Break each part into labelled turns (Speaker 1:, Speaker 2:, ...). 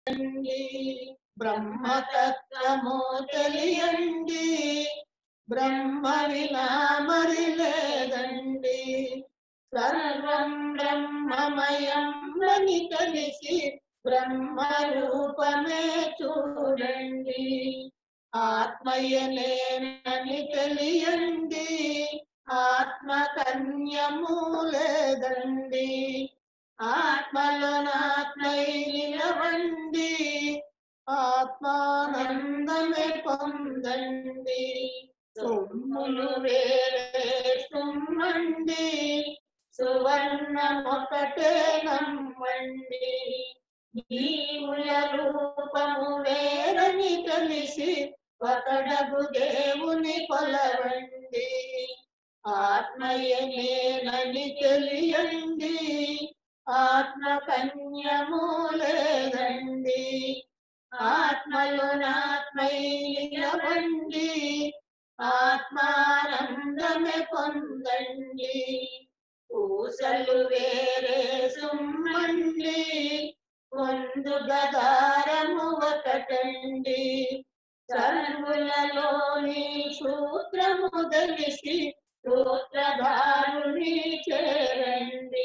Speaker 1: బ్రహ్మతత్వము తెలియండి బ్రహ్మ వినా మరి లేదండి సర్వం బ్రహ్మమయం అని తెలిసి బ్రహ్మ రూపమే చూడండి ఆత్మయనేనని తెలియండి ఆత్మ కన్యము లేదండి ఆత్మలో నాత్మై నిలవండి ఆత్మానందమే పొందండి సొమ్ములు వేరే సుమ్మండి సువర్ణమొకటే నమ్మండి జీవుల రూపము వేరని తెలిసి ఒకడగు దేవుని కొలవండి ఆత్మయనేనని తెలియండి ఆత్మ కన్యము లేదండి ఆత్మలో నాత్మై నిలవండి ఆత్మానందమే పొందండి పూసలు వేరే సుమ్మండి పొందు గదారము ఒకటండి సర్వులలోని సూత్రము తెలిసి సూత్రధారుని చేరండి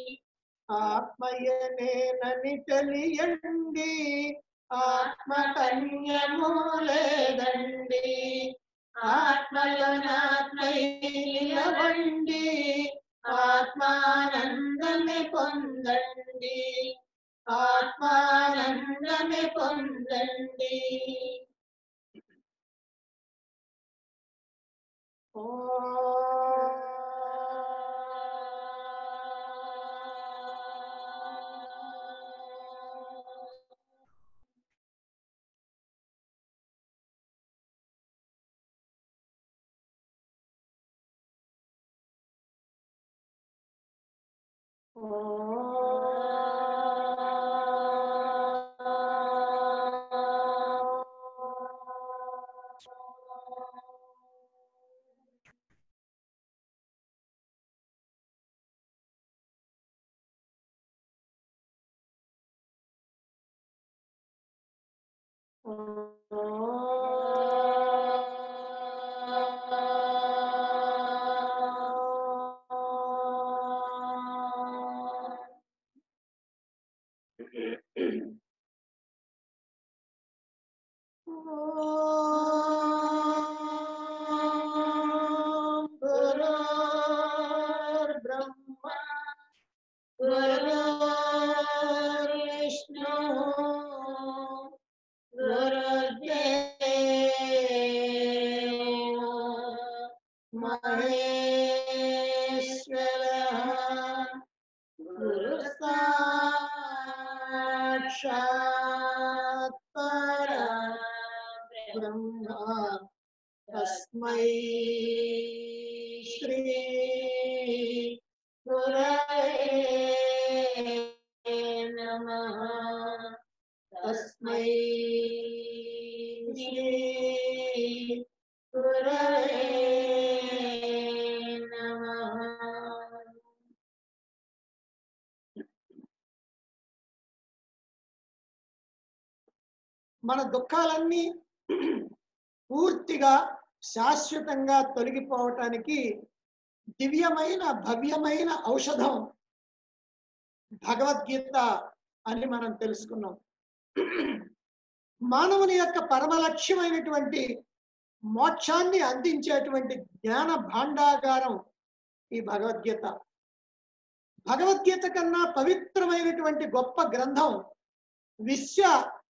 Speaker 1: ఆత్మయనేనని తెలియండి ఆత్మ కన్యము లేదండి ఆత్మలో నాత్మై నిలవండి ఆత్మానందమే పొందండి ఆత్మానందమే పొందండి బ్రహ్మ గురుర్విష్ణు గురుదేవో మహేశ్వర గురు సాక్షాత్ పర బ్రహ్మ తస్మై శ్రీ గురవే నమః తస్మై శ్రీ గురవే నమః మన దుఃఖాలన్నీ పూర్తిగా శాశ్వతంగా తొలగిపోవటానికి దివ్యమైన భవ్యమైన ఔషధం భగవద్గీత అని మనం తెలుసుకున్నాం మానవుని యొక్క పరమ లక్ష్యమైనటువంటి మోక్షాన్ని అందించేటువంటి జ్ఞాన భాండాగారం ఈ భగవద్గీత భగవద్గీత కన్నా పవిత్రమైనటువంటి గొప్ప గ్రంథం విశ్వ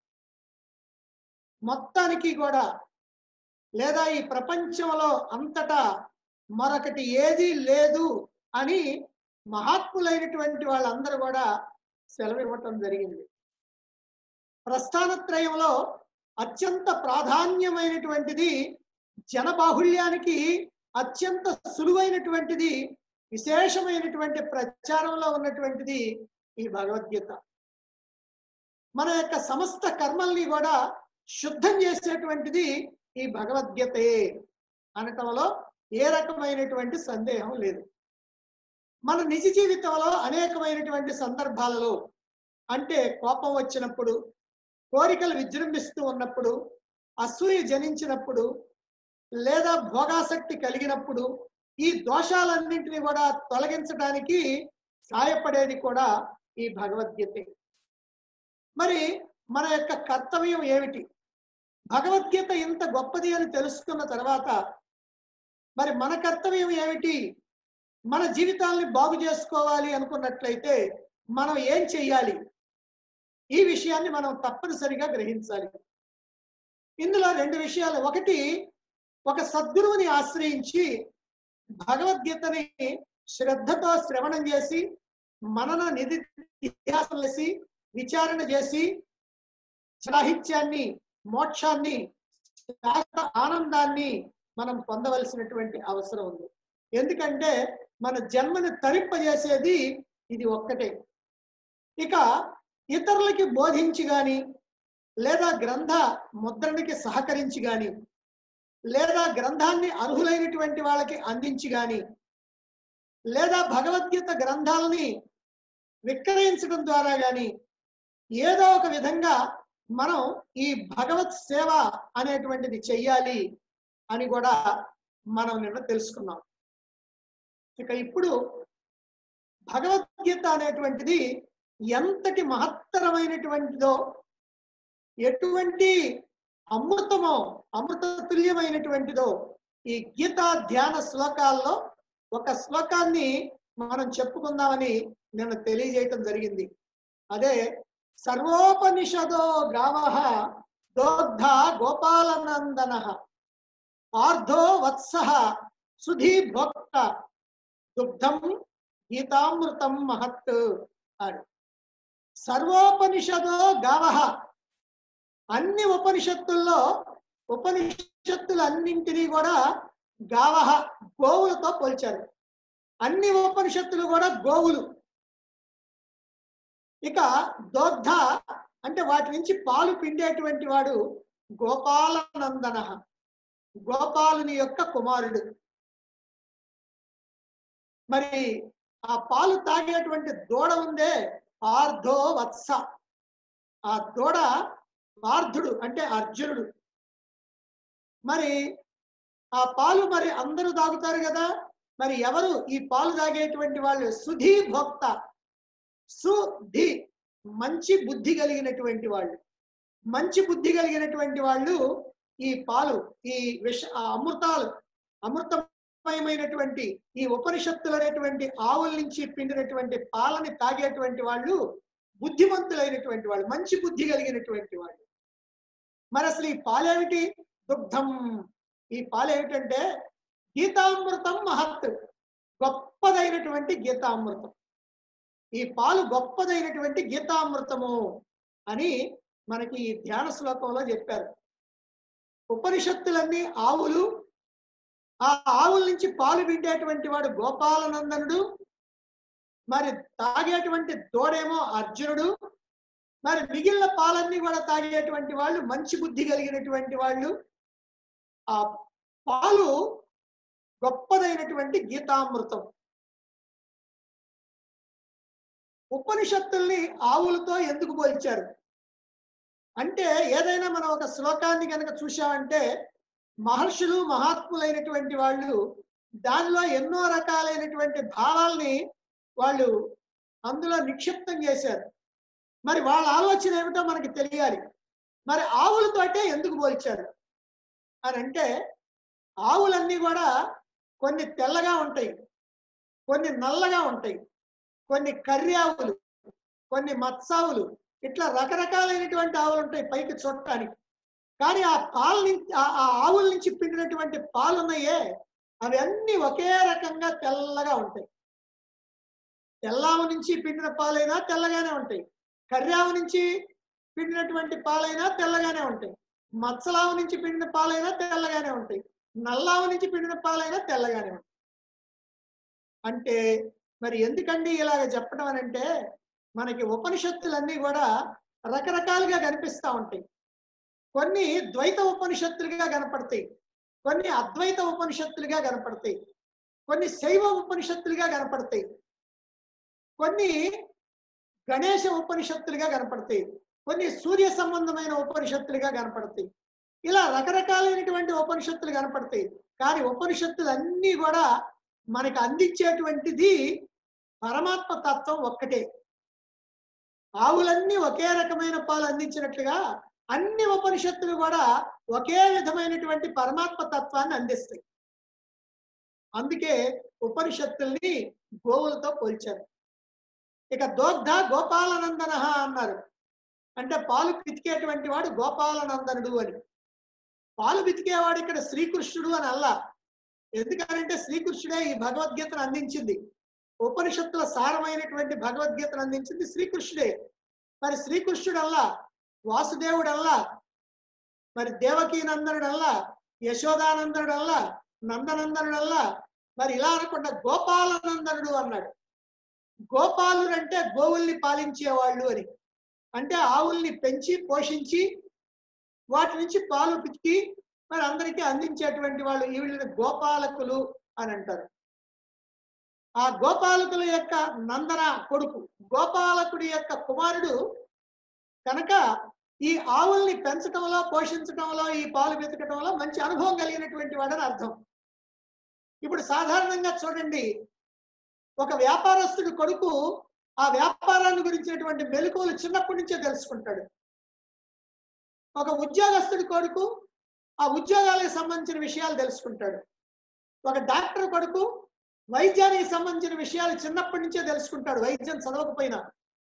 Speaker 1: మొత్తానికి కూడా లేదా ఈ ప్రపంచంలో అంతటా మరొకటి ఏదీ లేదు అని మహాత్ములైనటువంటి వాళ్ళందరూ కూడా సెలవు ఇవ్వటం జరిగింది ప్రస్థానత్రయంలో అత్యంత ప్రాధాన్యమైనటువంటిది జనబాహుళ్యానికి అత్యంత సులువైనటువంటిది విశేషమైనటువంటి ప్రచారంలో ఉన్నటువంటిది ఈ భగవద్గీత మన యొక్క సమస్త కర్మల్ని కూడా శుద్ధం చేసేటువంటిది ఈ భగవద్గీతయే అనటంలో ఏ రకమైనటువంటి సందేహం లేదు మన నిజ జీవితంలో అనేకమైనటువంటి సందర్భాలలో అంటే కోపం వచ్చినప్పుడు కోరికలు విజృంభిస్తూ ఉన్నప్పుడు అసూయ జనించినప్పుడు లేదా భోగాసక్తి కలిగినప్పుడు ఈ దోషాలన్నింటినీ కూడా తొలగించడానికి సహాయపడేది కూడా ఈ భగవద్గీత మరి మన యొక్క కర్తవ్యం ఏమిటి భగవద్గీత ఇంత గొప్పది అని తెలుసుకున్న తర్వాత మరి మన కర్తవ్యం ఏమిటి మన జీవితాల్ని బాగు చేసుకోవాలి అనుకున్నట్లయితే మనం ఏం చెయ్యాలి ఈ విషయాన్ని మనం తప్పనిసరిగా గ్రహించాలి ఇందులో రెండు విషయాలు ఒకటి ఒక సద్గురువుని ఆశ్రయించి భగవద్గీతని శ్రద్ధతో శ్రవణం చేసి మనన నిధి ఇతిహాసం వేసి విచారణ చేసి సాహిత్యాన్ని మోక్షాన్ని శాశ్వత ఆనందాన్ని మనం పొందవలసినటువంటి అవసరం ఉంది ఎందుకంటే మన జన్మని తరింపజేసేది ఇది ఒక్కటే ఇక ఇతరులకి బోధించి గాని లేదా గ్రంథ ముద్రణకి సహకరించి గాని లేదా గ్రంథాన్ని అర్హులైనటువంటి వాళ్ళకి అందించి గాని లేదా భగవద్గీత గ్రంథాలని విక్రయించడం ద్వారా గాని ఏదో ఒక విధంగా మనం ఈ భగవత్ సేవ అనేటువంటిది చెయ్యాలి అని కూడా మనం నిన్న తెలుసుకున్నాం ఇక ఇప్పుడు భగవద్గీత అనేటువంటిది ఎంతటి మహత్తరమైనటువంటిదో ఎటువంటి అమృతమో అమృత తుల్యమైనటువంటిదో ఈ గీతా ధ్యాన శ్లోకాల్లో ఒక శ్లోకాన్ని మనం చెప్పుకుందామని నేను తెలియజేయటం జరిగింది అదే సర్వోపనిషదో గావ దోగ్ధ గోపాలనందన ఆర్ధో వత్స సుధీ భోక్త దుగ్ధం గీతామృతం మహత్ అని సర్వోపనిషదో గావ అన్ని ఉపనిషత్తుల్లో ఉపనిషత్తులన్నింటినీ కూడా గావ గోవులతో పోల్చారు అన్ని ఉపనిషత్తులు కూడా గోవులు ఇక దోగ్ధ అంటే వాటి నుంచి పాలు పిండేటువంటి వాడు గోపాలనందన గోపాలుని యొక్క కుమారుడు మరి ఆ పాలు తాగేటువంటి దూడ ఉందే ఆర్ధో వత్స ఆ దూడ ఆర్ధుడు అంటే అర్జునుడు మరి ఆ పాలు మరి అందరూ తాగుతారు కదా మరి ఎవరు ఈ పాలు తాగేటువంటి వాళ్ళు సుధీ భోక్త సుధి మంచి బుద్ధి కలిగినటువంటి వాళ్ళు మంచి బుద్ధి కలిగినటువంటి వాళ్ళు ఈ పాలు ఈ విష ఆ అమృతాలు అమృతమయమైనటువంటి ఈ ఉపనిషత్తులు అనేటువంటి ఆవుల నుంచి పిండినటువంటి పాలని తాగేటువంటి వాళ్ళు బుద్ధిమంతులైనటువంటి వాళ్ళు మంచి బుద్ధి కలిగినటువంటి వాళ్ళు మరి అసలు ఈ పాలేమిటి దుగ్ధం ఈ పాలు ఏమిటంటే గీతామృతం మహత్ గొప్పదైనటువంటి గీతామృతం ఈ పాలు గొప్పదైనటువంటి గీతామృతము అని మనకి ఈ ధ్యాన శ్లోకంలో చెప్పారు ఉపనిషత్తులన్నీ ఆవులు ఆ ఆవుల నుంచి పాలు పిండేటువంటి వాడు గోపాలనందనుడు మరి తాగేటువంటి దూడేమో అర్జునుడు మరి మిగిలిన పాలన్నీ కూడా తాగేటువంటి వాళ్ళు మంచి బుద్ధి కలిగినటువంటి వాళ్ళు ఆ పాలు గొప్పదైనటువంటి గీతామృతం ఉపనిషత్తుల్ని ఆవులతో ఎందుకు పోల్చారు అంటే ఏదైనా మనం ఒక శ్లోకాన్ని కనుక చూసామంటే మహర్షులు మహాత్ములైనటువంటి వాళ్ళు దానిలో ఎన్నో రకాలైనటువంటి భావాల్ని వాళ్ళు అందులో నిక్షిప్తం చేశారు మరి వాళ్ళ ఆలోచన ఏమిటో మనకి తెలియాలి మరి ఆవులతోటే ఎందుకు పోల్చారు అని అంటే ఆవులన్నీ కూడా కొన్ని తెల్లగా ఉంటాయి కొన్ని నల్లగా ఉంటాయి కొన్ని కర్రి ఆవులు కొన్ని మత్సావులు ఇట్లా రకరకాలైనటువంటి ఆవులు ఉంటాయి పైకి చూడటానికి కానీ ఆ పాల నుంచి ఆ ఆ ఆవుల నుంచి పిండినటువంటి పాలు ఉన్నాయే అవి అన్ని ఒకే రకంగా తెల్లగా ఉంటాయి తెల్లావు నుంచి పిండిన పాలైనా తెల్లగానే ఉంటాయి కర్రావు నుంచి పిండినటువంటి పాలైనా తెల్లగానే ఉంటాయి మత్సలావు నుంచి పిండిన పాలైనా తెల్లగానే ఉంటాయి నల్లావు నుంచి పిండిన పాలైనా తెల్లగానే ఉంటాయి అంటే మరి ఎందుకండి ఇలాగ చెప్పడం అని అంటే మనకి ఉపనిషత్తులన్నీ కూడా రకరకాలుగా కనిపిస్తూ ఉంటాయి కొన్ని ద్వైత ఉపనిషత్తులుగా కనపడతాయి కొన్ని అద్వైత ఉపనిషత్తులుగా కనపడతాయి కొన్ని శైవ ఉపనిషత్తులుగా కనపడతాయి కొన్ని గణేష ఉపనిషత్తులుగా కనపడతాయి కొన్ని సూర్య సంబంధమైన ఉపనిషత్తులుగా కనపడతాయి ఇలా రకరకాలైనటువంటి ఉపనిషత్తులు కనపడతాయి కానీ ఉపనిషత్తులు అన్నీ కూడా మనకి అందించేటువంటిది పరమాత్మ తత్వం ఒక్కటే ఆవులన్నీ ఒకే రకమైన పాలు అందించినట్లుగా అన్ని ఉపనిషత్తులు కూడా ఒకే విధమైనటువంటి పరమాత్మ తత్వాన్ని అందిస్తాయి అందుకే ఉపనిషత్తుల్ని గోవులతో పోల్చారు ఇక దోగ్ధ గోపాలనందన అన్నారు అంటే పాలు పితికేటువంటి వాడు గోపాలనందనుడు అని పాలు పితికేవాడు ఇక్కడ శ్రీకృష్ణుడు అని అల్లా ఎందుకనంటే శ్రీకృష్ణుడే ఈ భగవద్గీతను అందించింది ఉపనిషత్తుల సారమైనటువంటి భగవద్గీతను అందించింది శ్రీకృష్ణుడే మరి శ్రీకృష్ణుడు అల్లా వాసుదేవుడు అల్లా మరి దేవకీ నందనుడు అల్లా యశోదానందనుడు అల్లా నందనందనుడు అల్లా మరి ఇలా అనకుండా గోపాలనందనుడు అన్నాడు గోపాలుడు అంటే గోవుల్ని పాలించేవాళ్ళు అని అంటే ఆవుల్ని పెంచి పోషించి వాటి నుంచి పాలు పితికి మరి అందరికీ అందించేటువంటి వాళ్ళు ఈ వీళ్ళని గోపాలకులు అని అంటారు ఆ గోపాలకుల యొక్క నందన కొడుకు గోపాలకుడి యొక్క కుమారుడు కనుక ఈ ఆవుల్ని పెంచటంలో పోషించటంలో ఈ పాలు వెతకటంలో మంచి అనుభవం కలిగినటువంటి వాడని అర్థం ఇప్పుడు సాధారణంగా చూడండి ఒక వ్యాపారస్తుడి కొడుకు ఆ వ్యాపారాన్ని గురించినటువంటి మెలకువలు చిన్నప్పటి నుంచే తెలుసుకుంటాడు ఒక ఉద్యోగస్తుడి కొడుకు ఆ ఉద్యోగాలకు సంబంధించిన విషయాలు తెలుసుకుంటాడు ఒక డాక్టర్ కొడుకు వైద్యానికి సంబంధించిన విషయాలు చిన్నప్పటి నుంచే తెలుసుకుంటాడు వైద్యం చదవకపోయినా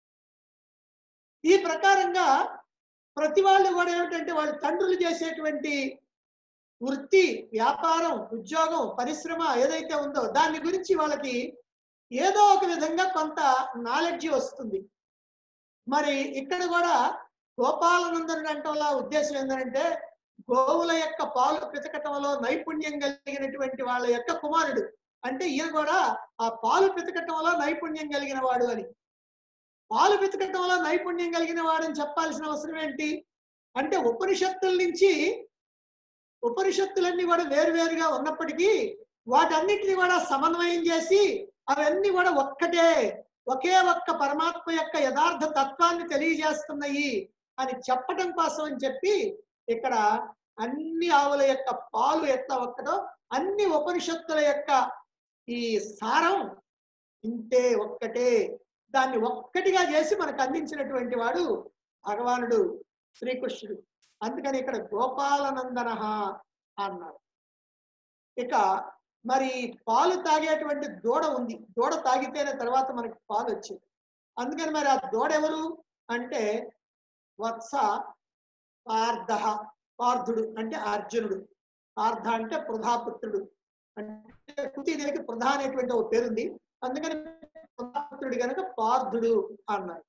Speaker 1: ఈ ప్రకారంగా ప్రతి వాళ్ళు కూడా ఏమిటంటే వాళ్ళ తండ్రులు చేసేటువంటి వృత్తి వ్యాపారం ఉద్యోగం పరిశ్రమ ఏదైతే ఉందో దాని గురించి వాళ్ళకి ఏదో ఒక విధంగా కొంత నాలెడ్జ్ వస్తుంది మరి ఇక్కడ కూడా గోపాలనందనుడు అంటంలో ఉద్దేశం ఏంటంటే గోవుల యొక్క పాలు పితకటంలో నైపుణ్యం కలిగినటువంటి వాళ్ళ యొక్క కుమారుడు అంటే ఈయన కూడా ఆ పాలు పితకటంలో నైపుణ్యం కలిగిన వాడు అని పాలు పితకటంలో నైపుణ్యం కలిగిన వాడని చెప్పాల్సిన అవసరం ఏంటి అంటే ఉపనిషత్తుల నుంచి ఉపనిషత్తులన్నీ కూడా వేరువేరుగా ఉన్నప్పటికీ వాటన్నిటిని కూడా సమన్వయం చేసి అవన్నీ కూడా ఒక్కటే ఒకే ఒక్క పరమాత్మ యొక్క యథార్థ తత్వాన్ని తెలియజేస్తున్నాయి అని చెప్పడం కోసం అని చెప్పి ఇక్కడ అన్ని ఆవుల యొక్క పాలు ఎట్లా ఒక్కటో అన్ని ఉపనిషత్తుల యొక్క ఈ సారం ఇంతే ఒక్కటే దాన్ని ఒక్కటిగా చేసి మనకు అందించినటువంటి వాడు భగవానుడు శ్రీకృష్ణుడు అందుకని ఇక్కడ గోపాలనందన అన్నారు ఇక మరి పాలు తాగేటువంటి దూడ ఉంది దూడ తాగితేనే తర్వాత మనకి పాలు వచ్చింది అందుకని మరి ఆ దూడ ఎవరు అంటే వత్స పార్థ పార్థుడు అంటే అర్జునుడు పార్థ అంటే పృథాపుత్రుడు అంటే కుంతీదేవికి పృథా అనేటువంటి ఒక పేరుంది అందుకని పృథాపుత్రుడు కనుక పార్థుడు అన్నారు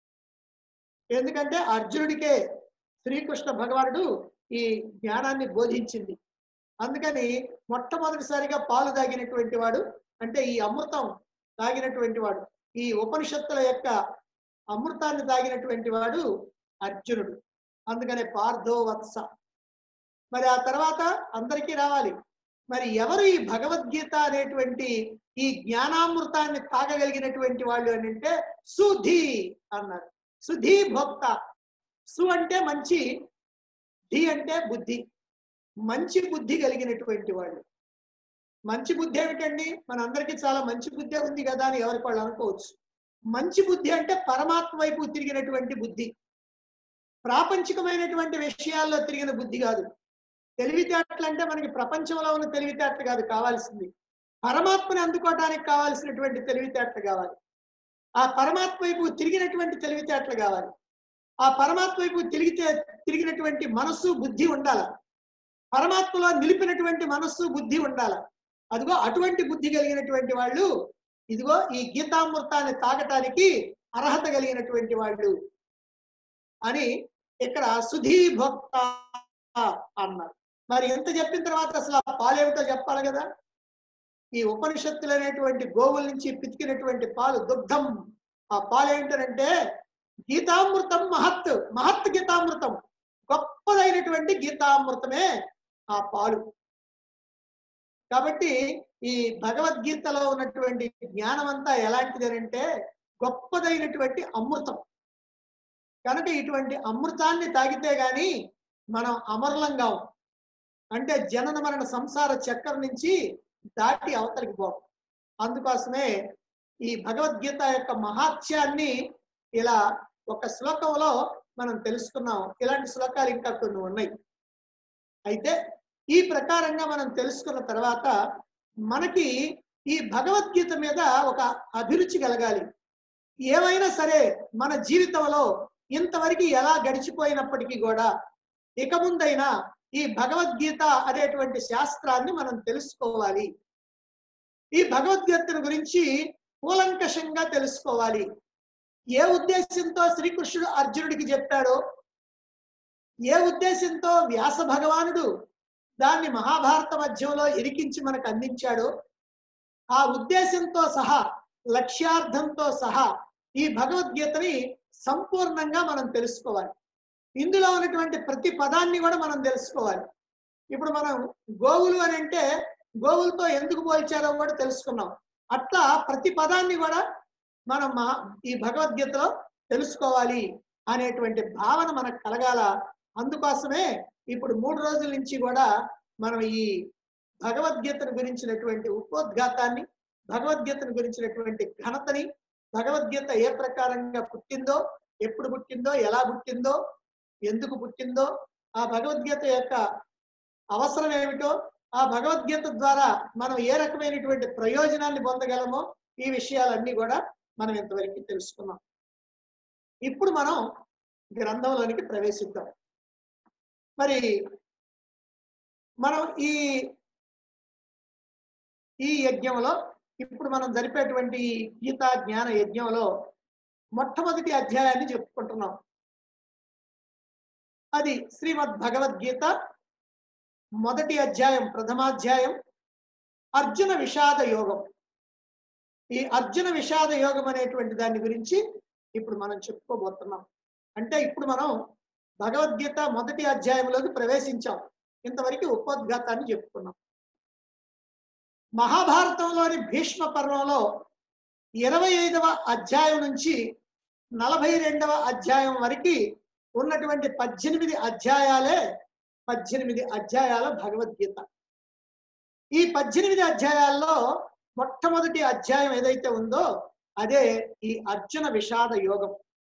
Speaker 1: ఎందుకంటే అర్జునుడికే శ్రీకృష్ణ భగవానుడు ఈ జ్ఞానాన్ని బోధించింది అందుకని మొట్టమొదటిసారిగా పాలు తాగినటువంటి వాడు అంటే ఈ అమృతం తాగినటువంటి వాడు ఈ ఉపనిషత్తుల యొక్క అమృతాన్ని తాగినటువంటి వాడు అర్జునుడు అందుకనే పార్థో వత్స మరి ఆ తర్వాత అందరికీ రావాలి మరి ఎవరు ఈ భగవద్గీత అనేటువంటి ఈ జ్ఞానామృతాన్ని తాగగలిగినటువంటి వాళ్ళు అని అంటే సుధీ అన్నారు సుధీ భోక్త సు అంటే మంచి ధి అంటే బుద్ధి మంచి బుద్ధి కలిగినటువంటి వాళ్ళు మంచి బుద్ధి ఏమిటండి మన అందరికీ చాలా మంచి బుద్ధి ఉంది కదా అని ఎవరికి వాళ్ళు అనుకోవచ్చు మంచి బుద్ధి అంటే పరమాత్మ వైపు తిరిగినటువంటి బుద్ధి ప్రాపంచికమైనటువంటి విషయాల్లో తిరిగిన బుద్ధి కాదు తెలివితేటలు అంటే మనకి ప్రపంచంలో ఉన్న తెలివితేటలు కాదు కావాల్సింది పరమాత్మని అందుకోవడానికి కావాల్సినటువంటి తెలివితేటలు కావాలి ఆ పరమాత్మ వైపు తిరిగినటువంటి తెలివితేటలు కావాలి ఆ పరమాత్మ వైపు తిరిగితే తిరిగినటువంటి మనస్సు బుద్ధి ఉండాల పరమాత్మలో నిలిపినటువంటి మనస్సు బుద్ధి ఉండాల అదిగో అటువంటి బుద్ధి కలిగినటువంటి వాళ్ళు ఇదిగో ఈ గీతామృతాన్ని తాగటానికి అర్హత కలిగినటువంటి వాళ్ళు అని ఇక్కడ సుధీ భక్త అన్నారు మరి ఎంత చెప్పిన తర్వాత అసలు ఆ పాలేమిటో చెప్పాలి కదా ఈ ఉపనిషత్తులు అనేటువంటి గోవుల నుంచి పితికినటువంటి పాలు దుగ్ధం ఆ పాలు ఏంటంటే గీతామృతం మహత్ మహత్ గీతామృతం గొప్పదైనటువంటి గీతామృతమే ఆ పాలు కాబట్టి ఈ భగవద్గీతలో ఉన్నటువంటి జ్ఞానం అంతా ఎలాంటిది అంటే గొప్పదైనటువంటి అమృతం కనుక ఇటువంటి అమృతాన్ని తాగితే గాని మనం అమరులంగా అంటే జనన మరణ సంసార చక్రం నుంచి దాటి అవతలికి పోం అందుకోసమే ఈ భగవద్గీత యొక్క మహాత్యాన్ని ఇలా ఒక శ్లోకంలో మనం తెలుసుకున్నాం ఇలాంటి శ్లోకాలు ఇంకా కొన్ని ఉన్నాయి అయితే ఈ ప్రకారంగా మనం తెలుసుకున్న తర్వాత మనకి ఈ భగవద్గీత మీద ఒక అభిరుచి కలగాలి ఏమైనా సరే మన జీవితంలో ఇంతవరకు ఎలా గడిచిపోయినప్పటికీ కూడా ఇక ముందైనా ఈ భగవద్గీత అనేటువంటి శాస్త్రాన్ని మనం తెలుసుకోవాలి ఈ భగవద్గీతను గురించి కూలంకషంగా తెలుసుకోవాలి ఏ ఉద్దేశంతో శ్రీకృష్ణుడు అర్జునుడికి చెప్పాడో ఏ ఉద్దేశంతో వ్యాస భగవానుడు దాన్ని మహాభారత మధ్యంలో ఇరికించి మనకు అందించాడో ఆ ఉద్దేశంతో సహా లక్ష్యార్థంతో సహా ఈ భగవద్గీతని సంపూర్ణంగా మనం తెలుసుకోవాలి ఇందులో ఉన్నటువంటి ప్రతి పదాన్ని కూడా మనం తెలుసుకోవాలి ఇప్పుడు మనం గోవులు అని అంటే గోవులతో ఎందుకు పోల్చారో కూడా తెలుసుకున్నాం అట్లా ప్రతి పదాన్ని కూడా మనం మా- ఈ భగవద్గీతలో తెలుసుకోవాలి అనేటువంటి భావన మనకు కలగాల అందుకోసమే ఇప్పుడు మూడు రోజుల నుంచి కూడా మనం ఈ భగవద్గీతను గురించినటువంటి ఉపోద్ఘాతాన్ని భగవద్గీతను గురించినటువంటి ఘనతని భగవద్గీత ఏ ప్రకారంగా పుట్టిందో ఎప్పుడు పుట్టిందో ఎలా పుట్టిందో ఎందుకు పుట్టిందో ఆ భగవద్గీత యొక్క అవసరం ఏమిటో ఆ భగవద్గీత ద్వారా మనం ఏ రకమైనటువంటి ప్రయోజనాన్ని పొందగలమో ఈ విషయాలన్నీ కూడా మనం ఇంతవరకు తెలుసుకున్నాం ఇప్పుడు మనం గ్రంథంలోనికి ప్రవేశిద్దాం మరి మనం ఈ ఈ యజ్ఞంలో ఇప్పుడు మనం జరిపేటువంటి ఈ గీతా జ్ఞాన యజ్ఞంలో మొట్టమొదటి అధ్యాయాన్ని చెప్పుకుంటున్నాం అది శ్రీమద్ భగవద్గీత మొదటి అధ్యాయం ప్రథమాధ్యాయం అర్జున విషాద యోగం ఈ అర్జున విషాద యోగం అనేటువంటి దాని గురించి ఇప్పుడు మనం చెప్పుకోబోతున్నాం అంటే ఇప్పుడు మనం భగవద్గీత మొదటి అధ్యాయంలోకి ప్రవేశించాం ఇంతవరకు ఉపోద్ఘాతాన్ని చెప్పుకున్నాం మహాభారతంలోని భీష్మ పర్వంలో ఇరవై ఐదవ అధ్యాయం నుంచి నలభై రెండవ అధ్యాయం వరకు ఉన్నటువంటి పద్దెనిమిది అధ్యాయాలే పద్దెనిమిది అధ్యాయాల భగవద్గీత ఈ పద్దెనిమిది అధ్యాయాల్లో మొట్టమొదటి అధ్యాయం ఏదైతే ఉందో అదే ఈ అర్జున విషాద యోగం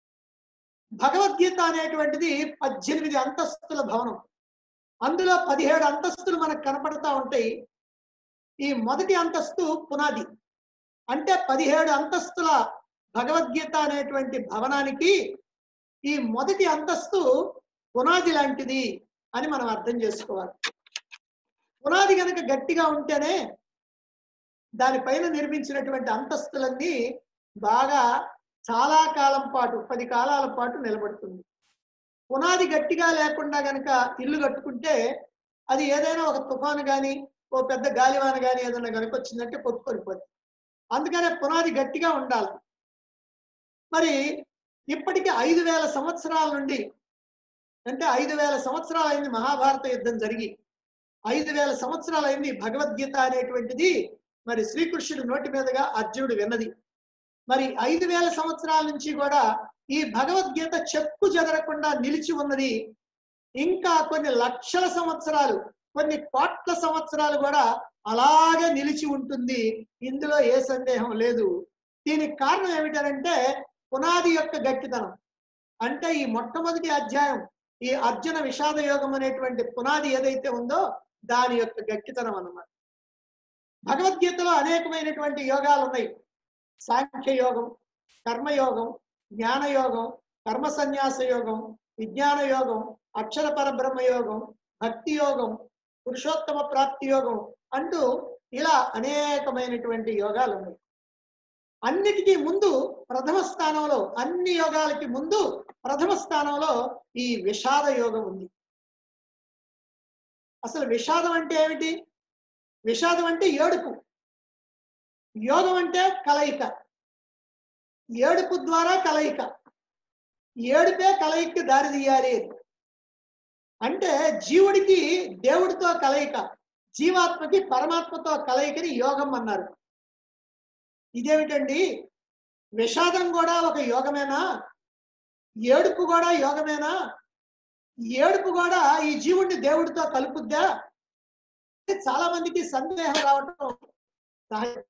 Speaker 1: భగవద్గీత అనేటువంటిది పద్దెనిమిది అంతస్తుల భవనం అందులో పదిహేడు అంతస్తులు మనకు కనపడతా ఉంటాయి ఈ మొదటి అంతస్తు పునాది అంటే పదిహేడు అంతస్తుల భగవద్గీత అనేటువంటి భవనానికి ఈ మొదటి అంతస్తు పునాది లాంటిది అని మనం అర్థం చేసుకోవాలి పునాది కనుక గట్టిగా ఉంటేనే దానిపైన నిర్మించినటువంటి అంతస్తులన్నీ బాగా చాలా కాలం పాటు పది కాలాల పాటు నిలబడుతుంది పునాది గట్టిగా లేకుండా గనక ఇల్లు కట్టుకుంటే అది ఏదైనా ఒక తుఫాను కానీ ఓ పెద్ద గాలివాన కానీ ఏదైనా కనుక వచ్చిందంటే కొట్టుకొనిపోతుంది అందుకనే పునాది గట్టిగా ఉండాలి మరి ఇప్పటికి ఐదు వేల సంవత్సరాల నుండి అంటే ఐదు వేల సంవత్సరాలు అయింది మహాభారత యుద్ధం జరిగి ఐదు వేల సంవత్సరాలు అయింది భగవద్గీత అనేటువంటిది మరి శ్రీకృష్ణుడి నోటి మీదుగా అర్జునుడు విన్నది మరి ఐదు వేల సంవత్సరాల నుంచి కూడా ఈ భగవద్గీత చెక్కు చెదరకుండా నిలిచి ఉన్నది ఇంకా కొన్ని లక్షల సంవత్సరాలు కొన్ని కోట్ల సంవత్సరాలు కూడా అలాగే నిలిచి ఉంటుంది ఇందులో ఏ సందేహం లేదు దీనికి కారణం ఏమిటంటే పునాది యొక్క గట్టితనం అంటే ఈ మొట్టమొదటి అధ్యాయం ఈ అర్జున విషాద యోగం అనేటువంటి పునాది ఏదైతే ఉందో దాని యొక్క గట్టితనం అన్నమాట భగవద్గీతలో అనేకమైనటువంటి యోగాలు ఉన్నాయి సాంఖ్య యోగం కర్మయోగం జ్ఞానయోగం కర్మ సన్యాస యోగం విజ్ఞాన యోగం అక్షర పరబ్రహ్మ యోగం భక్తి యోగం పురుషోత్తమ ప్రాప్తి యోగం అంటూ ఇలా అనేకమైనటువంటి యోగాలు ఉన్నాయి అన్నిటికీ ముందు ప్రథమ స్థానంలో అన్ని యోగాలకి ముందు ప్రథమ స్థానంలో ఈ విషాద యోగం ఉంది అసలు విషాదం అంటే ఏమిటి విషాదం అంటే ఏడుపు యోగం అంటే కలయిక ఏడుపు ద్వారా కలయిక ఏడుపే కలయికకి దారి తీయాలి అంటే జీవుడికి దేవుడితో కలయిక జీవాత్మకి పరమాత్మతో కలయికని యోగం అన్నారు ఇదేమిటండి విషాదం కూడా ఒక యోగమేనా ఏడుపు కూడా యోగమేనా ఏడుపు కూడా ఈ జీవుడిని దేవుడితో కలుపుద్దా చాలా మందికి సందేహం రావటం సహజం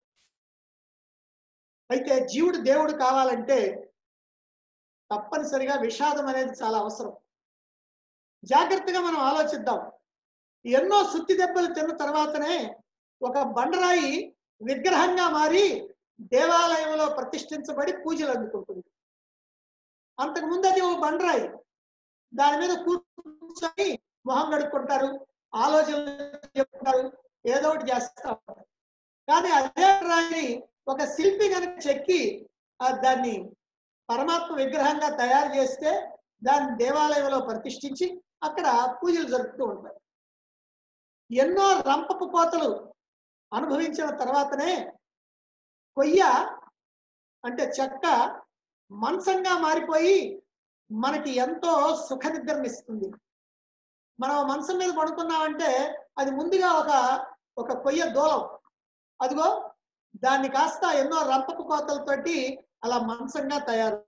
Speaker 1: అయితే జీవుడు దేవుడు కావాలంటే తప్పనిసరిగా విషాదం అనేది చాలా అవసరం జాగ్రత్తగా మనం ఆలోచిద్దాం ఎన్నో సుత్తి దెబ్బలు తిన్న తర్వాతనే ఒక బండరాయి విగ్రహంగా మారి దేవాలయంలో ప్రతిష్ఠించబడి పూజలు అందుకుంటుంది అంతకు ముందు అది ఒక బండరాయి దాని మీద కూర్చొని మొహం కడుక్కుంటారు ఆలోచనలు చెప్తారు ఏదో ఒకటి చేస్తా ఉంటారు కానీ అదే రాయిని ఒక శిల్పి కనుక చెక్కి ఆ దాన్ని పరమాత్మ విగ్రహంగా తయారు చేస్తే దాన్ని దేవాలయంలో ప్రతిష్ఠించి అక్కడ పూజలు జరుపుతూ ఉంటారు ఎన్నో రంపపు కోతలు అనుభవించిన తర్వాతనే కొయ్య అంటే చెక్క మంచంగా మారిపోయి మనకి ఎంతో సుఖ నిద్రనిస్తుంది మనం మంచం మీద పడుకున్నామంటే అది ముందుగా ఒక ఒక కొయ్య దూలం అదిగో దాన్ని కాస్త ఎన్నో రంపపు కోతలతోటి అలా మంచంగా తయారు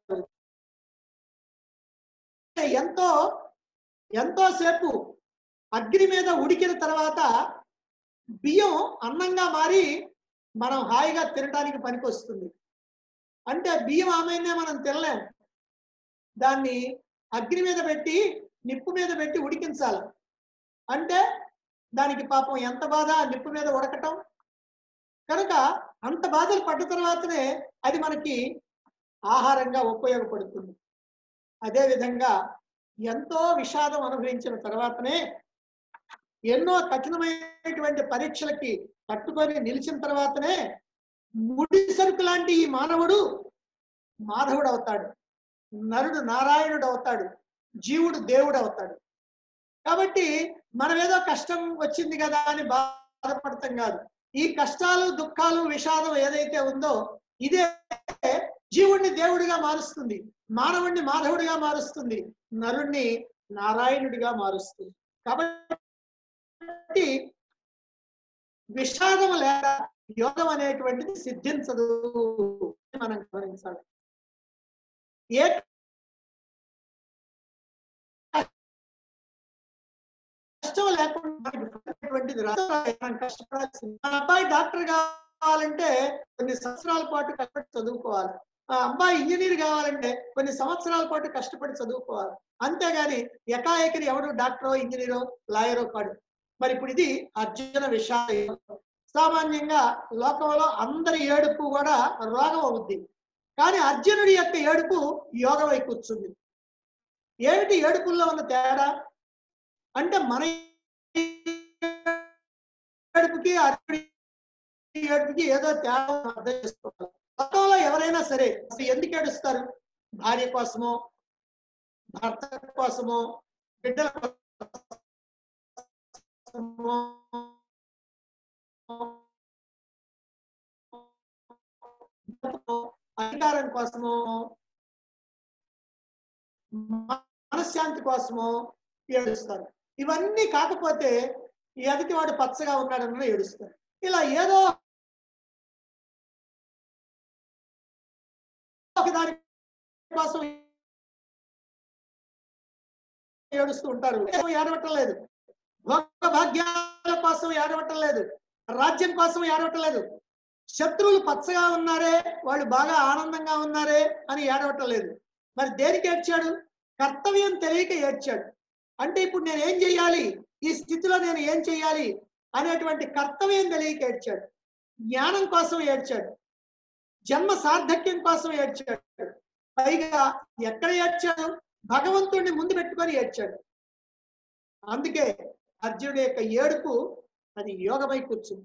Speaker 1: ఎంతో ఎంతో సేపు అగ్ని మీద ఉడికిన తర్వాత బియ్యం అన్నంగా మారి మనం హాయిగా తినడానికి పనికొస్తుంది అంటే బియ్యం ఆమెనే మనం తినలేం దాన్ని అగ్ని మీద పెట్టి నిప్పు మీద పెట్టి ఉడికించాలి అంటే దానికి పాపం ఎంత బాధ ఆ నిప్పు మీద ఉడకటం కనుక అంత బాధలు పడ్డ తర్వాతనే అది మనకి ఆహారంగా ఉపయోగపడుతుంది అదే విధంగా ఎంతో విషాదం అనుభవించిన తర్వాతనే ఎన్నో కఠినమైనటువంటి పరీక్షలకి తట్టుకొని నిలిచిన తర్వాతనే ముడి సరుకు లాంటి ఈ మానవుడు మాధవుడు అవుతాడు నరుడు నారాయణుడు అవుతాడు జీవుడు దేవుడు అవుతాడు కాబట్టి మనం ఏదో కష్టం వచ్చింది కదా అని బాధపడతాం కాదు ఈ కష్టాలు దుఃఖాలు విషాదం ఏదైతే ఉందో ఇదే జీవుణ్ణి దేవుడిగా మారుస్తుంది మానవుణ్ణి మాధవుడిగా మారుస్తుంది నరుణ్ణి నారాయణుడిగా మారుస్తుంది కాబట్టి విషాదం లేక యోగం అనేటువంటిది సిద్ధించదు మనం గమనించాలి ఏ కష్టం లేకుండా మనకి పడేటువంటిది రాదు. మనం కష్టపడాల్సింది మన అబ్బాయి డాక్టర్ కావాలంటే కొన్ని సంవత్సరాల పాటు కష్టపడి చదువుకోవాలి ఆ అబ్బాయి ఇంజనీర్ కావాలంటే కొన్ని సంవత్సరాల పాటు కష్టపడి చదువుకోవాలి అంతేగాని ఎకాఏకరి ఎవడు డాక్టరో ఇంజనీరో లాయరో కాడు మరి ఇప్పుడు ఇది అర్జున విషయం సామాన్యంగా లోకంలో అందరి ఏడుపు కూడా రోగం అవుద్ది కానీ అర్జునుడి యొక్క ఏడుపు యోగమై కూర్చుంది ఏమిటి ఏడుపుల్లో ఉన్న తేడా అంటే మన ఏడుపుకి అర్జునుడి ఏడుపుకి ఏదో తేడా అర్థం చేసుకోవాలి లోకంలో ఎవరైనా సరే అసలు ఎందుకు ఏడుస్తారు భార్య కోసమో భర్త కోసమో బిడ్డల కోసమో అధికారం కోసమో మనశ్శాంతి కోసమో ఏడుస్తారు ఇవన్నీ కాకపోతే ఈ ఎదుటి వాడు పచ్చగా ఉన్నాడని ఏడుస్తారు ఇలా ఏదో ఒక దాని కోసం ఏడుస్తూ ఉంటారు ఏడవటం లేదు భోగ భాగ్యాల కోసం ఏడవటం లేదు రాజ్యం కోసం ఏడవటం లేదు శత్రువులు పచ్చగా ఉన్నారే వాళ్ళు బాగా ఆనందంగా ఉన్నారే అని ఏడవటం లేదు మరి దేనికి ఏడ్చాడు కర్తవ్యం తెలియక ఏడ్చాడు అంటే ఇప్పుడు నేను ఏం చెయ్యాలి ఈ స్థితిలో నేను ఏం చెయ్యాలి అనేటువంటి కర్తవ్యం తెలియక ఏడ్చాడు జ్ఞానం కోసం ఏడ్చాడు జన్మ సార్థక్యం కోసం ఏడ్చాడు పైగా ఎక్కడ ఏడ్చాడు భగవంతుడిని ముందు పెట్టుకొని ఏడ్చాడు అందుకే అర్జునుడి యొక్క ఏడుపు అది యోగమై కూర్చుంది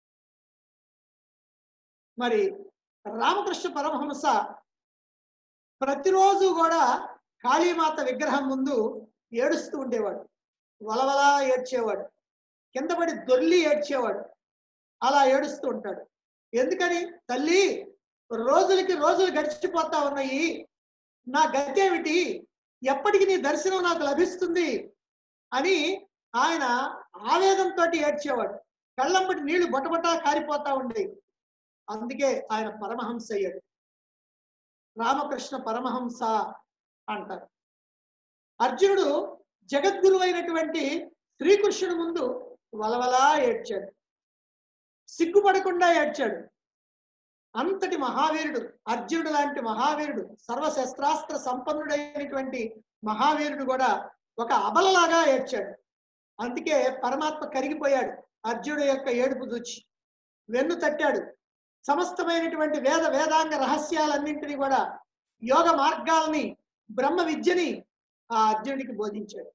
Speaker 1: మరి రామకృష్ణ పరమహంస ప్రతిరోజు కూడా కాళీమాత విగ్రహం ముందు ఏడుస్తూ ఉండేవాడు వలవలా ఏడ్చేవాడు కింద పడి దొర్లి ఏడ్చేవాడు అలా ఏడుస్తూ ఉంటాడు ఎందుకని తల్లి రోజులకి రోజులు గడిచిపోతా ఉన్నాయి నా గతి ఏమిటి ఎప్పటికి నీ దర్శనం నాకు లభిస్తుంది అని ఆయన ఆవేదంతో ఏడ్చేవాడు కళ్ళంబటి నీళ్లు బొటబొటా కారిపోతా ఉండేవి అందుకే ఆయన పరమహంస అయ్యాడు రామకృష్ణ పరమహంస అంటారు అర్జునుడు జగద్గురు అయినటువంటి శ్రీకృష్ణుడు ముందు వలవలా ఏడ్చాడు సిగ్గుపడకుండా ఏడ్చాడు అంతటి మహావీరుడు అర్జునుడు లాంటి మహావీరుడు సర్వశస్త్రాస్త్ర సంపన్నుడైనటువంటి మహావీరుడు కూడా ఒక అబలలాగా ఏడ్చాడు అందుకే పరమాత్మ కరిగిపోయాడు అర్జునుడు యొక్క ఏడుపు చూచి వెన్ను తట్టాడు సమస్తమైనటువంటి వేద వేదాంగ రహస్యాలన్నింటినీ కూడా యోగ మార్గాల్ని బ్రహ్మ విద్యని ఆ అర్జునుడికి బోధించాడు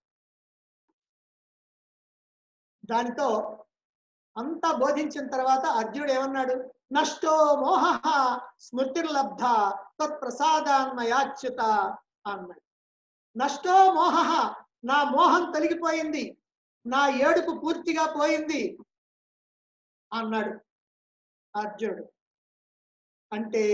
Speaker 1: దానితో అంతా బోధించిన తర్వాత అర్జునుడు ఏమన్నాడు నష్టో మోహ స్మృతిర్లబ్ధ తత్ప్రసాదాన్మయాచ్యుత అన్నాడు నష్టో మోహ నా మోహం తొలగిపోయింది నా ఏడుపు పూర్తిగా పోయింది అన్నాడు అర్జునుడు అంటే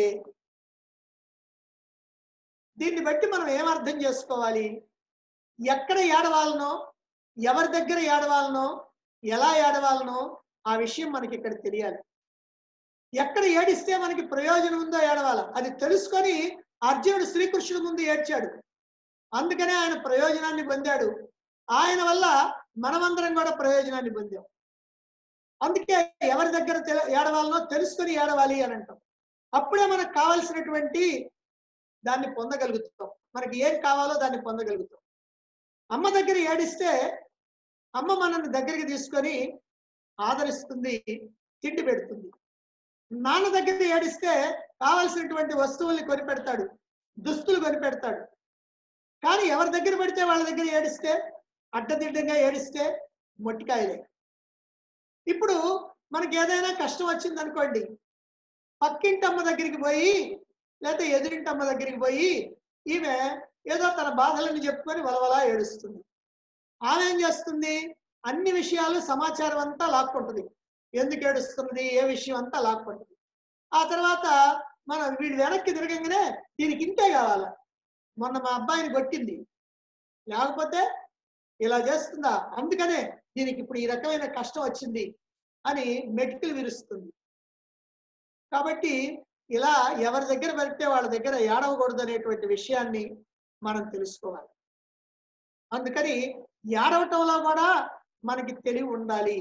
Speaker 1: దీన్ని బట్టి మనం ఏమర్థం చేసుకోవాలి ఎక్కడ ఏడవాలనో ఎవరి దగ్గర ఏడవాలనో ఎలా ఏడవాలనో ఆ విషయం మనకి ఇక్కడ తెలియాలి ఎక్కడ ఏడిస్తే మనకి ప్రయోజనం ఉందో ఏడవాల అది తెలుసుకొని అర్జునుడు శ్రీకృష్ణుడు ముందు ఏడ్చాడు అందుకనే ఆయన ప్రయోజనాన్ని పొందాడు ఆయన వల్ల మనమందరం కూడా ప్రయోజనాన్ని పొందాం అందుకే ఎవరి దగ్గర తె- ఏడవాలనో తెలుసుకొని ఏడవాలి అని అంటాం అప్పుడే మనకు కావలసినటువంటి దాన్ని పొందగలుగుతాం మనకి ఏం కావాలో దాన్ని పొందగలుగుతాం అమ్మ దగ్గర ఏడిస్తే అమ్మ మనల్ని దగ్గరికి తీసుకొని ఆదరిస్తుంది తిండి పెడుతుంది నాన్న దగ్గర ఏడిస్తే కావలసినటువంటి వస్తువుల్ని కొనిపెడతాడు దుస్తులు కొనిపెడతాడు కానీ ఎవరి దగ్గర పెడితే వాళ్ళ దగ్గర ఏడిస్తే అడ్డదిడ్డంగా ఏడిస్తే మొట్టికాయలే ఇప్పుడు మనకి ఏదైనా కష్టం వచ్చింది అనుకోండి పక్కింటి అమ్మ దగ్గరికి పోయి లేకపోతే ఎదురింటి అమ్మ దగ్గరికి పోయి ఈమె ఏదో తన బాధలను చెప్పుకొని వలవలా ఏడుస్తుంది ఆమె ఏం చేస్తుంది అన్ని విషయాలు సమాచారం అంతా లాక్కుంటుంది ఎందుకు ఏడుస్తున్నది ఏ విషయం అంతా లాక్కుంటుంది ఆ తర్వాత మనం వీడు వెనక్కి తిరగంగానే దీనికి ఇంతే కావాలా మొన్న మా అబ్బాయిని కొట్టింది లేకపోతే ఇలా చేస్తుందా అందుకనే దీనికి ఇప్పుడు ఈ రకమైన కష్టం వచ్చింది అని మెటికలు విరుస్తుంది కాబట్టి ఇలా ఎవరి దగ్గర పెడితే వాళ్ళ దగ్గర ఏడవకూడదు అనేటువంటి విషయాన్ని మనం తెలుసుకోవాలి అందుకని ఏడవటంలో కూడా మనకి తెలివి ఉండాలి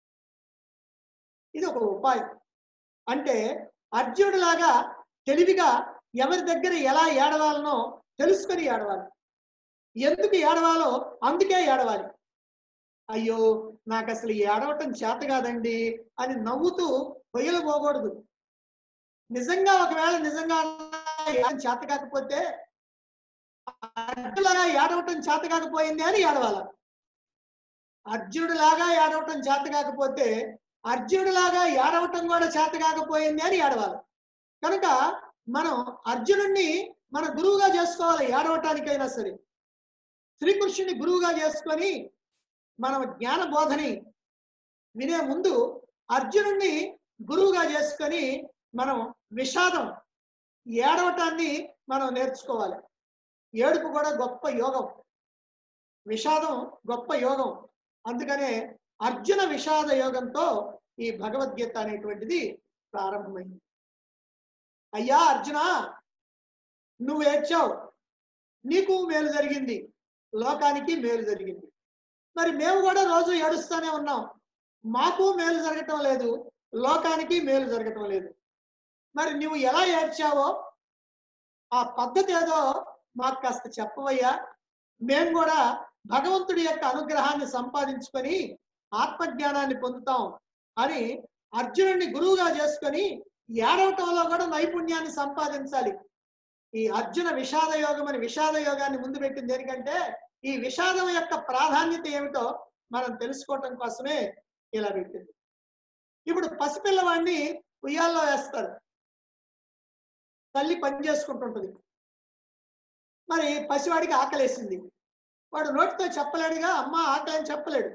Speaker 1: ఇది ఒక ఉపాయం అంటే అర్జునుడిలాగా తెలివిగా ఎవరి దగ్గర ఎలా ఏడవాలనో తెలుసుకొని ఏడవాలి ఎందుకు ఏడవాలో అందుకే ఏడవాలి అయ్యో నాకు అసలు ఈ ఏడవటం చేత కాదండి అని నవ్వుతూ పొయ్యలు పోకూడదు నిజంగా ఒకవేళ నిజంగా ఏడవటం చేత కాకపోతే అర్జునులాగా ఏడవటం చేత కాకపోయింది అని ఏడవాల అర్జునుడిలాగా ఏడవటం చేత కాకపోతే అర్జునుడిలాగా ఏడవటం కూడా చేత కాకపోయింది అని ఏడవాలి కనుక మనం అర్జునుడిని మన గురువుగా చేసుకోవాలి ఏడవటానికైనా సరే శ్రీకృష్ణుని గురువుగా చేసుకొని మనం జ్ఞాన బోధని వినే ముందు అర్జునుడిని గురువుగా చేసుకొని మనం విషాదం ఏడవటాన్ని మనం నేర్చుకోవాలి ఏడుపు కూడా గొప్ప యోగం విషాదం గొప్ప యోగం అందుకనే అర్జున విషాద యోగంతో ఈ భగవద్గీత అనేటువంటిది ప్రారంభమైంది అయ్యా అర్జున నువ్వు ఏడ్చావు నీకు మేలు జరిగింది లోకానికి మేలు జరిగింది మరి మేము కూడా రోజు ఏడుస్తూనే ఉన్నాం మాకు మేలు జరగటం లేదు లోకానికి మేలు జరగటం లేదు మరి నువ్వు ఎలా ఏడ్చావో ఆ పద్ధతి ఏదో మాకు కాస్త చెప్పవయ్యా మేము కూడా భగవంతుడి యొక్క అనుగ్రహాన్ని సంపాదించుకొని ఆత్మజ్ఞానాన్ని పొందుతాం అని అర్జునుడిని గురువుగా చేసుకొని ఏడవటంలో కూడా నైపుణ్యాన్ని సంపాదించాలి ఈ అర్జున విషాద యోగం అని విషాద యోగాన్ని ముందు పెట్టింది దేనికంటే ఈ విషాదం యొక్క ప్రాధాన్యత ఏమిటో మనం తెలుసుకోవటం కోసమే ఇలా పెట్టింది ఇప్పుడు పసిపిల్లవాడిని ఉయ్యాల్లో వేస్తారు తల్లి పని చేసుకుంటుంటుంది మరి పసివాడికి ఆకలేసింది వాడు నోటితో చెప్పలేడుగా అమ్మ ఆకలి అని చెప్పలేడు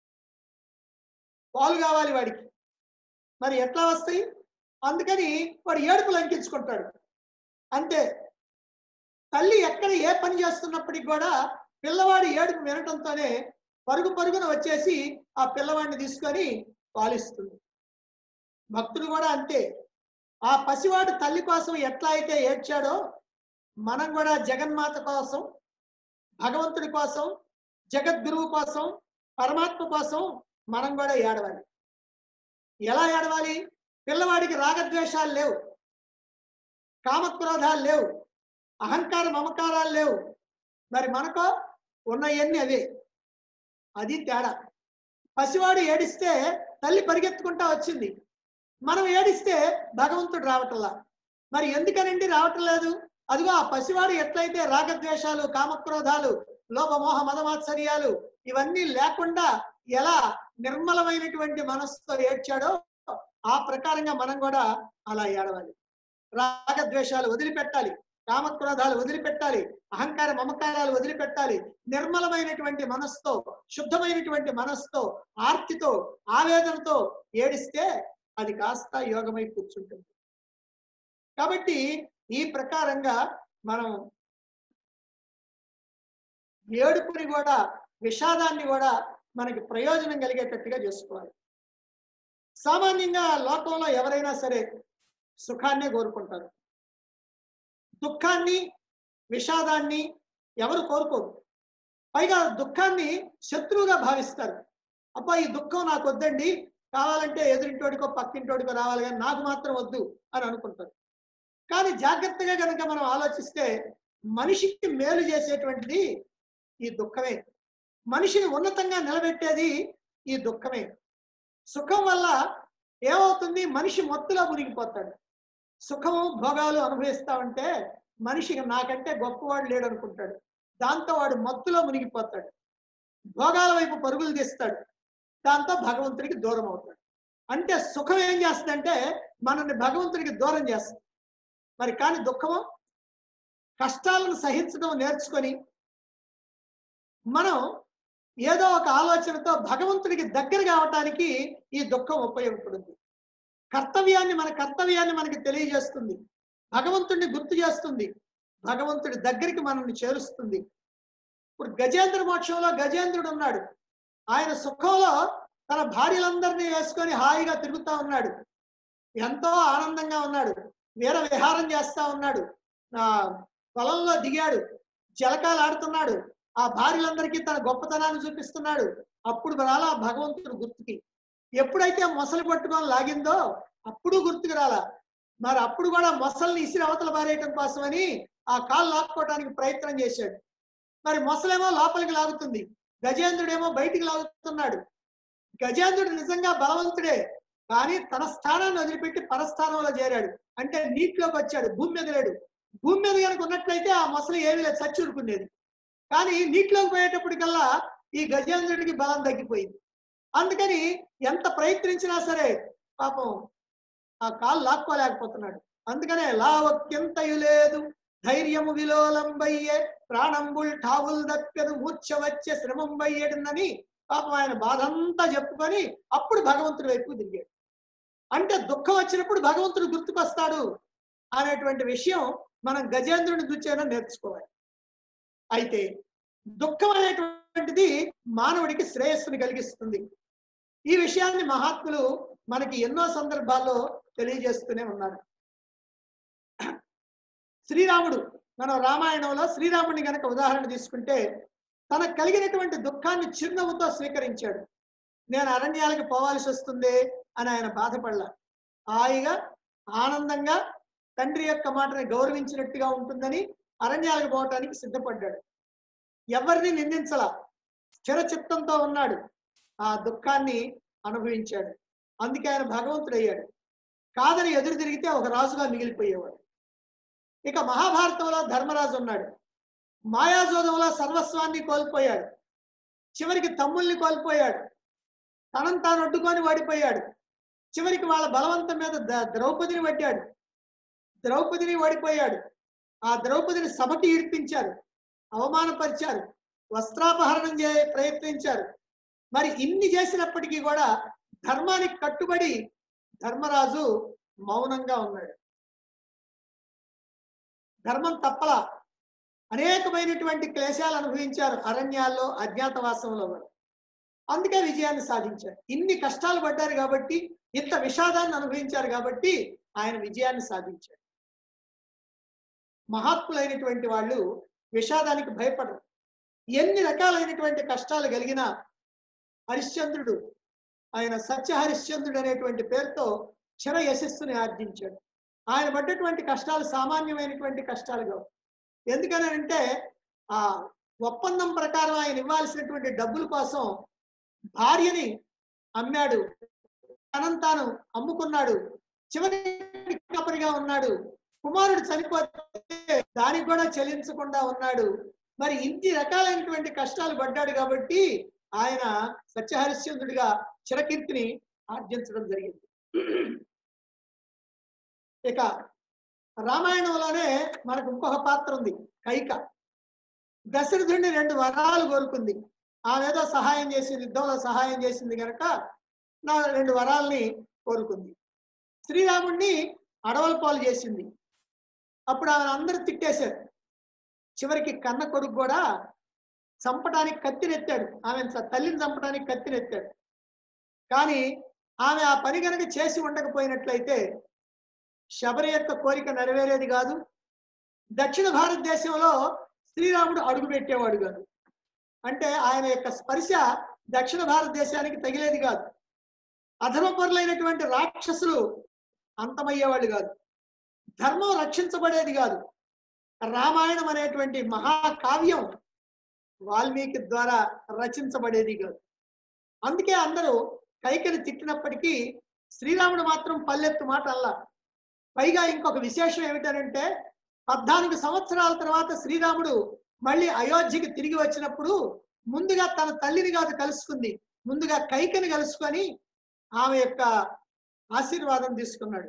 Speaker 1: పాలు కావాలి వాడికి మరి ఎట్లా వస్తాయి అందుకని వాడు ఏడుపులు అంకించుకుంటాడు అంతే తల్లి ఎక్కడ ఏ పని చేస్తున్నప్పటికి కూడా పిల్లవాడి ఏడుపు వినటంతోనే పరుగు పరుగున వచ్చేసి ఆ పిల్లవాడిని తీసుకొని పాలిస్తుంది భక్తుడు కూడా అంతే ఆ పసివాడు తల్లి కోసం ఎట్లా అయితే ఏడ్చాడో మనం కూడా జగన్మాత కోసం భగవంతుడి కోసం జగద్గురువు కోసం పరమాత్మ కోసం మనం కూడా ఏడవాలి ఎలా ఏడవాలి పిల్లవాడికి రాగద్వేషాలు లేవు కామక్రోధాలు లేవు అహంకార మమకారాలు లేవు మరి మనకో ఉన్నవన్నీ అవే అది తేడా పసివాడు ఏడిస్తే తల్లి పరిగెత్తుకుంటా వచ్చింది మనం ఏడిస్తే భగవంతుడు రావటంలా మరి ఎందుకనండి రావటం లేదు అదిగో ఆ పసివాడు ఎట్లయితే రాగద్వేషాలు కామక్రోధాలు లోపమోహ మదమాత్సర్యాలు ఇవన్నీ లేకుండా ఎలా నిర్మలమైనటువంటి మనస్సుతో ఏడ్చాడో ఆ ప్రకారంగా మనం కూడా అలా ఏడవాలి రాగద్వేషాలు వదిలిపెట్టాలి కామక్రోధాలు వదిలిపెట్టాలి అహంకార మమకారాలు వదిలిపెట్టాలి నిర్మలమైనటువంటి మనస్సుతో శుద్ధమైనటువంటి మనస్సుతో ఆర్తితో ఆవేదనతో ఏడిస్తే అది కాస్త యోగమై కూర్చుంటుంది కాబట్టి ఈ ప్రకారంగా మనం ఏడుపుని కూడా విషాదాన్ని కూడా మనకి ప్రయోజనం కలిగేటట్టుగా చేసుకోవాలి సామాన్యంగా లోకంలో ఎవరైనా సరే సుఖాన్నే కోరుకుంటారు దుఃఖాన్ని విషాదాన్ని ఎవరు కోరుకోరు పైగా దుఃఖాన్ని శత్రువుగా భావిస్తారు అబ్బా ఈ దుఃఖం నాకు వద్దండి కావాలంటే ఎదురింటోడికో పక్కింటోడికో రావాలి కానీ నాకు మాత్రం వద్దు అని అనుకుంటారు కానీ జాగ్రత్తగా కనుక మనం ఆలోచిస్తే మనిషికి మేలు చేసేటువంటిది ఈ దుఃఖమే మనిషిని ఉన్నతంగా నిలబెట్టేది ఈ దుఃఖమే సుఖం వల్ల ఏమవుతుంది మనిషి మత్తులో మునిగిపోతాడు సుఖము భోగాలు అనుభవిస్తా ఉంటే మనిషికి నాకంటే గొప్పవాడు లేడు అనుకుంటాడు దాంతో వాడు మత్తులో మునిగిపోతాడు భోగాల వైపు పరుగులు తీస్తాడు దాంతో భగవంతుడికి దూరం అవుతాడు అంటే సుఖం ఏం చేస్తుందంటే మనల్ని భగవంతుడికి దూరం చేస్తుంది మరి కానీ దుఃఖము కష్టాలను సహించడం నేర్చుకొని మనం ఏదో ఒక ఆలోచనతో భగవంతుడికి దగ్గర కావటానికి ఈ దుఃఖం ఉపయోగపడుతుంది కర్తవ్యాన్ని మన కర్తవ్యాన్ని మనకి తెలియజేస్తుంది భగవంతుడిని గుర్తు చేస్తుంది భగవంతుడి దగ్గరికి మనల్ని చేరుస్తుంది ఇప్పుడు గజేంద్ర మోక్షంలో గజేంద్రుడు ఉన్నాడు ఆయన సుఖంలో తన భార్యలందరినీ వేసుకొని హాయిగా తిరుగుతా ఉన్నాడు ఎంతో ఆనందంగా ఉన్నాడు వీర విహారం చేస్తా ఉన్నాడు ఆ పొలంలో దిగాడు జలకాలు ఆడుతున్నాడు ఆ భార్యలందరికీ తన గొప్పతనాన్ని చూపిస్తున్నాడు అప్పుడు రాలా భగవంతుడు గుర్తుకి ఎప్పుడైతే మొసలు పట్టుకొని లాగిందో అప్పుడు గుర్తుకు రాలా మరి అప్పుడు కూడా మొసల్ని ఇసిరి అవతల పారేయటం కోసమని ఆ కాలు లాక్కోవడానికి ప్రయత్నం చేశాడు మరి మొసలేమో లోపలికి లాగుతుంది గజేంద్రుడేమో బయటికి లాగుతున్నాడు గజేంద్రుడు నిజంగా బలవంతుడే కానీ తన స్థానాన్ని వదిలిపెట్టి పరస్థానంలో చేరాడు అంటే నీటిలోకి వచ్చాడు భూమి మీద లేడు భూమి మీద కనుక ఉన్నట్లయితే ఆ మొసలు ఏమీ లేదు చచ్చి ఉరుకునేది కానీ నీటిలోకి పోయేటప్పటికల్లా ఈ గజేంద్రుడికి బలం తగ్గిపోయింది అందుకని ఎంత ప్రయత్నించినా సరే పాపం ఆ కాలు లాక్కోలేకపోతున్నాడు అందుకనే లావక్యంతయు లేదు ధైర్యము విలోలంబయ్యే ప్రాణంబుల్ ఠావుల్ దక్కదు మూర్ఛ వచ్చే శ్రమం బయ్యేడుందని పాపం ఆయన బాధంతా చెప్పుకొని అప్పుడు భగవంతుడి వైపు తిరిగాడు అంటే దుఃఖం వచ్చినప్పుడు భగవంతుడు గుర్తుకొస్తాడు అనేటువంటి విషయం మనం గజేంద్రుని చూచేనా నేర్చుకోవాలి అయితే దుఃఖం అనేటువంటిది మానవుడికి శ్రేయస్సుని కలిగిస్తుంది ఈ విషయాన్ని మహాత్ములు మనకి ఎన్నో సందర్భాల్లో తెలియజేస్తూనే ఉన్నారు శ్రీరాముడు మనం రామాయణంలో శ్రీరాముడిని గనక ఉదాహరణ తీసుకుంటే తనకు కలిగినటువంటి దుఃఖాన్ని చిరునవ్వుతో స్వీకరించాడు నేను అరణ్యాలకు పోవాల్సి వస్తుంది అని ఆయన బాధపడలా హాయిగా ఆనందంగా తండ్రి యొక్క మాటని గౌరవించినట్టుగా ఉంటుందని అరణ్యాలకు పోవటానికి సిద్ధపడ్డాడు ఎవరిని నిందించలా స్థిర చిత్తంతో ఉన్నాడు ఆ దుఃఖాన్ని అనుభవించాడు అందుకే ఆయన భగవంతుడయ్యాడు కాదని ఎదురు తిరిగితే ఒక రాజుగా మిగిలిపోయేవాడు ఇక మహాభారతంలో ధర్మరాజు ఉన్నాడు మాయాజోదంలో సర్వస్వాన్ని కోల్పోయాడు చివరికి తమ్ముల్ని కోల్పోయాడు తనను తాను అడ్డుకొని వాడిపోయాడు చివరికి వాళ్ళ బలవంతం మీద ద- ద్రౌపదిని పట్టాడు ద్రౌపదిని ఓడిపోయాడు ఆ ద్రౌపదిని సభకి ఈడ్పించారు అవమానపరిచారు వస్త్రాపహరణం చే ప్రయత్నించారు మరి ఇన్ని చేసినప్పటికీ కూడా ధర్మానికి కట్టుబడి ధర్మరాజు మౌనంగా ఉన్నాడు ధర్మం తప్పలా అనేకమైనటువంటి క్లేశాలు అనుభవించారు అరణ్యాల్లో అజ్ఞాతవాసంలో కూడా అందుకే విజయాన్ని సాధించారు ఇన్ని కష్టాలు పడ్డారు కాబట్టి ఇంత విషాదాన్ని అనుభవించారు కాబట్టి ఆయన విజయాన్ని సాధించారు మహాత్ములైనటువంటి వాళ్ళు విషాదానికి భయపడరు ఎన్ని రకాలైనటువంటి కష్టాలు కలిగినా హరిశ్చంద్రుడు ఆయన సత్య హరిశ్చంద్రుడు అనేటువంటి పేరుతో చిర యశస్సుని ఆర్జించాడు ఆయన పడ్డటువంటి కష్టాలు సామాన్యమైనటువంటి కష్టాలు కావు ఎందుకనంటే ఆ ఒప్పందం ప్రకారం ఆయన ఇవ్వాల్సినటువంటి డబ్బుల కోసం భార్యని అమ్మాడు తనను తాను అమ్ముకున్నాడు చివరికి కాపరిగా ఉన్నాడు కుమారుడు చనిపోతే దానికి కూడా చెల్లించకుండా ఉన్నాడు మరి ఇన్ని రకాలైనటువంటి కష్టాలు పడ్డాడు కాబట్టి ఆయన సత్యహరిశ్చంద్రుడిగా చిరకీర్తిని ఆర్జించడం జరిగింది ఇక రామాయణంలోనే మనకు ఇంకొక పాత్ర ఉంది కైక దశరథుడిని రెండు వరాలు కోరుకుంది ఆమె ఏదో సహాయం చేసింది యుద్ధంలో సహాయం చేసింది కనుక నా రెండు వరాల్ని కోరుకుంది శ్రీరాముణ్ణి అడవుల పాలు చేసింది అప్పుడు ఆమె అందరూ తిట్టేశారు చివరికి కన్న కొడుకు కూడా చంపడానికి కత్తినెత్తాడు ఆమె తల్లిని చంపడానికి కత్తినెత్తాడు కానీ ఆమె ఆ పని కనుక చేసి ఉండకపోయినట్లయితే శబరి యొక్క కోరిక నెరవేరేది కాదు దక్షిణ భారతదేశంలో శ్రీరాముడు అడుగు పెట్టేవాడు కాదు అంటే ఆయన యొక్క స్పర్శ దక్షిణ భారతదేశానికి తగిలేది కాదు అధర్మపరులైనటువంటి రాక్షసులు అంతమయ్యేవాళ్ళు కాదు ధర్మం రక్షించబడేది కాదు రామాయణం అనేటువంటి మహాకావ్యం వాల్మీకి ద్వారా రచించబడేది కాదు అందుకే అందరూ కైకని తిట్టినప్పటికీ శ్రీరాముడు మాత్రం పల్లెత్తు మాట అల్లా పైగా ఇంకొక విశేషం ఏమిటనంటే పద్నాలుగు సంవత్సరాల తర్వాత శ్రీరాముడు మళ్ళీ అయోధ్యకి తిరిగి వచ్చినప్పుడు ముందుగా తన తల్లిని కాదు కలుసుకుంది ముందుగా కైకని కలుసుకొని ఆమె యొక్క ఆశీర్వాదం తీసుకున్నాడు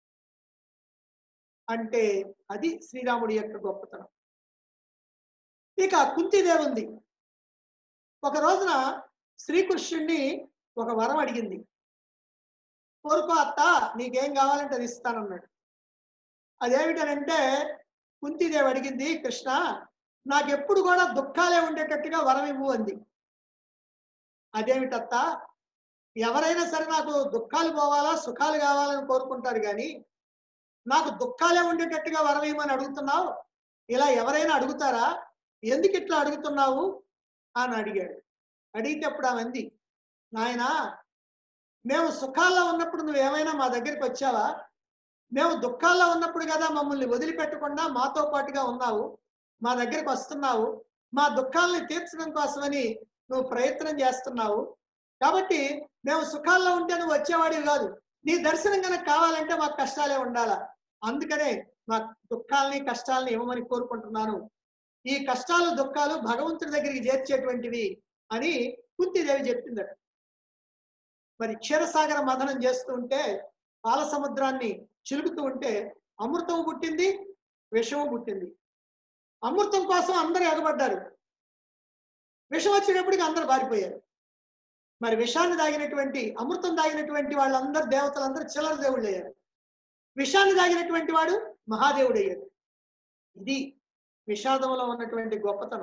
Speaker 1: అంటే అది శ్రీరాముడి యొక్క గొప్పతనం ఇక కుంతిదేవి ఉంది ఒక రోజున శ్రీకృష్ణుణ్ణి ఒక వరం అడిగింది కోరుకో అత్త నీకేం కావాలంటే అది ఇస్తానన్నాడు అదేమిటనంటే కుంతిదేవి అడిగింది కృష్ణ నాకెప్పుడు కూడా దుఃఖాలే ఉండేటట్టుగా వరం ఇవ్వు అంది అదేమిటత్త ఎవరైనా సరే నాకు దుఃఖాలు పోవాలా సుఖాలు కావాలని కోరుకుంటారు కానీ నాకు దుఃఖాలే ఉండేటట్టుగా వరం ఇవ్వమని అడుగుతున్నావు ఇలా ఎవరైనా అడుగుతారా ఎందుకు ఇట్లా అడుగుతున్నావు అని అడిగాడు అడిగితే అప్పుడు ఆమె అంది నాయనా మేము సుఖాల్లో ఉన్నప్పుడు నువ్వు ఏమైనా మా దగ్గరికి వచ్చావా మేము దుఃఖాల్లో ఉన్నప్పుడు కదా మమ్మల్ని వదిలిపెట్టకుండా మాతో పాటుగా ఉన్నావు మా దగ్గరికి వస్తున్నావు మా దుఃఖాలని తీర్చడం కోసమని నువ్వు ప్రయత్నం చేస్తున్నావు కాబట్టి మేము సుఖాల్లో ఉంటే నువ్వు వచ్చేవాడివి కాదు నీ దర్శనం కనుక కావాలంటే మాకు కష్టాలే ఉండాలా అందుకనే మా దుఃఖాలని కష్టాలని ఇవ్వమని కోరుకుంటున్నాను ఈ కష్టాలు దుఃఖాలు భగవంతుడి దగ్గరికి చేర్చేటువంటివి అని కుంతిదేవి చెప్పిందట మరి క్షీరసాగర మథనం చేస్తూ ఉంటే పాల సముద్రాన్ని చిలుకుతూ ఉంటే అమృతం పుట్టింది విషము పుట్టింది అమృతం కోసం అందరూ ఎగబడ్డారు విషం వచ్చేటప్పటికి అందరూ పారిపోయారు మరి విషాన్ని దాగినటువంటి అమృతం దాగినటువంటి వాళ్ళందరూ దేవతలందరూ చిల్లర దేవుళ్ళు అయ్యారు విషాన్ని దాగినటువంటి వాడు మహాదేవుడు అయ్యాడు ఇది విషాదంలో ఉన్నటువంటి గొప్పతనం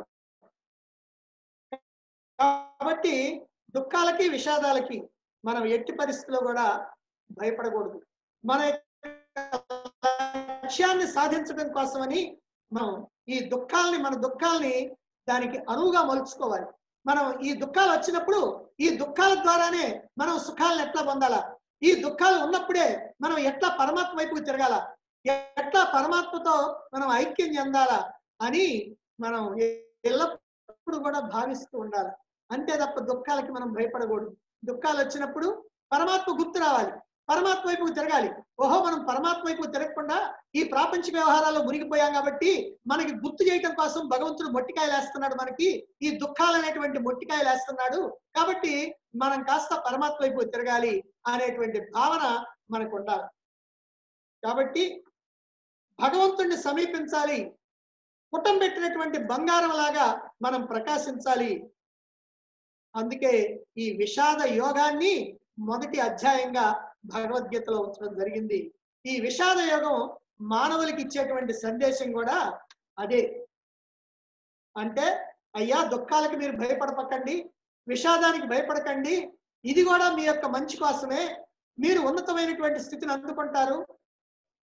Speaker 1: కాబట్టి దుఃఖాలకి విషాదాలకి మనం ఎట్టి పరిస్థితిలో కూడా భయపడకూడదు మన యొక్క లక్ష్యాన్ని సాధించడం కోసమని మనం ఈ దుఃఖాలని మన దుఃఖాలని దానికి అనువుగా మలుచుకోవాలి మనం ఈ దుఃఖాలు వచ్చినప్పుడు ఈ దుఃఖాల ద్వారానే మనం సుఖాలను ఎట్లా పొందాలా ఈ దుఃఖాలు ఉన్నప్పుడే మనం ఎట్లా పరమాత్మ వైపుకు తిరగాల ఎట్లా పరమాత్మతో మనం ఐక్యం చెందాలా అని మనం ఎల్లప్పుడూ కూడా భావిస్తూ ఉండాలి అంతే తప్ప దుఃఖాలకి మనం భయపడకూడదు దుఃఖాలు వచ్చినప్పుడు పరమాత్మ గుర్తు రావాలి పరమాత్మ వైపుకు తిరగాలి ఓహో మనం పరమాత్మ వైపు తిరగకుండా ఈ ప్రాపంచిక వ్యవహారాల్లో మునిగిపోయాం కాబట్టి మనకి గుర్తు చేయటం కోసం భగవంతుడు మొట్టికాయలు వేస్తున్నాడు మనకి ఈ దుఃఖాలు అనేటువంటి మొట్టికాయలు వేస్తున్నాడు కాబట్టి మనం కాస్త పరమాత్మ వైపు తిరగాలి అనేటువంటి భావన మనకు ఉండాలి కాబట్టి భగవంతుణ్ణి సమీపించాలి పుట్టం పెట్టినటువంటి బంగారం లాగా మనం ప్రకాశించాలి అందుకే ఈ విషాద యోగాన్ని మొదటి అధ్యాయంగా భగవద్గీతలో ఉంచడం జరిగింది ఈ విషాద యోగం మానవులకి ఇచ్చేటువంటి సందేశం కూడా అదే అంటే అయ్యా దుఃఖాలకి మీరు భయపడపకండి విషాదానికి భయపడకండి ఇది కూడా మీ యొక్క మంచి కోసమే మీరు ఉన్నతమైనటువంటి స్థితిని అందుకుంటారు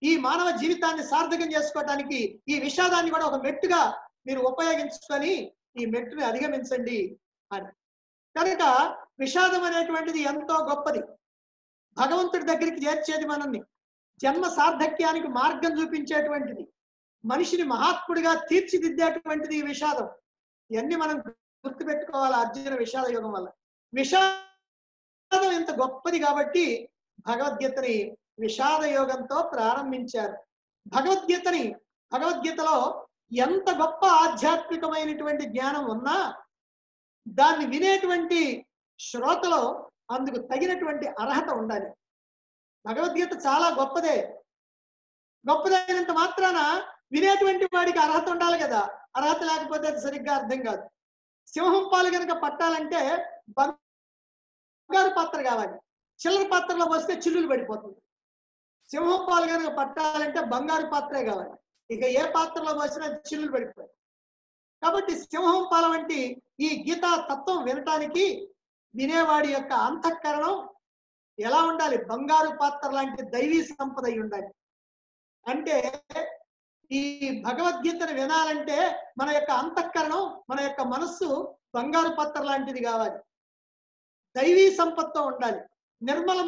Speaker 1: ఈ మానవ జీవితాన్ని సార్థకం చేసుకోవటానికి ఈ విషాదాన్ని కూడా ఒక మెట్టుగా మీరు ఉపయోగించుకొని ఈ మెట్టుని అధిగమించండి అని కనుక విషాదం అనేటువంటిది ఎంతో గొప్పది భగవంతుడి దగ్గరికి చేర్చేది మనల్ని జన్మ సార్థక్యానికి మార్గం చూపించేటువంటిది మనిషిని మహాత్ముడిగా తీర్చిదిద్దేటువంటిది ఈ విషాదం ఇవన్నీ మనం గుర్తుపెట్టుకోవాలి అర్జున విషాద యోగం వల్ల విషాదం ఎంత గొప్పది కాబట్టి భగవద్గీతని విషాద యోగంతో ప్రారంభించారు భగవద్గీతని భగవద్గీతలో ఎంత గొప్ప ఆధ్యాత్మికమైనటువంటి జ్ఞానం ఉన్నా దాన్ని వినేటువంటి శ్రోతలో అందుకు తగినటువంటి అర్హత ఉండాలి భగవద్గీత చాలా గొప్పదే గొప్పదైనంత మాత్రాన వినేటువంటి వాడికి అర్హత ఉండాలి కదా అర్హత లేకపోతే అది సరిగ్గా అర్థం కాదు సింహం పాలు కనుక పట్టాలంటే బంగారు పాత్ర కావాలి చిల్లర పాత్రలో పోస్తే చిల్లులు పడిపోతుంది సింహం పాలు కనుక పట్టాలంటే బంగారు పాత్రే కావాలి ఇక ఏ పాత్రలో పోసినా చిల్లులు పడిపోతాయి కాబట్టి సింహం పాల వంటి ఈ గీతా తత్వం వినటానికి వినేవాడి యొక్క అంతఃకరణం ఎలా ఉండాలి బంగారు పాత్ర లాంటి దైవీ సంపద అయి ఉండాలి అంటే ఈ భగవద్గీతను వినాలంటే మన యొక్క అంతఃకరణం మన యొక్క మనస్సు బంగారు పాత్ర లాంటిది కావాలి దైవీ సంపత్తో ఉండాలి నిర్మలమైన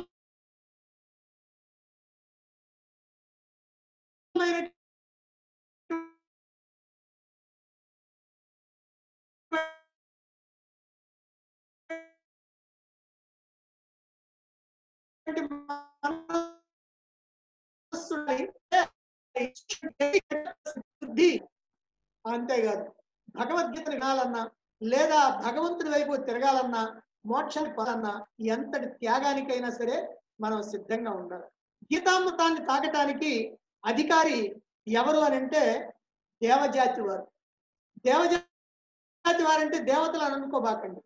Speaker 1: బుద్ధి అంతేకాదు భగవద్గీత వినాలన్నా లేదా భగవంతుడి వైపు తిరగాలన్నా మోక్షానికి పోవాలన్నా ఎంతటి త్యాగానికైనా సరే మనం సిద్ధంగా ఉండాలి గీతామృతాన్ని తాగటానికి అధికారి ఎవరు అని అంటే దేవజాతి వారు దేవజాతి వారంటే దేవతలు అని అనుకోబాకండి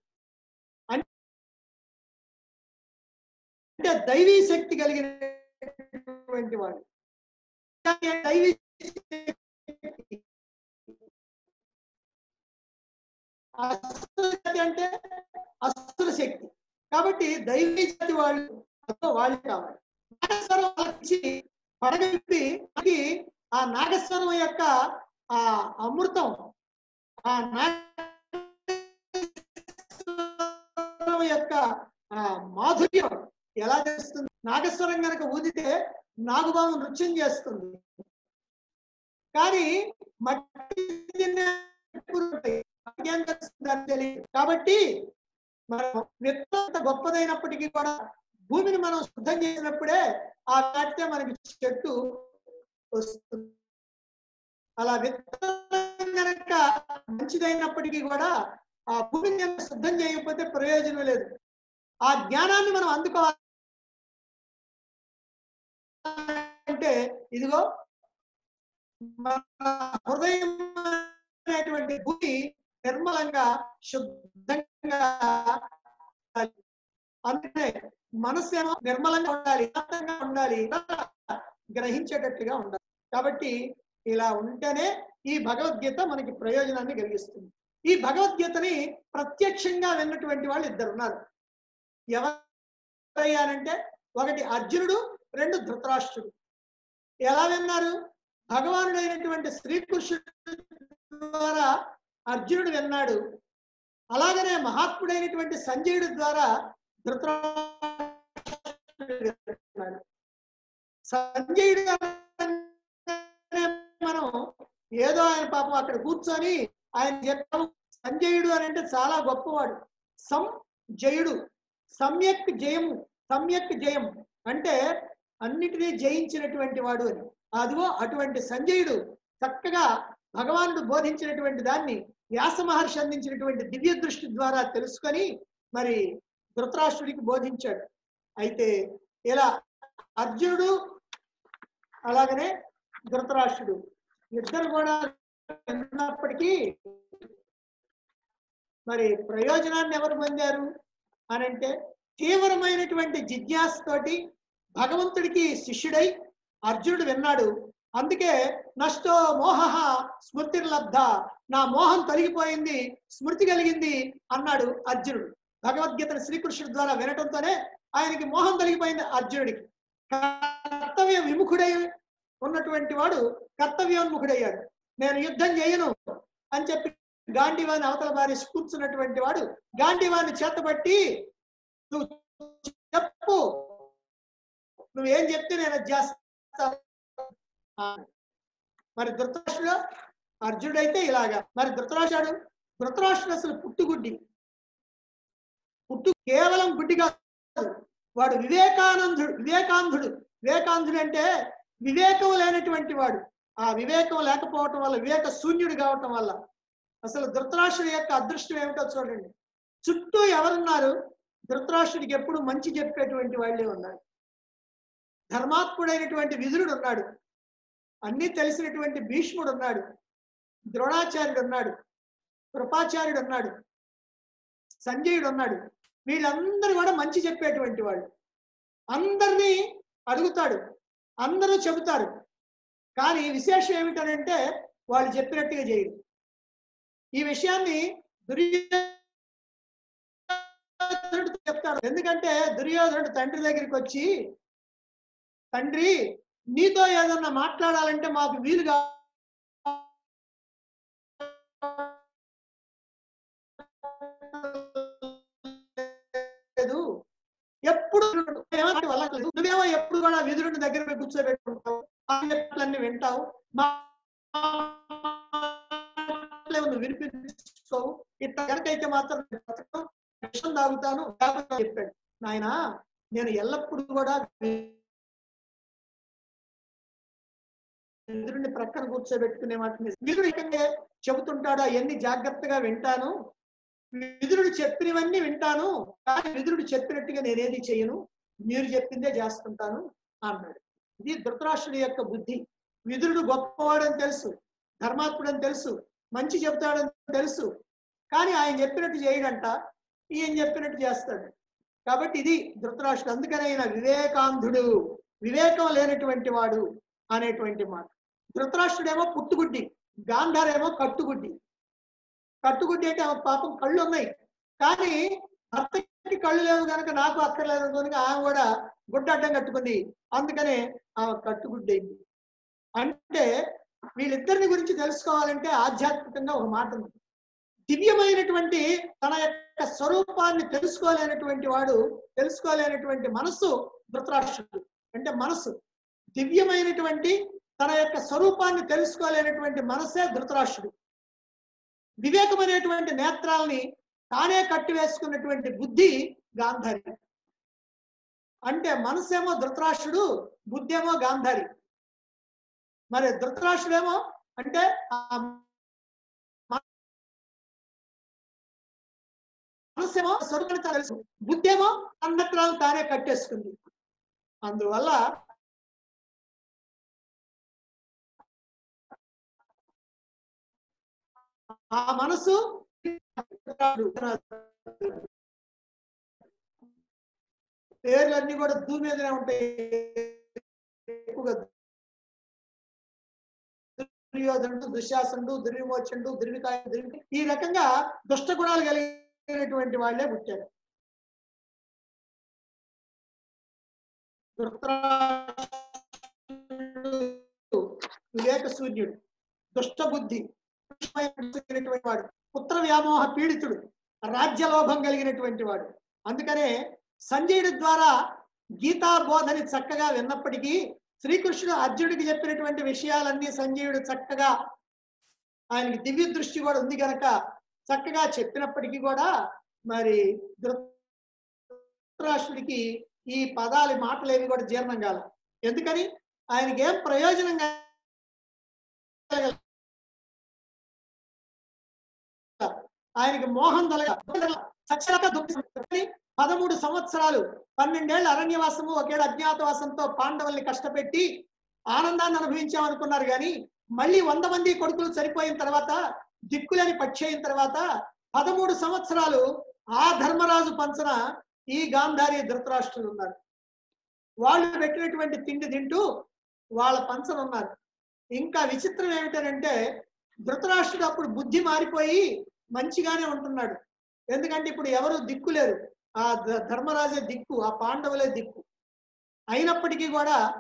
Speaker 1: అంటే దైవీ శక్తి కలిగినటువంటి వాడు దైవీ శక్తి అసుర శక్తి అంటే అసుర శక్తి కాబట్టి దైవీ శక్తి వాళ్ళు వాళ్ళు కావాలి నాగస్వరం వాళ్ళకి పడగలిపి మనకి ఆ నాగస్వరం యొక్క ఆ అమృతం ఆ నాగస్వరం యొక్క ఆ మాధుర్యం ఎలా చేస్తుంది నాగస్వరం కనుక ఊదితే నాగుబాము నృత్యం చేస్తుంది కానీ మట్టి తినే ఎప్పుడు ఉంటాయి. మనకేం తెలుస్తుంది అని తెలియదు కాబట్టి మనం విత్తనం అంత గొప్పదైనప్పటికీ కూడా భూమిని మనం శుద్ధం చేసినప్పుడే ఆ నాటితే మనకి చెట్టు వస్తుంది అలా విత్తనం కనుక మంచిదైనప్పటికీ కూడా ఆ భూమిని కనుక శుద్ధం చేయకపోతే ప్రయోజనం లేదు ఆ జ్ఞానాన్ని మనం అందుకోవాలి అంటే ఇదిగో మన హృదయం అనేటువంటి భూమి నిర్మలంగా శుద్ధంగా ఉండాలి. అందుకే మనస్సు ఏమో నిర్మలంగా ఉండాలి శాంతంగా ఉండాలి గ్రహించేటట్టుగా ఉండాలి కాబట్టి ఇలా ఉంటేనే ఈ భగవద్గీత మనకి ప్రయోజనాన్ని కలిగిస్తుంది ఈ భగవద్గీతని ప్రత్యక్షంగా విన్నటువంటి వాళ్ళు ఇద్దరు ఉన్నారు ఎవరయ్యారంటే ఒకటి అర్జునుడు రెండు ధృతరాష్ట్రుడు ఎలా విన్నారు భగవానుడైనటువంటి శ్రీకృష్ణుడు ద్వారా అర్జునుడు విన్నాడు అలాగనే మహాత్ముడైనటువంటి సంజయుడు ద్వారా ధృతరాష్ట్రుడు విన్నాడు సంజయుడు అనగానే మనం ఏదో ఆయన పాపం అక్కడ కూర్చొని ఆయన చెప్పాము సంజయుడు అని అంటే చాలా గొప్పవాడు సం జయుడు సమ్యక్ జయము సమ్యక్ జయం అంటే అన్నిటినీ జయించినటువంటి వాడు అని అదిగో అటువంటి సంజయుడు చక్కగా భగవానుడు బోధించినటువంటి దాన్ని వ్యాస మహర్షి అందించినటువంటి దివ్య దృష్టి ద్వారా తెలుసుకొని మరి ధృతరాష్ట్రుడికి బోధించాడు అయితే ఇలా అర్జునుడు అలాగనే ధృతరాష్ట్రుడు ఇద్దరు కూడా ఉన్నప్పటికీ మరి ప్రయోజనాన్ని ఎవరు పొందారు అని అంటే తీవ్రమైనటువంటి జిజ్ఞాసతోటి భగవంతుడికి శిష్యుడై అర్జునుడు విన్నాడు అందుకే నష్టో మోహ స్మృతిర్లబ్ధ నా మోహం తొలగిపోయింది స్మృతి కలిగింది అన్నాడు అర్జునుడు భగవద్గీతను శ్రీకృష్ణుడి ద్వారా వినటంతోనే ఆయనకి మోహం తొలగిపోయింది అర్జునుడికి కర్తవ్య విముఖుడై ఉన్నటువంటి వాడు కర్తవ్యోన్ముఖుడయ్యాడు నేను యుద్ధం చేయను అని చెప్పి గాంధీవాని అవతల బారి కూర్చున్నటువంటి వాడు గాంధీవాన్ని చేతబట్టి నువ్వు చెప్పు నువ్వేం చెప్తే నేను అది చేస్తా ఆ. మరి ధృతరాష్ట్రుడు అర్జునుడైతే ఇలాగా మరి ధృతరాష్ట్రుడు ధృతరాష్ట్రుడు అసలు పుట్టుగుడ్డి పుట్టు కేవలం గుడ్డి కాదు వాడు వివేకానందుడు వివేకాంధుడు వివేకాంధుడు అంటే వివేకం లేనటువంటి వాడు ఆ వివేకం లేకపోవటం వల్ల వివేక శూన్యుడు కావటం వల్ల అసలు ధృతరాష్ట్రుడి యొక్క అదృష్టం ఏమిటో చూడండి చుట్టూ ఎవరున్నారు ధృతరాష్ట్రుడికి ఎప్పుడు మంచి చెప్పేటువంటి వాళ్ళే ఉన్నారు ధర్మాత్ముడైనటువంటి విదురుడు ఉన్నాడు అన్నీ తెలిసినటువంటి భీష్ముడు ఉన్నాడు ద్రోణాచార్యుడు ఉన్నాడు కృపాచార్యుడు ఉన్నాడు సంజయుడు ఉన్నాడు వీళ్ళందరూ కూడా మంచి చెప్పేటువంటి వాళ్ళు అందరినీ అడుగుతాడు అందరూ చెబుతారు కానీ విశేషం ఏమిటనంటే వాళ్ళు చెప్పినట్టుగా చేయరు ఈ విషయాన్ని దుర్యోధనుడు చెప్తాడు ఎందుకంటే దుర్యోధనుడు తండ్రి దగ్గరికి వచ్చి తండ్రి నీతో ఏదన్నా మాట్లాడాలంటే మాకు వీలుగా లేదు ఎప్పుడు ఏమంటే వల్ల కాదు. నువ్వేమో ఎప్పుడు కూడా విధుడిని దగ్గర పోయి కూర్చోబెట్టుకుంటావు ఆ చెప్పలన్నీ వింటావు మా మాటలేమో నువ్వు వినిపించుకోవు ఇట్లా కనుకైతే మాత్రం నేను బతకను, విషం తాగుతాను లేకపోతే అని చెప్పాడు నాయన నేను ఎల్లప్పుడూ కూడా విధుడిని ప్రక్కన కూర్చోబెట్టుకునే వాటిని విధుడు ఇకంగా చెబుతుంటాడు అవన్నీ జాగ్రత్తగా వింటాను విదురుడు చెప్పినవన్నీ వింటాను కానీ విదురుడు చెప్పినట్టుగా నేనేది చేయను మీరు చెప్పిందే చేస్తుంటాను అన్నాడు ఇది ధృతరాష్ట్రుడి యొక్క బుద్ధి విదురుడు గొప్పవాడని తెలుసు ధర్మాత్ముడని తెలుసు మంచి చెప్తాడని తెలుసు కానీ ఆయన చెప్పినట్టు చేయడంట ఈయన చెప్పినట్టు చేస్తాడు కాబట్టి ఇది ధృతరాష్ట్రుడు అందుకని ఆయన వివేకాంధుడు వివేకం లేనటువంటి వాడు అనేటువంటి మాట ధృతరాష్ట్రుడేమో పుట్టుగుడ్డి గాంధారేమో కట్టుగుడ్డి కట్టుగుడ్డి అంటే ఆమె పాపం కళ్ళు ఉన్నాయి కానీ భర్తకి కళ్ళు లేవు కనుక నాకు అక్కర్లేదు కనుక ఆమె కూడా గుడ్డ అడ్డం కట్టుకుంది అందుకనే ఆమె కట్టుగుడ్డి అయింది అంటే వీళ్ళిద్దరిని గురించి తెలుసుకోవాలంటే ఆధ్యాత్మికంగా ఒక మాట ఉంది దివ్యమైనటువంటి తన యొక్క స్వరూపాన్ని తెలుసుకోలేనటువంటి వాడు తెలుసుకోలేనటువంటి మనస్సు ధృతరాష్ట్రుడు అంటే మనస్సు దివ్యమైనటువంటి తన యొక్క స్వరూపాన్ని తెలుసుకోలేనటువంటి మనస్సే ధృతరాష్ట్రుడు వివేకమైనటువంటి నేత్రాల్ని తానే కట్టి వేసుకున్నటువంటి బుద్ధి గాంధారి అంటే మనసేమో ధృతరాష్ట్రుడు బుద్ధి ఏమో గాంధారి మరి ధృతరాష్ట్రుడేమో అంటే ఆ మనసేమో స్వరూపాన్ని తాను తెలుసు బుద్ధి ఏమో అన్నత్రాలను తానే కట్టేసుకుంది అందువల్ల ఆ మనసు పేర్లు అన్ని కూడా దూ మీదనే ఉంటాయి ఎక్కువగా దుర్యోధనుడు దుశ్శాసనుడు దుర్విమోచనుడు దుర్వికాయ దుర్వి ఈ రకంగా దుష్ట గుణాలు కలిగినటువంటి వాళ్ళే పుట్టారు ధృతరాష్ట్రుడు వివేక శూన్యుడు దుష్ట బుద్ధి కలిగినటువంటి వాడు పుత్ర వ్యామోహ పీడితుడు రాజ్యలోభం కలిగినటువంటి వాడు అందుకనే సంజయుడి ద్వారా గీతా బోధని చక్కగా విన్నప్పటికీ శ్రీకృష్ణుడు అర్జునుడికి చెప్పినటువంటి విషయాలన్నీ సంజయుడు చక్కగా ఆయనకి దివ్య దృష్టి కూడా ఉంది గనక చక్కగా చెప్పినప్పటికీ కూడా మరి ధృతరాష్ట్రుడికి ఈ పదాలు మాటలు ఏవి కూడా జీర్ణం కాల ఎందుకని ఆయనకి ఏం ప్రయోజనం కలగల ఆయనకి మోహం కలగ సత్యరక దుఃఖి పదమూడు సంవత్సరాలు పన్నెండేళ్ల అరణ్యవాసము ఒకేడు అజ్ఞాతవాసంతో పాండవుల్ని కష్టపెట్టి ఆనందాన్ని అనుభవించామనుకున్నారు కానీ మళ్ళీ వంద మంది కొడుకులు చనిపోయిన తర్వాత దిక్కులేని పక్షి అయిన తర్వాత పదమూడు సంవత్సరాలు ఆ ధర్మరాజు పంచన ఈ గాంధారి ధృతరాష్ట్రులు ఉన్నారు వాళ్ళు పెట్టినటువంటి తిండి తింటూ వాళ్ళ పంచన ఉన్నారు ఇంకా విచిత్రం ఏమిటనంటే ధృతరాష్ట్రుడు అప్పుడు బుద్ధి మారిపోయి మంచిగానే ఉంటున్నాడు ఎందుకంటే ఇప్పుడు ఎవరు దిక్కు లేరు ఆ ధ- ధర్మరాజే దిక్కు ఆ పాండవులే దిక్కు అయినప్పటికీ కూడా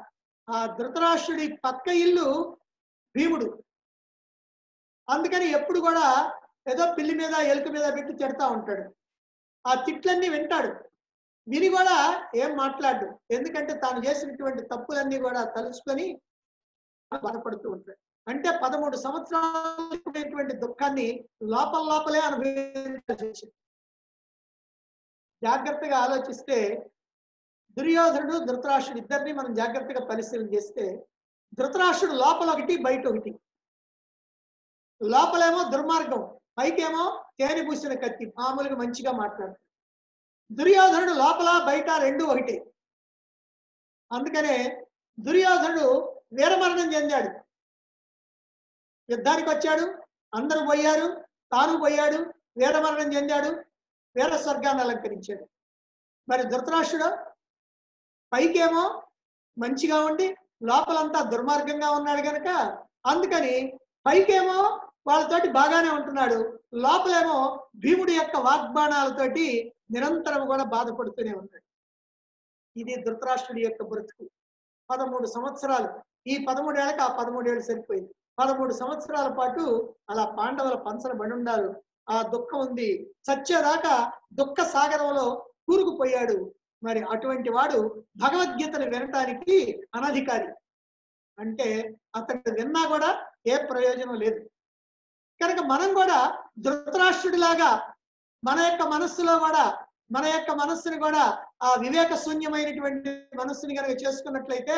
Speaker 1: ఆ ధృతరాష్ట్రుడి పక్క ఇల్లు భీముడు అందుకని ఎప్పుడు కూడా ఏదో పిల్లి మీద ఎలుక మీద పెట్టి తిడతా ఉంటాడు ఆ తిట్లన్నీ వింటాడు విని కూడా ఏం మాట్లాడు ఎందుకంటే తాను చేసినటువంటి తప్పులన్నీ కూడా తలుచుకొని బాధపడుతూ ఉంటాడు అంటే పదమూడు సంవత్సరాలటువంటి దుఃఖాన్ని లోపల లోపలే అనుభవించాల్సి వచ్చింది జాగ్రత్తగా ఆలోచిస్తే దుర్యోధనుడు ధృతరాష్ట్రుడు ఇద్దరిని మనం జాగ్రత్తగా పరిశీలన చేస్తే ధృతరాష్ట్రుడు లోపల ఒకటి బయట ఒకటి లోపలేమో దుర్మార్గం పైకేమో తేనె పూసిన కత్తి మామూలుగా మంచిగా మాట్లాడుతాడు దుర్యోధనుడు లోపల బయట రెండు ఒకటి అందుకనే దుర్యోధనుడు వీరమరణం చెందాడు యుద్ధానికి వచ్చాడు అందరూ పోయారు తాను పోయాడు వీరమరణం చెందాడు వీర స్వర్గాన్ని అలంకరించాడు మరి ధృతరాష్ట్రుడు పైకేమో మంచిగా ఉండి లోపలంతా దుర్మార్గంగా ఉన్నాడు గనక అందుకని పైకేమో వాళ్ళతోటి బాగానే ఉంటున్నాడు లోపలేమో భీముడి యొక్క వాగ్బాణాలతోటి నిరంతరం కూడా బాధపడుతూనే ఉన్నాడు ఇది ధృతరాష్ట్రుడి యొక్క బ్రతుకు పదమూడు సంవత్సరాలు ఈ పదమూడేళ్ళకి ఆ పదమూడేళ్ళు సరిపోయింది పదమూడు సంవత్సరాల పాటు అలా పాండవుల పంచన పడి ఉండారు ఆ దుఃఖం ఉంది చచ్చేదాకా దుఃఖ సాగరంలో కూరుకుపోయాడు మరి అటువంటి వాడు భగవద్గీతను వినటానికి అనధికారి అంటే అతను విన్నా కూడా ఏ ప్రయోజనం లేదు కనుక మనం కూడా ధృతరాష్ట్రుడిలాగా మన యొక్క మనస్సులో కూడా మన యొక్క మనస్సుని కూడా ఆ వివేక శూన్యమైనటువంటి మనస్సుని కనుక చేసుకున్నట్లయితే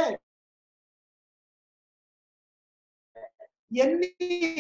Speaker 1: ఎన్ని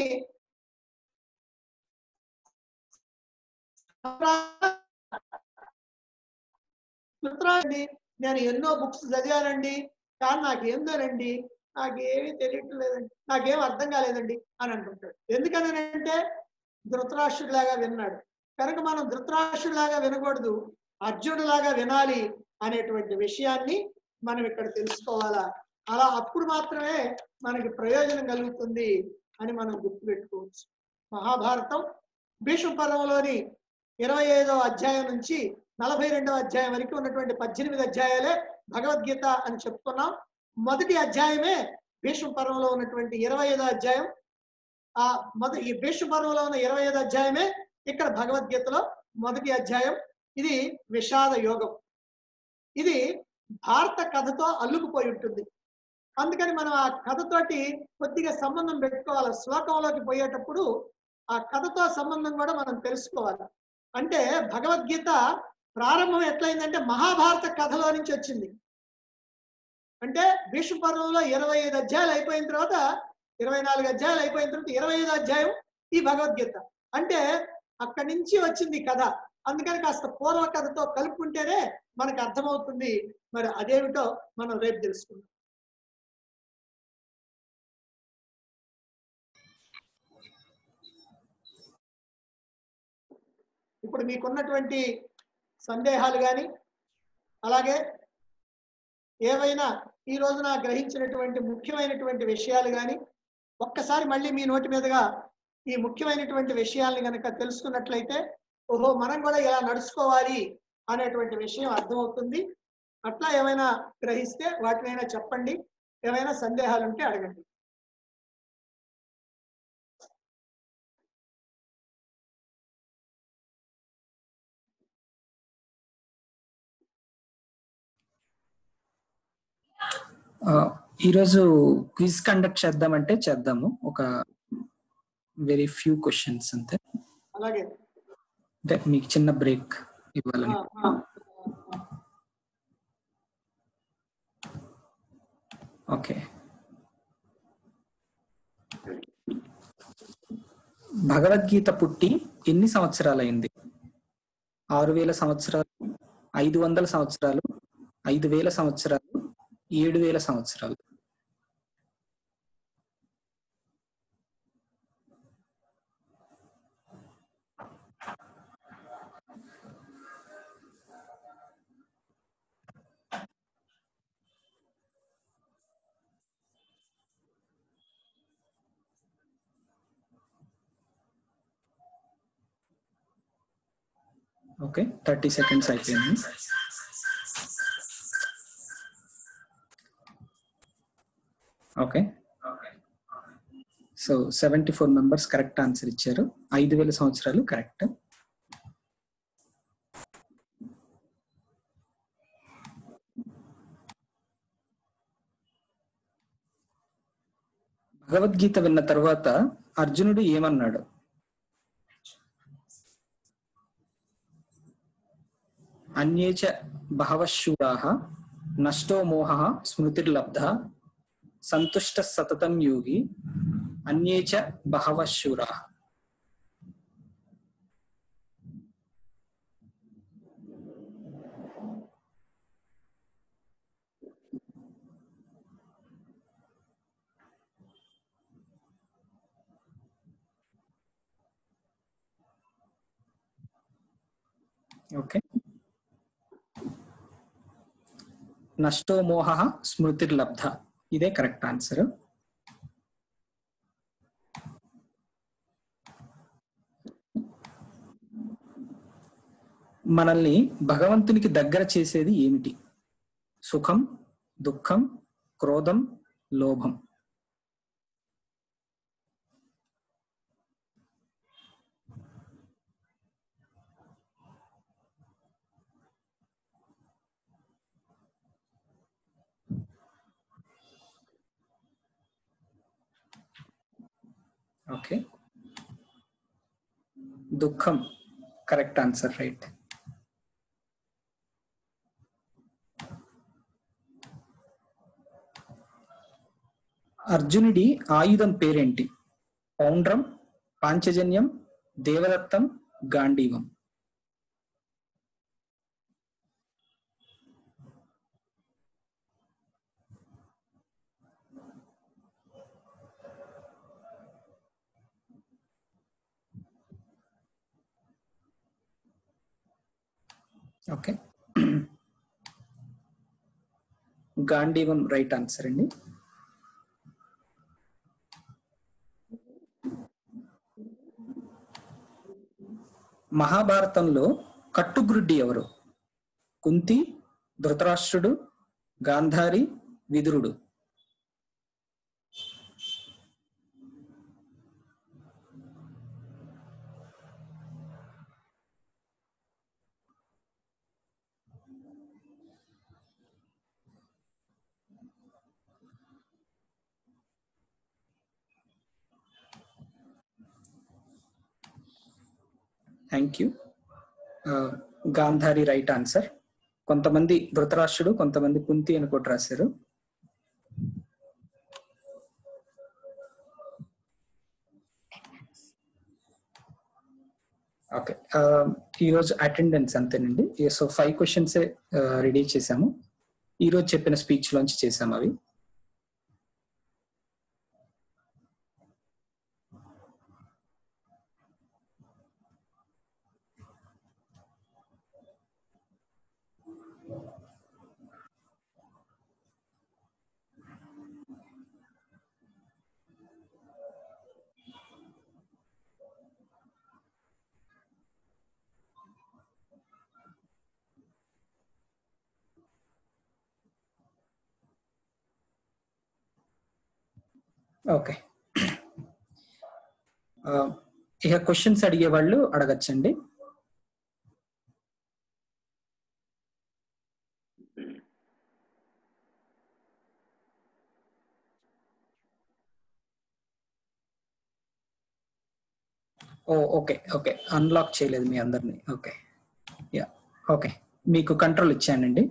Speaker 1: ధృతరాష్ట్రుడి నేను ఎన్నో బుక్స్ చదివానండి కానీ నాకు ఏందోనండి నాకేమీ తెలియట్లేదండి నాకేం అర్థం కాలేదండి అని అంటుంటాడు ఎందుకనంటే ధృతరాష్ట్రుడిలాగా విన్నాడు కనుక మనం ధృతరాష్ట్రుడిలాగా వినకూడదు అర్జునుడిలాగా వినాలి అనేటువంటి విషయాన్ని మనం ఇక్కడ తెలుసుకోవాలా అలా అప్పుడు మాత్రమే మనకి ప్రయోజనం కలుగుతుంది అని మనం గుర్తుపెట్టుకోవచ్చు మహాభారతం భీష్మ పర్వంలోని ఇరవై ఐదవ అధ్యాయం నుంచి నలభై రెండవ అధ్యాయం వరకు ఉన్నటువంటి పద్దెనిమిది అధ్యాయాలే భగవద్గీత అని చెప్పుకున్నాం మొదటి అధ్యాయమే భీష్మ పర్వంలో ఉన్నటువంటి ఇరవై ఐదో అధ్యాయం ఆ మొద ఈ భీష్మ పర్వంలో ఉన్న ఇరవై ఐదో అధ్యాయమే ఇక్కడ భగవద్గీతలో మొదటి అధ్యాయం ఇది విషాద యోగం ఇది భారత కథతో అల్లుకుపోయి ఉంటుంది అందుకని మనం ఆ కథతోటి కొద్దిగా సంబంధం పెట్టుకోవాలి శ్లోకంలోకి పోయేటప్పుడు ఆ కథతో సంబంధం కూడా మనం తెలుసుకోవాలి అంటే భగవద్గీత ప్రారంభం ఎట్లయిందంటే మహాభారత కథలో నుంచి వచ్చింది అంటే భీష్మ పర్వంలో ఇరవై ఐదు అధ్యాయాలు అయిపోయిన తర్వాత ఇరవై నాలుగు అధ్యాయాలు అయిపోయిన తర్వాత ఇరవై ఐదు అధ్యాయం ఈ భగవద్గీత అంటే అక్కడి నుంచి వచ్చింది కథ అందుకని కాస్త పూర్వ కథతో కలుపుకుంటేనే మనకు అర్థమవుతుంది మరి అదేమిటో మనం రేపు తెలుసుకుందాం ఇప్పుడు మీకున్నటువంటి సందేహాలు కానీ అలాగే ఏవైనా ఈ రోజున గ్రహించినటువంటి ముఖ్యమైనటువంటి విషయాలు కానీ ఒక్కసారి మళ్ళీ మీ నోటి మీదుగా ఈ ముఖ్యమైనటువంటి విషయాల్ని కనుక తెలుసుకున్నట్లయితే ఓహో మనం కూడా ఎలా నడుచుకోవాలి అనేటువంటి విషయం అర్థమవుతుంది అట్లా ఏమైనా గ్రహిస్తే వాటినైనా చెప్పండి ఏమైనా సందేహాలు ఉంటే అడగండి
Speaker 2: ఆ, ఈరోజు క్విజ్ కండక్ట్ చేద్దామంటే చేద్దాము ఒక వెరీ ఫ్యూ క్వశ్చన్స్ అంతే
Speaker 1: అలాగే
Speaker 2: అంటే మీకు చిన్న బ్రేక్
Speaker 1: ఆ,
Speaker 2: ఇవ్వాలని
Speaker 1: ఆ,
Speaker 2: ఓకే భగవద్గీత పుట్టి ఎన్ని సంవత్సరాలైంది ఆరు వేల సంవత్సరాలు ఐదు వందల సంవత్సరాలు ఐదు వేల సంవత్సరాలు ఏడు వేల సంవత్సరాలు ఓకే థర్టీ సెకండ్స్ అయిపోయింది okay so seventy four members correct answer ఇచ్చారు ఐదు వేల సంవత్సరాలు కరెక్ట్ భగవద్గీత విన్న తర్వాత అర్జునుడు ఏమన్నాడు అన్యే చ బహవశూరాः నష్టో మోహ స్మృతిర్లబ్ధ సంతుష్ట సతతం యోగి అన్యే చ బహవశూరాः ఓకే నష్టో మోహ స్మృతిర్లబ్ధ ఇదే కరెక్ట్ ఆన్సర్ మనల్ని భగవంతునికి దగ్గర చేసేది ఏమిటి సుఖం దుఃఖం క్రోధం లోభం ఓకే దుఃఖం కరెక్ట్ ఆన్సర్ రైట్ అర్జునుడి ఆయుధం పేరేంటి పౌండ్రం పాంచజన్యం దేవదత్తం గాంధీవం ఓకే గాంధీవం రైట్ ఆన్సర్ అండి మహాభారతంలో కట్టుగ్రుడ్డి ఎవరు కుంతి ధృతరాష్ట్రుడు గాంధారి విదురుడు thank you Gandhari right answer కొంతమంది ధృతరాష్ట్రుడు కొంతమంది కుంతి అని కూడా రాశారు ఓకే ఈరోజు అటెండెన్స్ అంతేనండి సో ఫైవ్ క్వశ్చన్స్ రెడీ చేశాము ఈరోజు చెప్పిన స్పీచ్ లోంచి చేసాము అవి ఓకే ఇక క్వశ్చన్స్ అడిగే వాళ్ళు అడగచ్చండి ఓ ఓకే ఓకే అన్లాక్ చేయలేదు మీ అందరిని ఓకే యా ఓకే మీకు కంట్రోల్ ఇచ్చానండి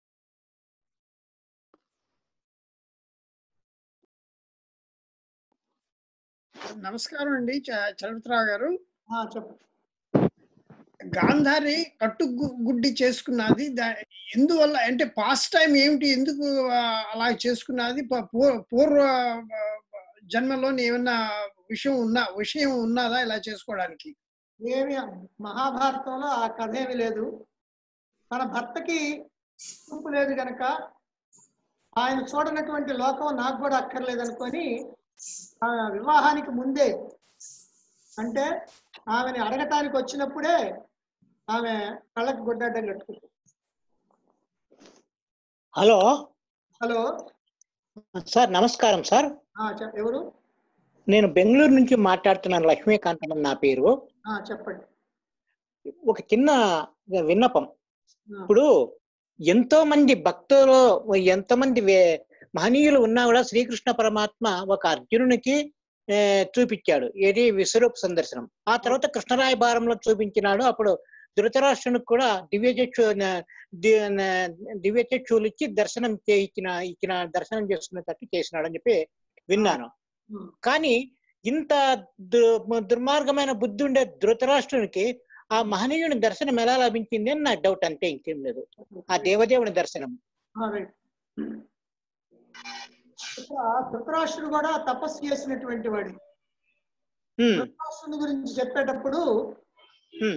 Speaker 3: నమస్కారం అండి చ- చలపతిరావు గారు
Speaker 1: ఆ, చెప్పు
Speaker 3: గాంధారి కట్టు గు- గుడ్డి చేసుకున్నది దా- ఎందువల్ల అంటే పాస్ట్ టైం ఏమిటి ఎందుకు ఆ, అలా చేసుకున్నది ప- పూ- పూర్వ ఆ, జన్మలోని ఏమన్నా విషయం ఉన్నా విషయం ఉన్నదా ఇలా చేసుకోవడానికి
Speaker 1: ఏమి మహాభారతంలో ఆ కథ ఏమి లేదు తన భర్తకి చూపు లేదు గనక ఆయన చూడనటువంటి లోకం నాకు కూడా అక్కర్లేదు అనుకొని ఆ వివాహానికి ముందే అంటే ఆమెని అడగటానికి వచ్చినప్పుడే ఆమె కళ్ళకి గుడ్డడ్డం కట్టుకుంది
Speaker 4: హలో
Speaker 1: హలో
Speaker 4: సార్ నమస్కారం సార్
Speaker 1: ఆ, చె- ఎవరు
Speaker 4: నేను బెంగళూరు నుంచి మాట్లాడుతున్నాను లక్ష్మీకాంతం అని నా పేరు
Speaker 1: ఆ, చెప్పండి
Speaker 4: ఒక చిన్న విన్నపం
Speaker 1: ఆ,
Speaker 4: ఇప్పుడు ఎంతో మంది భక్తులు ఎంతో మంది వే- మహనీయులు ఉన్నా కూడా శ్రీకృష్ణ పరమాత్మ ఒక అర్జునునికి ఏ, చూపించాడు ఏది విశ్వరూప సందర్శనం ఆ తర్వాత కృష్ణరాయబారంలో చూపించినాడు అప్పుడు ధృతరాష్ట్రునికి కూడా దివ్యచక్షు న- ది- న- దివ్యచక్షులు ఇచ్చి దర్శనం చే- ఇచ్చిన ఇచ్చిన దర్శనం చేసుకునేటట్టు చేసినాడు అని చెప్పి విన్నాను
Speaker 1: ఉమ్.
Speaker 4: కానీ ఇంత దు- దుర్మార్గమైన బుద్ధి ఉండే ధృతరాష్ట్రునికి ఆ మహనీయుని దర్శనం ఎలా లభించింది అని నా డౌట్ అంతే ఇంకేం లేదు ఆ దేవదేవుని దర్శనం
Speaker 1: ఆ, రైట్ ఇక్కడ ధృతరాష్ట్రుడు కూడా తపస్సు చేసినటువంటి వాడు
Speaker 4: ఉమ్,
Speaker 1: ధృతరాష్ట్రుని గురించి చెప్పేటప్పుడు
Speaker 4: ఉమ్,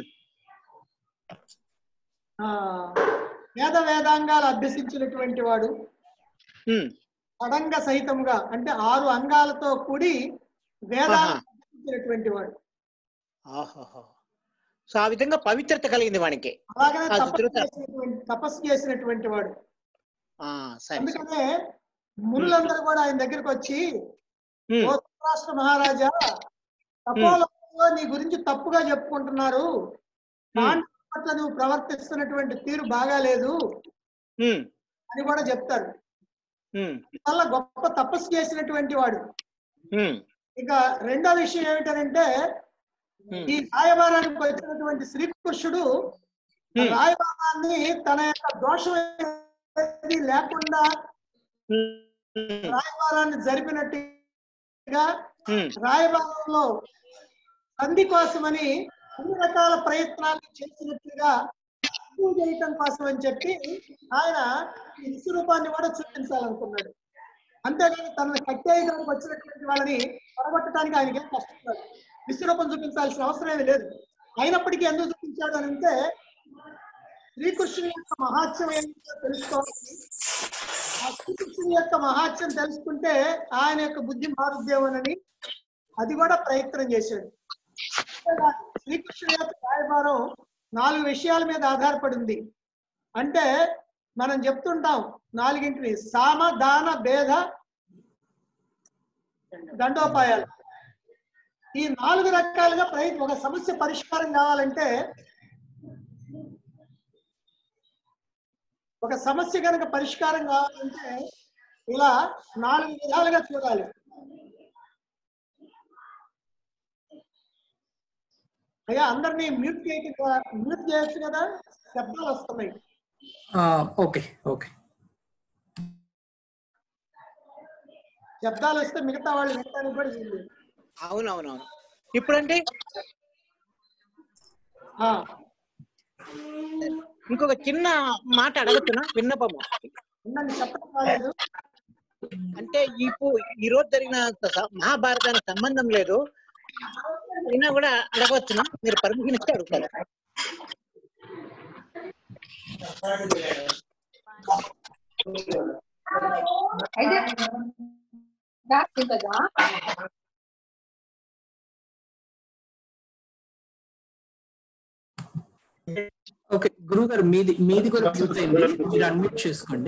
Speaker 1: ఆ వేద వేదాంగాలు అభ్యసించినటువంటి వాడు
Speaker 4: ఉమ్,
Speaker 1: సడంగ సహితముగా అంటే ఆరు అంగాలతో కూడి వేదాలు
Speaker 4: ఆహా.
Speaker 1: అభ్యసించినటువంటి వాడు
Speaker 4: ఆహాహా. సో ఆ విధంగా పవిత్రత కలిగింది వానికి
Speaker 1: అలాగనే
Speaker 4: ఆ
Speaker 1: తపస్సు
Speaker 4: ధృత-
Speaker 1: చేసినటువంటి తపస్సు చేసినటువంటి వాడు
Speaker 4: ఆ సరే సరే.
Speaker 1: అందుకనే మునులందరూ కూడా ఆయన దగ్గరికి వచ్చి
Speaker 4: ఉమ్,
Speaker 1: ఓ ధృతరాష్ట్ర మహారాజా తపోలోకంలో నీ గురించి తప్పుగా చెప్పుకుంటున్నారు పాండవుల పట్ల నువ్వు ప్రవర్తిస్తున్నటువంటి తీరు బాగాలేదు
Speaker 4: ఉమ్,
Speaker 1: అని కూడా చెప్తారు
Speaker 4: ఉమ్,
Speaker 1: వల్ల గొప్ప తపస్సు చేసినటువంటి వాడు
Speaker 4: ఉమ్,
Speaker 1: ఇక రెండో విషయం ఏమిటంటే
Speaker 4: ఉమ్,
Speaker 1: ఈ రాయబారానికి వచ్చినటువంటి శ్రీకృష్ణుడు
Speaker 4: ఉమ్,
Speaker 1: రాయబారాన్ని తన యొక్క దోషం ఏదీ లేకుండా
Speaker 4: ఉమ్,
Speaker 1: రాయబారాన్ని జరిపినట్టుగా
Speaker 4: ఉమ్,
Speaker 1: రాయబారంలో సంధి కోసమని అన్ని రకాల ప్రయత్నాలు చేసినట్టుగా తక్కువ చేయటం కోసం అని చెప్పి ఆయన ఈ విశ్వరూపాన్ని కూడా చూపించాలనుకున్నాడు అంతేగాని తనని కట్టేయడానికి వచ్చినటువంటి వాళ్ళని పడగొట్టడానికి ఆయనకి ఏం కష్టం లేదు విశ్వరూపం చూపించాల్సిన అవసరం ఏమీ లేదు అయినప్పటికీ ఎందుకు చూపించాడు అని అంటే శ్రీకృష్ణుని యొక్క మహాత్యం ఏంటో తెలుసుకోవాలి ఆ శ్రీకృష్ణుని యొక్క మహాత్యం తెలుసుకుంటే ఆయన యొక్క బుద్ధి మారుద్దేమోనని అది కూడా ప్రయత్నం చేశాడు అంతేకాదు, శ్రీకృష్ణుని యొక్క రాయబారం నాలుగు విషయాల మీద ఆధారపడింది అంటే మనం చెప్తుంటాం నాలుగింటిని సామ దాన భేద దండోపాయాలు ఈ నాలుగు రకాలుగా ప్రయత్నం ఒక సమస్య పరిష్కారం కావాలంటే ఒక సమస్య కనుక పరిష్కారం కావాలంటే ఇలా నాలుగు విధాలుగా చూడాలి అయ్యా అందరినీ మ్యూట్ చేయక మ్యూట్ చేయొచ్చు కదా శబ్దాలు వస్తున్నాయి
Speaker 2: ఆ, ఓకే ఓకే
Speaker 1: శబ్దాలు వస్తే మిగతా వాళ్ళు వినడానికి కూడా వీలు లేదు.
Speaker 4: అవునవునవును ఇప్పుడంటే
Speaker 1: ఆ,
Speaker 4: ఇంకొక చిన్న మాట అడగచ్చునా విన్నపము
Speaker 1: ఉండండి చెప్పడం కాలేదు
Speaker 4: అంటే ఇప్పుడు ఈ రోజు జరిగిన స- మహాభారతానికి సంబంధం లేదు అయినా కూడా అడగవచ్చునా మీరు పర్మిషన్ ఇస్తే అడుగుతారు
Speaker 2: ఓకే గురువు గారు మీది మీది కూడా మ్యూట్ అయింది మీరు అన్మ్యూట్ చేసుకోండి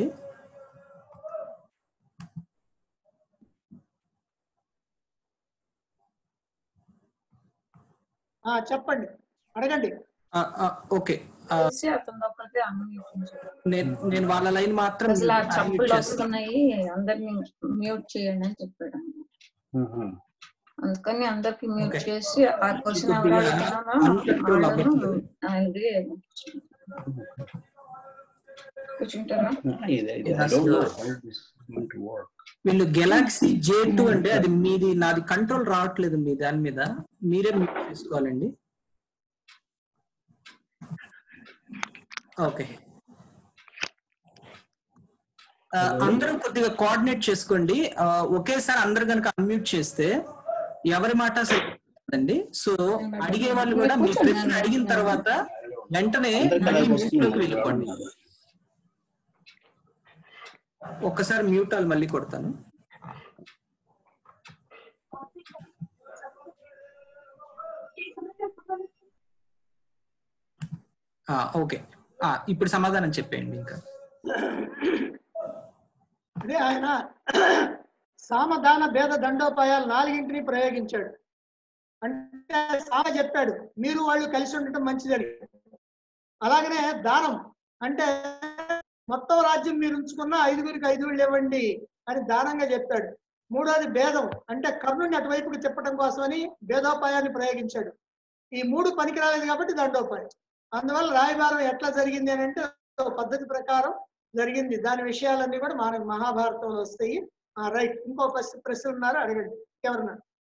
Speaker 1: ఆ, చెప్పండి అడగండి
Speaker 2: ఆ, ఆ, ఓకే ఆ,
Speaker 5: చేసి అతను ఒక్కరితే అన్మ్యూట్
Speaker 2: నేను నేను వాళ్ళ లైన్ మాత్రం
Speaker 5: అసలు ఆ
Speaker 2: mute
Speaker 5: చప్పులు
Speaker 2: చేస్తాను
Speaker 5: వస్తున్నాయి అందరిని మ్యూట్ చేయండి అని చెప్పాడు అందుకని అందరికి మ్యూట్
Speaker 2: Okay.
Speaker 5: చేసి ఆ క్వశ్చన్ ఎవరు
Speaker 2: కొద్దిగా
Speaker 5: అడుగుతున్నారో
Speaker 2: uncontrol
Speaker 5: వాళ్ళను
Speaker 2: అవ్వట్లేదు.
Speaker 5: ఆయనది కూర్చుంటారా
Speaker 2: I don't know
Speaker 6: how this is going to work.
Speaker 2: వీళ్ళు గెలాక్సీ జే టూ అంటే అది మీది నాది కంట్రోల్ రావట్లేదు మీ దాని మీద మీరే మ్యూట్ చేసుకోవాలండి ఓకే ఆ, అందరూ కొద్దిగా కోఆర్డినేట్ చేసుకోండి ఆ, ఒకేసారి అందరు కనుక అన్మ్యూట్ చేస్తే ఎవరి మాట అండి సో అడిగే వాళ్ళు కూడా మీ ప్రశ్న అడిగిన తర్వాత వెంటనే మళ్ళీ mute లోకి వెళ్ళిపోండి ఒక్కసారి మ్యూట్ వాళ్ళు మళ్ళీ కొడతాను ఆ, ఓకే ఆ, ఇప్పుడు సమాధానం చెప్పేయండి ఇంకా
Speaker 1: అదే ఆయన సామధాన భేద దండోపాయాలు నాలుగింటిని ప్రయోగించాడు అంటే సామ చెప్పాడు మీరు వాళ్ళు కలిసి ఉండటం మంచిదని అలాగనే దానం అంటే మొత్తం రాజ్యం మీరు ఉంచుకున్న ఐదుగురికి ఐదుగురు ఇవ్వండి అని దానంగా చెప్పాడు మూడోది భేదం అంటే కర్ణుని అటువైపుకి తిప్పడం కోసమని భేదోపాయాన్ని ప్రయోగించాడు ఈ మూడు పనికి రాలేదు కాబట్టి దండోపాయం అందువల్ల రాయబారం ఎట్లా జరిగింది అని అంటే ఒక పద్ధతి ప్రకారం జరిగింది దాని విషయాలన్నీ కూడా మన మహాభారతంలో వస్తాయి రైట్ ఇంకో ప్రశ్న ప్రశ్న ఉన్నారు అడగండి ఎవరన్నా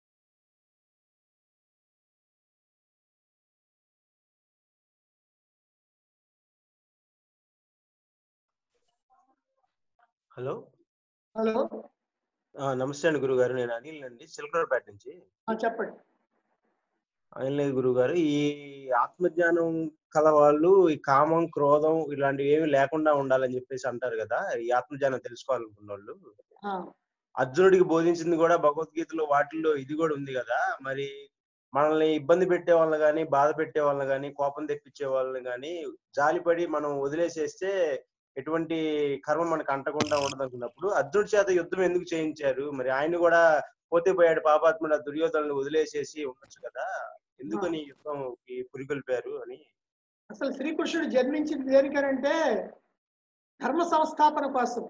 Speaker 6: హలో
Speaker 1: హలో
Speaker 6: ఆ, నమస్తే అండి గురుగారు నేను అనిల్ అండి సిల్కర్పేట నుంచి
Speaker 1: ఆ, చెప్పండి
Speaker 6: ఏం లేదు గురుగారు ఈ ఆత్మజ్ఞానం కల వాళ్ళు ఈ కామం క్రోధం ఇలాంటివి ఏమి లేకుండా ఉండాలని చెప్పేసి అంటారు కదా ఈ ఆత్మజ్ఞానం తెలుసుకోవాలనుకున్న వాళ్ళు
Speaker 1: ఆ,
Speaker 6: అర్జునుడికి బోధించింది కూడా భగవద్గీతలో వాటిల్లో ఇది కూడా ఉంది కదా మరి మనల్ని ఇబ్బంది పెట్టే వాళ్ళని కానీ బాధ పెట్టే వాళ్ళని కానీ కోపం తెప్పించే వాళ్ళని కానీ జాలిపడి మనం వదిలేసేస్తే ఎటువంటి కర్మ మనకు అంటకుండా ఉండదు అనుకున్నప్పుడు అర్జునుడి చేత యుద్ధం ఎందుకు చేయించారు మరి ఆయన కూడా పోతే పోయాడు పాపాత్ముడు ఆ దుర్యోధనలు వదిలేసేసి ఉండొచ్చు కదా ఎందుకని యుద్ధంకి పురికొల్పారు అని
Speaker 1: అసలు శ్రీకృష్ణుడు జన్మించింది దేనికనంటే ధర్మ సంస్థాపన కోసం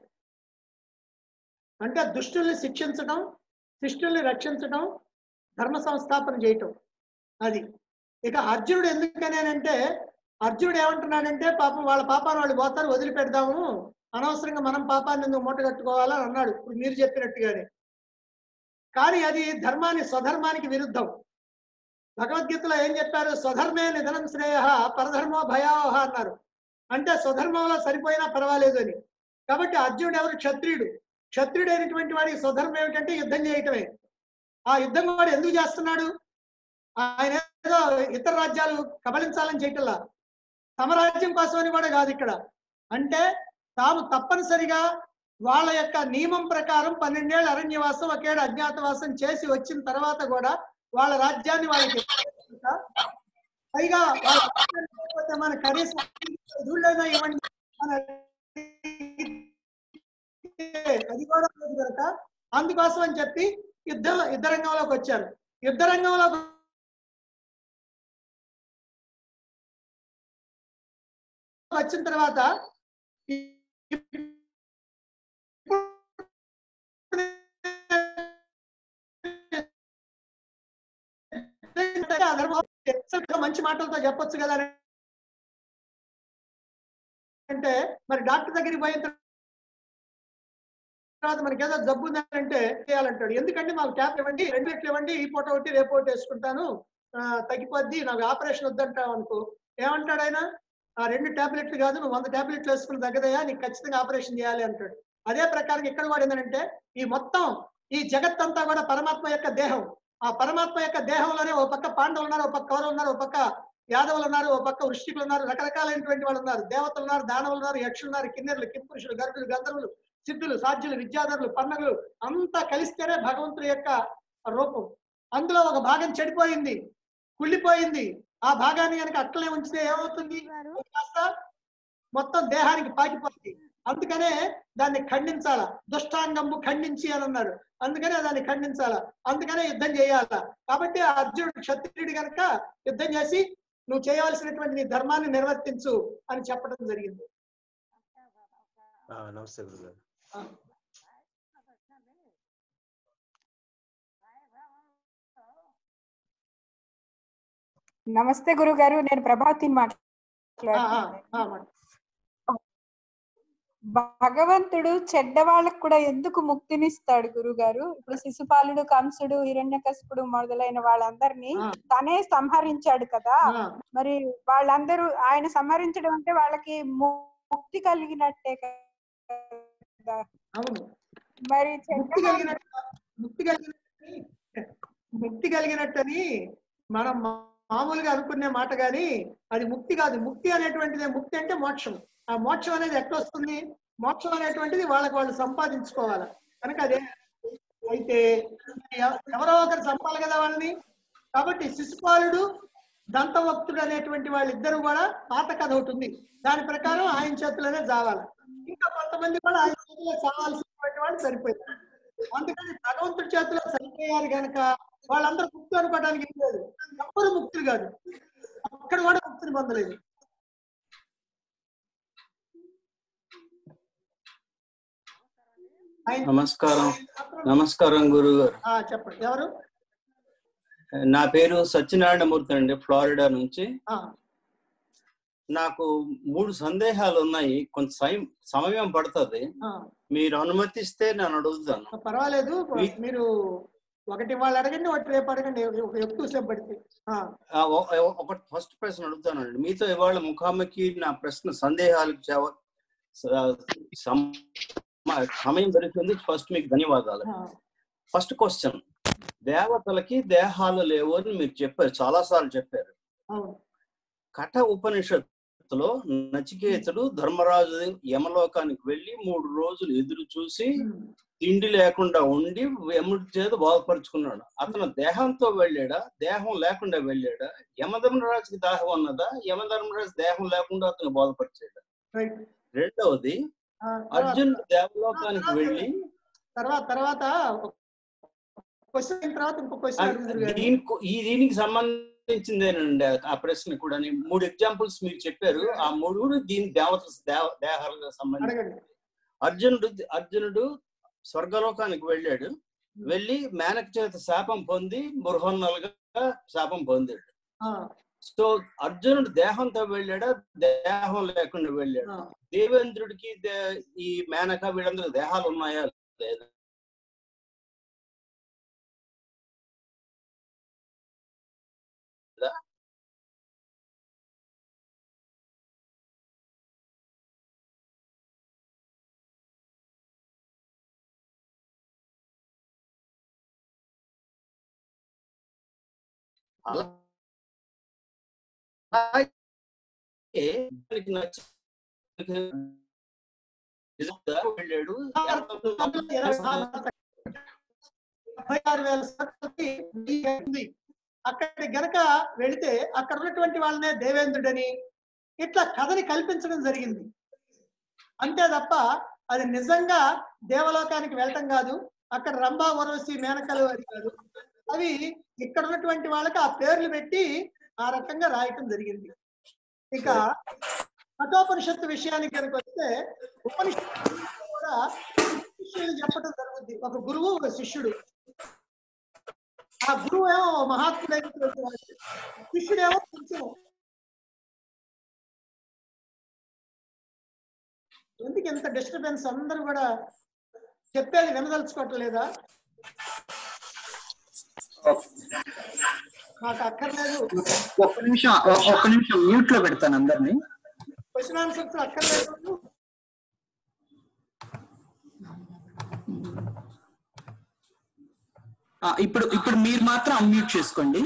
Speaker 1: అంటే దుష్టుల్ని శిక్షించడం శిష్టుల్ని రక్షించడం ధర్మ సంస్థాపన చేయటం అది ఇక అర్జునుడు ఎందుకనేనంటే అర్జునుడు ఏమంటున్నాడంటే పాపం వాళ్ళ పాపాన్ని వాళ్ళు పోతారు వదిలిపెడదాము అనవసరంగా మనం పాపాన్ని ఎందుకు మూట కట్టుకోవాలని అన్నాడు ఇప్పుడు మీరు చెప్పినట్టుగానే కానీ అది ధర్మాన్ని స్వధర్మానికి విరుద్ధం భగవద్గీతలో ఏం చెప్పారు స్వధర్మే నిధనం శ్రేయ పరధర్మో భయావహ అన్నారు అంటే స్వధర్మంలో సరిపోయినా పర్వాలేదు అని కాబట్టి అర్జునుడు ఎవరు క్షత్రియుడు క్షత్రియుడు అయినటువంటి వాడి స్వధర్మం ఏమిటంటే యుద్ధం చేయటమే ఆ యుద్ధం వాడు ఎందుకు చేస్తున్నాడు ఆయన ఏదో ఇతర రాజ్యాలు కబలించాలని చేయటల్లా తమ రాజ్యం కోసమని కూడా కాదు ఇక్కడ అంటే తాము తప్పనిసరిగా వాళ్ళ యొక్క నియమం ప్రకారం పన్నెండేళ్ళ అరణ్యవాసం ఒకేడు అజ్ఞాతవాసం చేసి వచ్చిన తర్వాత కూడా వాళ్ళ రాజ్యాన్ని వాళ్ళకి ఇవ్వకుండా, పైగా వాళ్ళ రాజ్యాన్ని ఇవ్వకపోతే మన కనీసం ఊళ్ళైనా ఇవ్వండి అని అడిగితే అది కూడా లేదు కనుక అందుకోసం అని చెప్పి యుద్ధ యుద్ధ రంగంలోకి వచ్చారు యుద్ధ రంగంలోకి వచ్చిన తర్వాత మంచి మాటలతో చెప్పొచ్చు కదా అని అంటే మరి డాక్టర్ దగ్గరికి పోయిన తర్వాత మనకి ఏదో జబ్బు ఉందంటే చేయాలంటాడు ఎందుకంటే మాకు ట్యాప్ ఇవ్వండి రెండు రెట్లు ఇవ్వండి ఈ పూట ఒకటి రేపు ఒకటి వేసుకుంటాను ఆ, తగ్గిపోద్ది నాకు ఆపరేషన్ వద్దంటావు అనుకో ఏమంటాడు ఆయన ఆ రెండు టాబ్లెట్లు కాదు నువ్వు వంద టాబ్లెట్లు వేసుకుని తగ్గదయా నీకు ఖచ్చితంగా ఆపరేషన్ చేయాలి అంటాడు అదే ప్రకారం ఇక్కడ కూడా ఏంటంటే ఈ మొత్తం ఈ జగత్తంతా కూడా పరమాత్మ యొక్క దేహం ఆ పరమాత్మ యొక్క దేహంలోనే ఓ పక్క పాండవులు ఉన్నారు ఓ పక్క కౌరవులు ఉన్నారు ఓ పక్క యాదవులు ఉన్నారు ఓ పక్క వృష్టికులు ఉన్నారు రకరకాలైనటువంటి వాళ్ళు ఉన్నారు దేవతలు ఉన్నారు దానవులు ఉన్నారు యక్షులు ఉన్నారు కిన్నెరులు కింపురుషులు గరుడులు గంధర్వులు సిద్ధులు సాధ్యులు విద్యాధరులు పన్నగులు అంతా కలిస్తేనే భగవంతుడి యొక్క రూపం అందులో ఒక భాగం చెడిపోయింది కుళ్ళిపోయింది ఆ భాగాన్ని కనుక అట్లనే ఉంచితే ఏమవుతుంది కాస్త మొత్తం దేహానికి పాకిపోతుంది అందుకనే దాన్ని ఖండించాల దుష్టాంగము ఖండించి అని అన్నాడు అందుకనే దాన్ని ఖండించాల అందుకనే యుద్ధం చేయాల కాబట్టి ఆ అర్జునుడు క్షత్రియుడు కనుక యుద్ధం చేసి నువ్వు చేయవలసినటువంటి నీ ధర్మాన్ని నిర్వర్తించు అని చెప్పడం జరిగింది
Speaker 6: ఆ, నమస్తే గురుగారు
Speaker 1: ఆ.
Speaker 7: నమస్తే గురుగారు నేను ప్రభాతిని
Speaker 1: ఆ, ఆ,
Speaker 7: మాట్లాడుతున్నాను
Speaker 1: ఆ, మాట.
Speaker 7: భగవంతుడు చెడ్డ వాళ్ళకు కూడా ఎందుకు ముక్తినిస్తాడు గురుగారు ఇప్పుడు శిశుపాలుడు కంసుడు హిరణ్యకశిపుడు మొదలైన వాళ్ళందరినీ
Speaker 1: ఆ,
Speaker 7: తనే సంహరించాడు కదా
Speaker 1: ఆ,
Speaker 7: మరి వాళ్ళందరూ ఆయన సంహరించడం అంటే వాళ్ళకి ము- ముక్తి కలిగినట్టే కదా
Speaker 1: అవును
Speaker 7: మరి చెడ్డ
Speaker 1: ముక్తి కలిగినట్టు ముక్తి కలిగినట్టని ముక్తి కలిగినట్టని మనం మా- మామూలుగా అనుకునే మాట గాని అది ముక్తి కాదు ముక్తి అనేటువంటిది ముక్తి అంటే మోక్షం ఆ మోక్షం అనేది ఎట్లా వస్తుంది మోక్షం అనేటువంటిది వాళ్ళకి వాళ్ళు సంపాదించుకోవాలి కనుక అదే అయితే ఎవ- ఎవరో ఒకరు చంపాలి కదా వాళ్ళని కాబట్టి శిశుపాలుడు దంతవక్తుడు అనేటువంటి వాళ్ళిద్దరూ కూడా పాత కథ ఒకటి ఉంది దాని ప్రకారం ఆయన చేతిలోనే చావాలి ఇంకా కొంతమంది కూడా ఆయన చేతిలో చావాల్సిన అనుకున్నటువంటి వాళ్ళు సరిపోయారు అందుకని భగవంతుడి చేతిలో సరిపోయారు గనక వాళ్ళందరూ ముక్తి అనుకోవడానికి ఏం లేదు ఎవ్వరు ముక్తులు కాదు అక్కడ కూడా ముక్తిని పొందలేదు ఆయన
Speaker 8: నమస్కారం నమస్కారం గురువు గారు
Speaker 1: ఆ, చెప్పండి ఎవరు
Speaker 8: నా పేరు సత్యనారాయణమూర్తి అండి ఫ్లోరిడా నుంచి
Speaker 1: ఆ,
Speaker 8: నాకు మూడు సందేహాలు ఉన్నాయి కొంత సమయం సమయం పడుతుంది
Speaker 1: ఆ,
Speaker 8: మీరు అనుమతిస్తే నేను అడుగుతాను
Speaker 1: పర్వాలేదు
Speaker 8: మీ-
Speaker 1: మీరు ఒకటి వాళ్ళు అడగండి ఒకటి రేపు అడగండి ఒక ఎక్కువ సేపు పడితే ఆ,
Speaker 8: ఆ, ఒ- ఒ- ఒక ఫస్ట్ ప్రశ్న అడుగుతానండి మీతో ఇవాళ ముఖాముఖి నా ప్రశ్న సందేహాలకు జవ- స- సమ- సమయం దొరికింది ఫస్ట్ మీకు ధన్యవాదాలు
Speaker 1: ఆ,
Speaker 8: ఫస్ట్ క్వశ్చన్ దేవతలకి దేహాలు లేవు అని మీరు చెప్పారు చాలా సార్లు చెప్పారు
Speaker 1: అవును
Speaker 8: కఠ ఉపనిషత్తులో నచికేతుడు ధర్మరాజు యమలోకానికి వెళ్ళి మూడు రోజులు ఎదురు చూసి
Speaker 1: ఉమ్,
Speaker 8: తిండి లేకుండా ఉండి యముడి చేత బాగుపరుచుకున్నాడు అతను దేహంతో వెళ్ళాడా దేహం లేకుండా వెళ్ళాడా యమధర్మరాజుకి దాహం ఉన్నదా యమధర్మరాజు దేహం లేకుండా అతను బాధపరిచాడు
Speaker 1: రైట్
Speaker 8: రెండవది
Speaker 1: ఆ,
Speaker 8: అర్జున్
Speaker 1: తర్వాత-
Speaker 8: దేవలోకానికి వెళ్ళి
Speaker 1: తర్వాత తర్వాత క్వశ్చన్ అయిన తర్వాత ఇంకో క్వశ్చన్ అడుగుతారు కానీ
Speaker 8: దీనికి ఈ దీనికి సంబంధించిందేనండి ఆ ప్రశ్న కూడా మూడు ఎగ్జాంపుల్స్ మీరు చెప్పారు ఆ మూడు కూడా దీని దేవత దేవ- దేహాలకు సంబంధించి
Speaker 1: అడగండి
Speaker 8: అర్జునుడు అర్జునుడు స్వర్గలోకానికి వెళ్ళాడు వెళ్ళి మేనక చేత శాపం పొంది బృహన్నలుగా శాపం పొందాడు
Speaker 1: ఆ,
Speaker 8: సో అర్జునుడు దేహంతో వెళ్ళాడా దేహం లేకుండా వెళ్ళాడు
Speaker 1: ఆ,
Speaker 8: దేవేంద్రుడికి దే- ఈ మేనక వీళ్ళందరూ దేహాలు ఉన్నాయా లేదా అలాగే దానికి నచ్చి నిజంగా వెళ్ళాడు
Speaker 1: డెబ్బై ఆరు వేల సంవత్సరాలకి ఉంది. అక్కడి గనక వెళితే అక్కడ ఉన్నటువంటి వాళ్ళనే దేవేంద్రుడని ఇట్లా కథని కల్పించడం జరిగింది అంతే తప్ప అది నిజంగా దేవలోకానికి వెళ్ళటం కాదు అక్కడ రంభా ఉర్వశి మేనకలు అది కాదు అవి ఇక్కడ ఉన్నటువంటి వాళ్ళకి ఆ పేర్లు పెట్టి ఆ రకంగా రాయటం జరిగింది ఇక కఠోపనిషత్తు విషయానికి కనుక వస్తే ఉపనిషత్తు కూడా శిష్యులు చెప్పడం జరుగుతుంది ఒక గురువు ఒక శిష్యుడు ఆ గురువు ఏమో మహాత్ముడైనటువంటి వాడు శిష్యుడేమో కొంచెం ఎందుకు ఇంత డిస్టర్బెన్స్ అందరూ కూడా చెప్పేది వినదలుచుకోవట్లేదా నాకు అక్కర్లేదు
Speaker 2: ఒక్క నిమిషం ఒ- ఒక్క నిమిషం మ్యూట్ లో పెడతాను అందరినీ
Speaker 1: క్వశ్చన్ ఆన్సర్స్ అక్కర్లేదు
Speaker 2: ఆ, ఇప్పుడు ఇప్పుడు మీరు మాత్రం అన్మ్యూట్ చేసుకోండి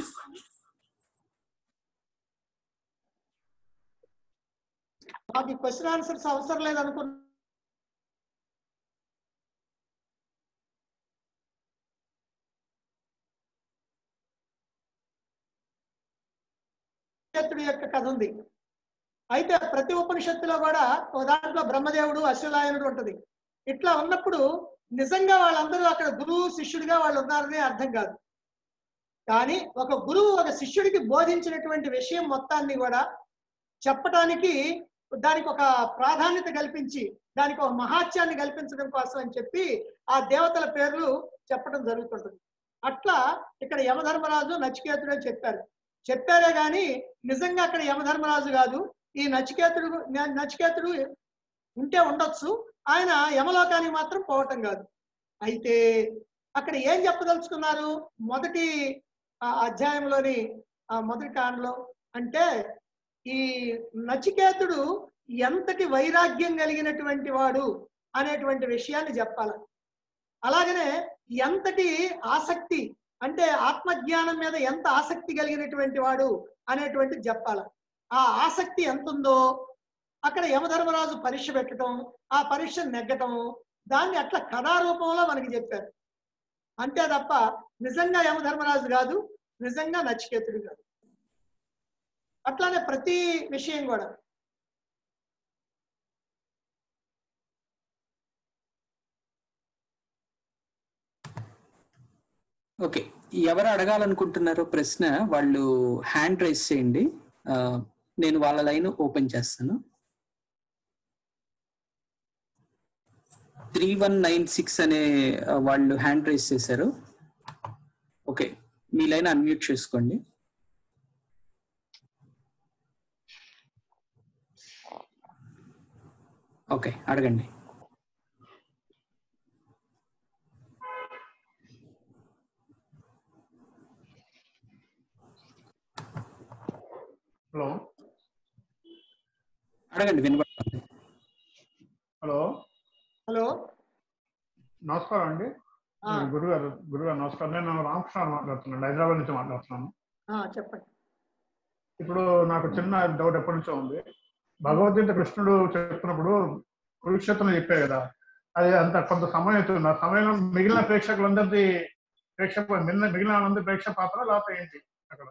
Speaker 1: నాకు ఈ క్వశ్చన్ ఆన్సర్స్ అవసరం లేదు అనుకున్నా ఉపనిషత్తుడి యొక్క కథ ఉంది అయితే ప్రతి ఉపనిషత్తులో కూడా ఒక దాంట్లో బ్రహ్మదేవుడు అశ్వలాయనుడు ఉంటది ఇట్లా ఉన్నప్పుడు నిజంగా వాళ్ళందరూ అక్కడ గురువు శిష్యుడిగా వాళ్ళు ఉన్నారని అర్థం కాదు కానీ ఒక గురువు ఒక శిష్యుడికి బోధించినటువంటి విషయం మొత్తాన్ని కూడా చెప్పటానికి దానికి ఒక ప్రాధాన్యత కల్పించి దానికి ఒక మహాత్యాన్ని కల్పించడం కోసం అని చెప్పి ఆ దేవతల పేర్లు చెప్పడం జరుగుతుంటుంది అట్లా ఇక్కడ యమధర్మరాజు నచికేతుడు అని చెప్పారు చెప్పారే గాని నిజంగా అక్కడ యమధర్మరాజు కాదు ఈ నచికేతుడు న- నచికేతుడు ఉంటే ఉండొచ్చు ఆయన యమలోకానికి మాత్రం పోవటం కాదు అయితే అక్కడ ఏం చెప్పదలుచుకున్నారు మొదటి ఆ అధ్యాయంలోని ఆ మొదటి కాండలో అంటే ఈ నచికేతుడు ఎంతటి వైరాగ్యం కలిగినటువంటి వాడు అనేటువంటి విషయాన్ని చెప్పాలి అలాగనే ఎంతటి ఆసక్తి అంటే ఆత్మజ్ఞానం మీద ఎంత ఆసక్తి కలిగినటువంటి వాడు అనేటువంటిది చెప్పాలి ఆ ఆసక్తి ఎంత ఉందో అక్కడ యమధర్మరాజు పరీక్ష పెట్టడం ఆ పరీక్ష నెగ్గటం దాన్ని అట్లా కథారూపంలో మనకి చెప్పారు అంతే తప్ప నిజంగా యమధర్మరాజు కాదు నిజంగా నచికేతుడు కాదు అట్లానే ప్రతి విషయం కూడా
Speaker 2: ఓకే ఎవరు అడగాలనుకుంటున్నారో ప్రశ్న వాళ్ళు హ్యాండ్ రైస్ చేయండి ఆ, నేను వాళ్ళ లైన్ ఓపెన్ చేస్తాను త్రీ వన్ నైన్ సిక్స్ అనే ఆ, వాళ్ళు హ్యాండ్ రైస్ చేశారు ఓకే మీ లైన్ అన్మ్యూట్ చేసుకోండి ఓకే అడగండి
Speaker 9: హలో
Speaker 2: అడగండి వినపడుతుంది
Speaker 9: హలో
Speaker 1: హలో
Speaker 9: నమస్కారం అండి
Speaker 1: ఆ,
Speaker 9: గురుగారు గురుగారు నమస్కారం నేను రామకృష్ణ మాట్లాడుతున్నాను హైదరాబాద్ నుంచి మాట్లాడుతున్నాను
Speaker 1: ఆ, చెప్పండి
Speaker 9: ఇప్పుడు నాకు చిన్న డౌట్ ఎప్పటి నుంచో ఉంది భగవద్గీత కృష్ణుడు చెప్తున్నప్పుడు కురుక్షేత్రం చెప్పారు కదా అది అంత కొంత సమయం అవుతుంది ఆ సమయంలో మిగిలిన ప్రేక్షకులందరిది ప్రేక్షక మిగిలిన మిగిలిన వాళ్ళందరి ప్రేక్షక పాత్ర లేకపోతే ఏంటి అక్కడ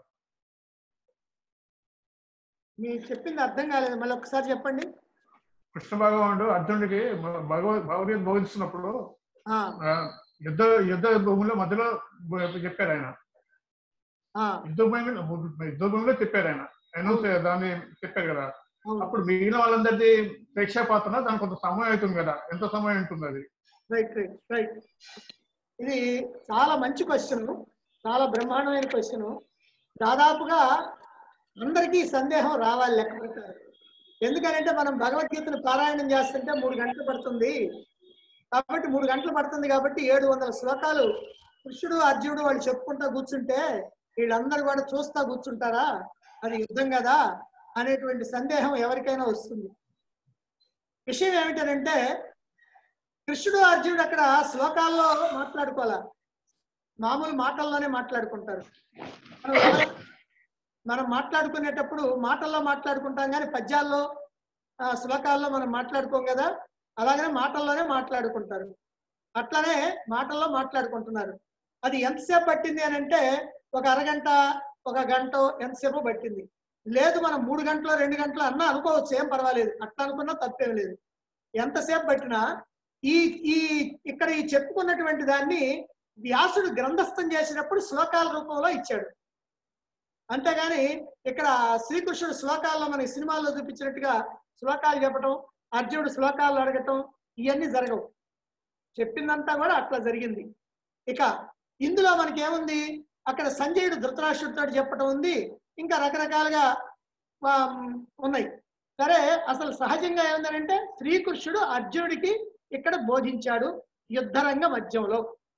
Speaker 1: మీరు చెప్పింది అర్థం కాలేదు మళ్ళీ ఒకసారి చెప్పండి
Speaker 9: కృష్ణ భగవానుడు అర్జునుడికి భగవద్ భగవద్గీత బోధిస్తున్నప్పుడు
Speaker 1: ఆ,
Speaker 9: ఆ, యుద్ధ యుద్ధ భూమిలో మధ్యలో చెప్పారు ఆయన
Speaker 1: ఆ,
Speaker 9: యుద్ధ భూమి యుద్ధ భూమిలో చెప్పారు ఆయన అనౌన్స్ దాన్ని చెప్పారు కదా
Speaker 1: అవును.
Speaker 9: అప్పుడు మిగిలిన వాళ్ళందరిది ప్రేక్షక పాత్ర దానికి కొంత సమయం అవుతుంది కదా ఎంత సమయం ఉంటుంది అది
Speaker 1: రైట్ రైట్ రైట్ ఇది చాలా మంచి క్వశ్చన్ చాలా బ్రహ్మాండమైన క్వశ్చన్ దాదాపుగా అందరికీ ఈ సందేహం రావాలి లెక్క ప్రకారం ఎందుకనంటే మనం భగవద్గీతను పారాయణం చేస్తుంటే మూడు గంటలు పడుతుంది కాబట్టి మూడు గంటలు పడుతుంది కాబట్టి ఏడు వందల శ్లోకాలు కృష్ణుడు అర్జునుడు వాళ్ళు చెప్పుకుంటా కూర్చుంటే వీళ్ళందరూ కూడా చూస్తా కూర్చుంటారా అది యుద్ధం కదా అనేటువంటి సందేహం ఎవరికైనా వస్తుంది విషయం ఏమిటంటే కృష్ణుడు అర్జునుడు అక్కడ శ్లోకాల్లో మాట్లాడుకోవాలా మామూలు మాటల్లోనే మాట్లాడుకుంటారు మనం ఎవరు- మనం మాట్లాడుకునేటప్పుడు మాటల్లో మాట్లాడుకుంటాం కానీ పద్యాల్లో ఆ, శ్లోకాల్లో మనం మాట్లాడుకోం కదా అలాగనే మాటల్లోనే మాట్లాడుకుంటారు అట్లనే మాటల్లో మాట్లాడుకుంటున్నారు అది ఎంతసేపు పట్టింది అని అంటే ఒక అరగంట ఒక గంట ఎంతసేపు పట్టింది లేదు మనం మూడు గంటలు రెండు గంటలు అన్నా అనుకోవచ్చు ఏం పర్వాలేదు అట్లా అనుకున్నా తప్పేం లేదు ఎంతసేపు పట్టినా ఈ ఈ ఇక్కడ ఈ చెప్పుకున్నటువంటి దాన్ని వ్యాసుడు గ్రంథస్థం చేసినప్పుడు శ్లోకాల రూపంలో ఇచ్చాడు అంతేగాని ఇక్కడ శ్రీకృష్ణుడు శ్లోకాల్లో మనకి సినిమాల్లో చూపించినట్టుగా శ్లోకాలు చెప్పటం అర్జునుడు శ్లోకాలు అడగటం ఇవన్నీ జరగవు చెప్పిందంతా కూడా అట్లా జరిగింది ఇక ఇందులో మనకి ఏముంది అక్కడ సంజయుడు ధృతరాష్ట్రుడితో చెప్పటం ఉంది ఇంకా రకరకాలుగా ఆ, ఉన్నాయి సరే అసలు సహజంగా ఏముందంటే శ్రీకృష్ణుడు అర్జునుడికి ఇక్కడ బోధించాడు యుద్ధరంగ మధ్యంలో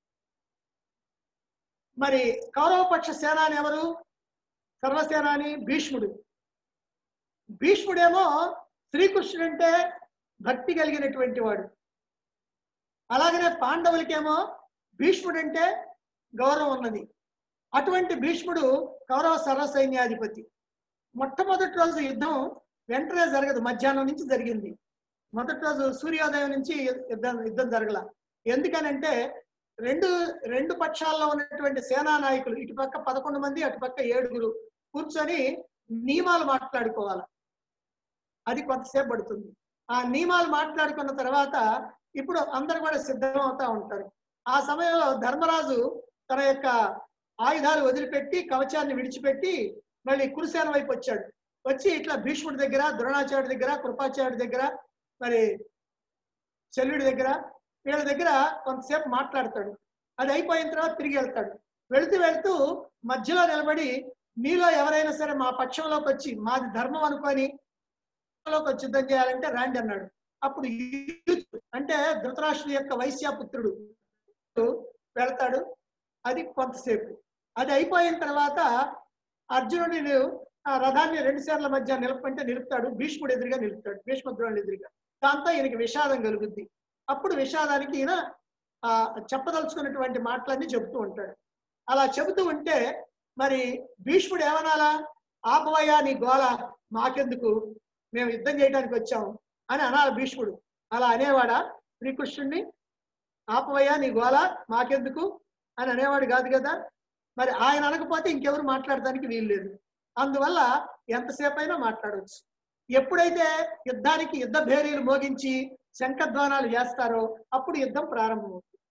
Speaker 1: మరి కౌరవపక్ష సేనాని ఎవరు సర్వసేనాని భీష్ముడు భీష్ముడేమో శ్రీకృష్ణుడు అంటే భక్తి కలిగినటువంటి వాడు అలాగనే పాండవులకేమో భీష్ముడు అంటే గౌరవం ఉన్నది అటువంటి భీష్ముడు కౌరవ సర్వసైన్యాధిపతి మొట్టమొదటి రోజు యుద్ధం వెంటనే జరగదు మధ్యాహ్నం నుంచి జరిగింది మొదటి రోజు సూర్యోదయం నుంచి యుద్ధం యుద్ధం జరగల ఎందుకనంటే రెండు రెండు పక్షాల్లో ఉన్నటువంటి సేనా నాయకులు ఇటుపక్క పదకొండు మంది అటుపక్క ఏడుగురు కూర్చొని నియమాలు మాట్లాడుకోవాలి అది కొంతసేపు పడుతుంది ఆ నియమాలు మాట్లాడుకున్న తర్వాత ఇప్పుడు అందరు కూడా సిద్ధం అవుతా ఉంటారు ఆ సమయంలో ధర్మరాజు తన యొక్క ఆయుధాలు వదిలిపెట్టి కవచాన్ని విడిచిపెట్టి మళ్ళీ కురుసేన వైపు వచ్చాడు వచ్చి ఇట్లా భీష్ముడి దగ్గర ద్రోణాచార్యుడి దగ్గర కృపాచార్యుడి దగ్గర మరి శల్యుడి దగ్గర వీళ్ళ దగ్గర కొంతసేపు మాట్లాడతాడు అది అయిపోయిన తర్వాత తిరిగి వెళ్తాడు వెళుతూ వెళ్తూ మధ్యలో నిలబడి మీలో ఎవరైనా సరే మా పక్షంలోకి వచ్చి మాది ధర్మం అనుకొని లోకి వచ్చి యుద్ధం చేయాలంటే రాండి అన్నాడు అప్పుడు యూత్ అంటే ధృతరాష్ట్రుడి యొక్క వైశ్యాపుత్రుడు వెళ్తాడు అది కొంతసేపు అది అయిపోయిన తర్వాత అర్జునుడిని ఆ రథాన్ని రెండు సేర్ల మధ్య నిలుపుకుంటే నిలుపుతాడు భీష్ముడు ఎదురుగా నిలుపుతాడు భీష్మద్రోణుడు ఎదురుగా దాంతో ఈయనకి విషాదం కలుగుద్ది అప్పుడు విషాదానికి ఈయన ఆ చెప్పదలుచుకున్నటువంటి మాటలన్నీ చెబుతూ ఉంటాడు అలా చెబుతూ ఉంటే మరి భీష్ముడు ఏమనాలా ఆపవయ్యా నీ గోల మాకెందుకు మేము యుద్ధం చేయడానికి వచ్చాము అని అనాలి భీష్ముడు అలా అనేవాడా శ్రీకృష్ణుడిని ఆపవయ్యా నీ గోల మాకెందుకు అని అనేవాడు కాదు కదా మరి ఆయన అనకపోతే ఇంకెవరు మాట్లాడడానికి వీలు లేదు అందువల్ల ఎంతసేపు అయినా మాట్లాడవచ్చు ఎప్పుడైతే యుద్ధానికి యుద్ధ భేరీలు మోగించి శంఖధ్వానాలు చేస్తారో అప్పుడు యుద్ధం ప్రారంభమవుతుంది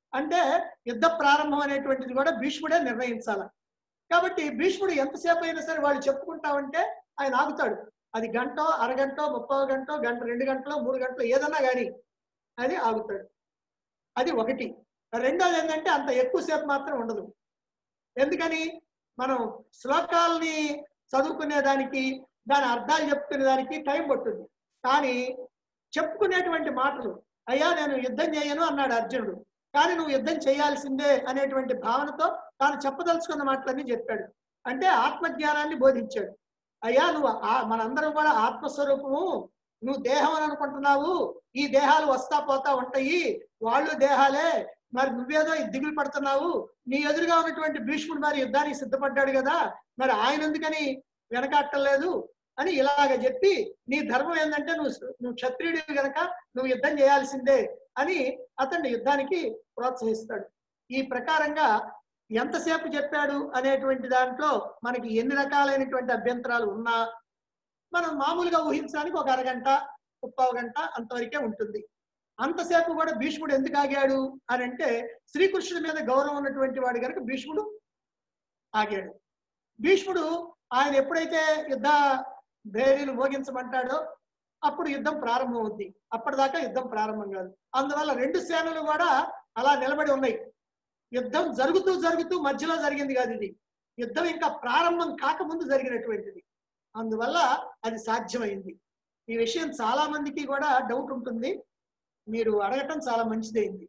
Speaker 1: అంటే యుద్ధ ప్రారంభం అనేటువంటిది కూడా భీష్ముడే నిర్ణయించాల కాబట్టి భీష్ముడు ఎంతసేపు అయినా సరే వాళ్ళు చెప్పుకుంటా ఉంటే ఆయన ఆగుతాడు అది గంట అరగంట ముప్పై గంట గంట రెండు గంటలు మూడు గంటలు ఏదన్నా కానీ అది ఆగుతాడు అది ఒకటి రెండోది ఏంటంటే అంత ఎక్కువసేపు మాత్రం ఉండదు ఎందుకని మనం శ్లోకాలని చదువుకునే దానికి దాని అర్థాలు చెప్పుకునే దానికి టైం పట్టుద్ది కానీ చెప్పుకునేటువంటి మాటలు అయ్యా నేను యుద్ధం చేయను అన్నాడు అర్జునుడు కానీ నువ్వు యుద్ధం చేయాల్సిందే అనేటువంటి భావనతో తాను చెప్పదలుచుకున్న మాటలన్నీ చెప్పాడు అంటే ఆత్మజ్ఞానాన్ని బోధించాడు అయ్యా నువ్వు ఆ- మనందరం కూడా ఆత్మస్వరూపము నువ్వు దేహం అని అనుకుంటున్నావు ఈ దేహాలు వస్తా పోతా ఉంటాయి వాళ్ళు దేహాలే మరి నువ్వేదో దిగులు పడుతున్నావు నీ ఎదురుగా ఉన్నటువంటి భీష్ముడు మరి యుద్ధానికి సిద్ధపడ్డాడు కదా మరి ఆయన ఎందుకని వెనకాట్టలేదు అని ఇలాగ చెప్పి నీ ధర్మం ఏంటంటే నువ్వు నువ్వు క్షత్రియుడివి గనక నువ్వు యుద్ధం చేయాల్సిందే అని అతన్ని యుద్ధానికి ప్రోత్సహిస్తాడు ఈ ప్రకారంగా ఎంతసేపు చెప్పాడు అనేటువంటి దాంట్లో మనకి ఎన్ని రకాలైనటువంటి అభ్యంతరాలు ఉన్నా మనం మామూలుగా ఊహించడానికి ఒక అరగంట ముప్పావు గంట అంతవరకే ఉంటుంది అంతసేపు కూడా భీష్ముడు ఎందుకు ఆగాడు అని అంటే శ్రీకృష్ణుడి మీద గౌరవం ఉన్నటువంటి వాడు కనుక భీష్ముడు ఆగాడు భీష్ముడు ఆయన ఎప్పుడైతే యుద్ధ భేరీలు మోగించమంటాడో అప్పుడు యుద్ధం ప్రారంభం అవుద్ది అప్పటిదాకా యుద్ధం ప్రారంభం కాదు అందువల్ల రెండు సేనలు కూడా అలా నిలబడి ఉన్నాయి యుద్ధం జరుగుతూ జరుగుతూ మధ్యలో జరిగింది కాదు ఇది యుద్ధం ఇంకా ప్రారంభం కాకముందు జరిగినటువంటిది అందువల్ల అది సాధ్యమైంది ఈ విషయం చాలా మందికి కూడా డౌట్ ఉంటుంది మీరు అడగటం చాలా మంచిదైంది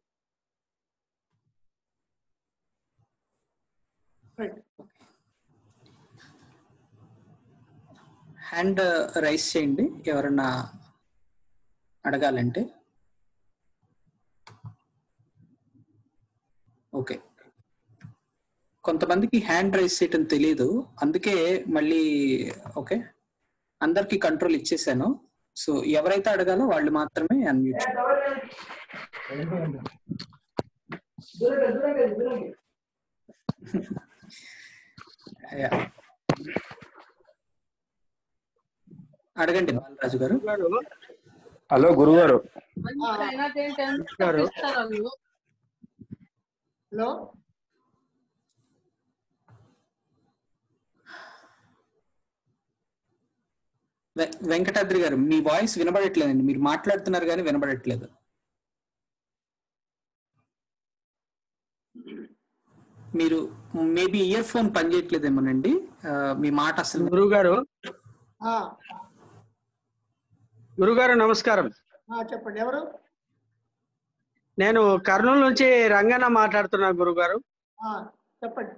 Speaker 1: రైట్
Speaker 2: హ్యాండ్ రైస్ చేయండి ఎవరన్నా అడగాలంటే ఓకే కొంతమందికి హ్యాండ్ రైస్ చేయటం తెలియదు అందుకే మళ్ళీ ఓకే అందరికి కంట్రోల్ ఇచ్చేసాను సో ఎవరైతే అడగాలో వాళ్ళు మాత్రమే అన్మ్యూట్ అడగండి బాలరాజు గారు
Speaker 10: హలో గురుగారు
Speaker 1: హలో
Speaker 2: వె- వెంకటాద్రి గారు మీ వాయిస్ వినబడట్లేదండి మీరు మాట్లాడుతున్నారు కానీ వినబడట్లేదు మీరు మేబీ ఇయర్ ఫోన్ పనిచేయట్లేదేమోనండి ఆ, మీ మాట అసలు
Speaker 10: గురుగారు
Speaker 1: ఆ,
Speaker 10: గురుగారు నమస్కారం
Speaker 1: ఆ, చెప్పండి ఎవరు
Speaker 10: నేను కర్నూలు నుంచి రంగన్న మాట్లాడుతున్నా గురుగారు
Speaker 1: ఆ, చెప్పండి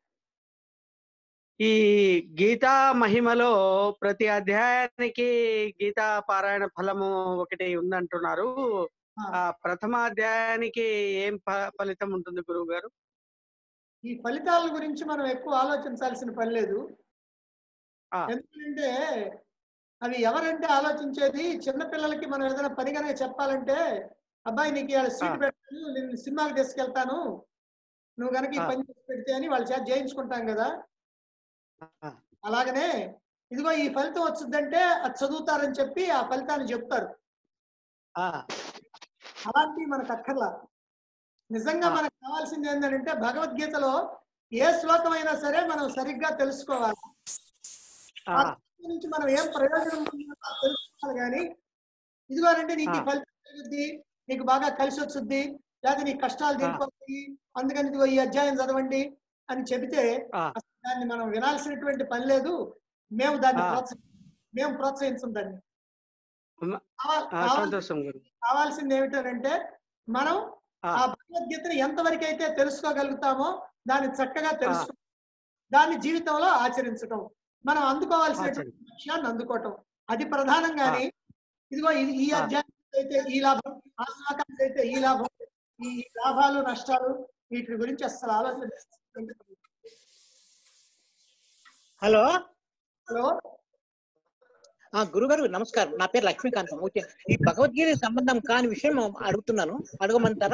Speaker 10: ఈ గీతా మహిమలో ప్రతి అధ్యాయానికి గీతా పారాయణ ఫలము ఒకటి ఉందంటున్నారు ఆ ప్రథమ అధ్యాయానికి ఏం ఫ- ఫలితం ఉంటుంది గురువు గారు
Speaker 1: ఈ ఫలితాల గురించి మనం ఎక్కువ ఆలోచించాల్సిన పని లేదు
Speaker 10: ఆ.
Speaker 1: ఎందుకంటే అవి ఎవరంటే ఆలోచించేది చిన్న పిల్లలకి మనం ఏదైనా పని కనుక చెప్పాలంటే అబ్బాయి నీకు ఇవాళ సీట్ పెడతాను నేను సినిమాకి తీసుకెళ్తాను నువ్వు కనుక ఈ
Speaker 10: ఆ.
Speaker 1: పని చేసి పెడితే అని వాళ్ళ చేత చేయించుకుంటాం కదా
Speaker 10: ఆ.
Speaker 1: అలాగనే ఇదిగో ఈ ఫలితం వచ్చిందంటే అది చదువుతారని చెప్పి ఆ ఫలితాన్ని చెప్తారు
Speaker 10: ఆ,
Speaker 1: అలాంటివి మనకు అక్కర్లా నిజంగా
Speaker 10: ఆ.
Speaker 1: మనకు కావాల్సింది ఏంటంటే భగవద్గీతలో ఏ శ్లోకం అయినా సరే మనం సరిగ్గా తెలుసుకోవాలి
Speaker 10: ఆ,
Speaker 1: ఆ శ్లోకం నుంచి మనం ఏం ప్రయోజనం పొందుతామో తెలుసుకోవాలి కానీ ఇదిగోనంటే నీకు ఈ
Speaker 10: ఆ.
Speaker 1: ఫలితం కలుగుద్ది నీకు బాగా కలిసి వచ్చుద్ది లేదా నీ కష్టాలు తీరిపోతాయి అందుకని ఇదిగో ఈ అధ్యాయం చదవండి అని చెబితే
Speaker 10: ఆ.
Speaker 1: అసలు దాన్ని మనం వినాల్సినటువంటి పని లేదు మేము దాన్ని
Speaker 10: ఆ.
Speaker 1: ప్రోత్సహి మేము ప్రోత్సహించం దాన్ని
Speaker 10: అమ్మ,
Speaker 1: కావా-
Speaker 10: ఆ,
Speaker 1: కావాల్సి-
Speaker 10: సంతోషం గురు
Speaker 1: కావాల్సింది ఏమిటంటే మనం
Speaker 10: ఆ.
Speaker 1: ఆ భగవద్గీతను ఎంతవరకు అయితే తెలుసుకోగలుగుతామో దాన్ని చక్కగా తెలుసుకో దాన్ని జీవితంలో ఆచరించటం మనం అందుకోవాల్సినటువంటి లక్ష్యాన్ని అందుకోవటం అది ప్రధానం కానీ ఇదిగో ఇది ఈ
Speaker 10: ఆ.
Speaker 1: అధ్యాయం అయితే ఈ లాభం ఆ శ్లోకానికి అయితే ఈ లాభం ఈ లాభాలు నష్టాలు వీటి గురించి అసలు ఆలోచన చేసేటువంటి పని.
Speaker 4: హలో
Speaker 1: హలో
Speaker 4: ఆ గురుగారు నమస్కారం నా పేరు లక్ష్మీకాంతం ఓకే ఈ భగవద్గీత సంబంధం కాని విషయం అడుగుతున్నాను అడగమంటారా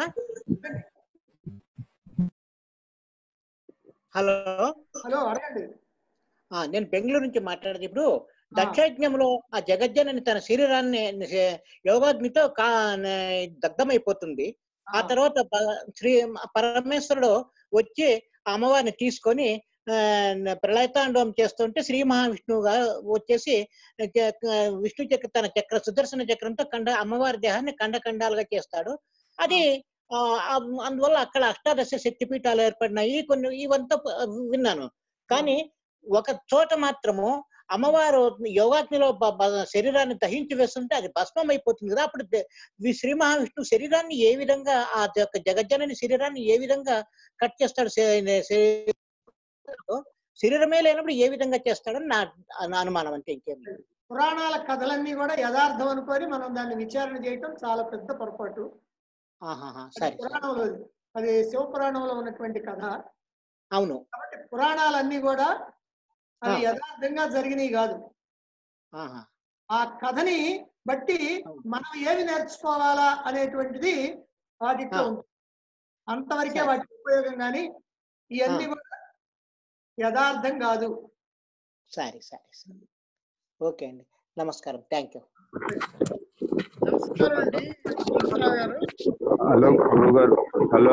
Speaker 4: హలో
Speaker 1: హలో అడగండి
Speaker 4: ఆ, నేను బెంగళూరు నుంచి మాట్లాడేది ఇప్పుడు దక్షయజ్ఞంలో ఆ జగజ్జనని తన శరీరాన్ని యోగాగ్నితో కా దగ్ధమైపోతుంది ఆ తర్వాత ప- శ్రీ పరమేశ్వరుడు వచ్చి ఆ అమ్మవారిని తీసుకొని ఆ, ప్రళయతాండవం చేస్తుంటే శ్రీ మహావిష్ణువుగా వచ్చేసి చ- క- విష్ణు చక్ర తన చక్ర సుదర్శన చక్రంతో కండ అమ్మవారి దేహాన్ని ఖండఖండాలుగా చేస్తాడు అది ఆ, ఆ, అందువల్ల అక్కడ అష్టాదశ శక్తిపీఠాలు ఏర్పడినాయి కొన్ని ఇవంతా ప- విన్నాను కానీ ఒక చోట మాత్రము అమ్మవారు యోగాగ్నిలో బ- బ- శరీరాన్ని దహించి వేస్తుంటే అది భస్మం అయిపోతుంది కదా అప్పుడు దే- వి- శ్రీ మహావిష్ణు శరీరాన్ని ఏ విధంగా ఆ యొక్క జగజ్జనని శరీరాన్ని ఏ విధంగా కట్ చేస్తాడు శే- శే- శరీరమే లేనప్పుడు ఏ విధంగా చేస్తాడని నా నా అనుమానం అంతే ఇంకేం లేదు
Speaker 1: పురాణాల కథలన్నీ కూడా యథార్థం అనుకొని మనం దాన్ని విచారణ చేయటం చాలా పెద్ద పొరపాటు
Speaker 4: ఆహాహా,
Speaker 1: అది
Speaker 4: సరే సరే
Speaker 1: పురాణంలో అది శివ పురాణంలో ఉన్నటువంటి కథ
Speaker 4: అవును
Speaker 1: కాబట్టి పురాణాలన్నీ కూడా అవి
Speaker 4: ఆ.
Speaker 1: యథార్థంగా జరిగినవి కాదు
Speaker 4: ఆహా
Speaker 1: ఆ కథని బట్టి మనం ఏమి నేర్చుకోవాలా అనేటువంటిది వాటిట్లో
Speaker 4: ఆ.
Speaker 1: ఉంది అంతవరకే
Speaker 4: సరే.
Speaker 1: వాటి ఉపయోగం కానీ ఇవన్నీ
Speaker 4: ఆ.
Speaker 1: కూడా యథార్థం కాదు
Speaker 4: సరే సరే సరే ఓకే అండి నమస్కారం థ్యాంక్ యూ
Speaker 3: నమస్కారం అండి శ్రీనివాసరావు గారు
Speaker 11: హలో గురువు గారు హలో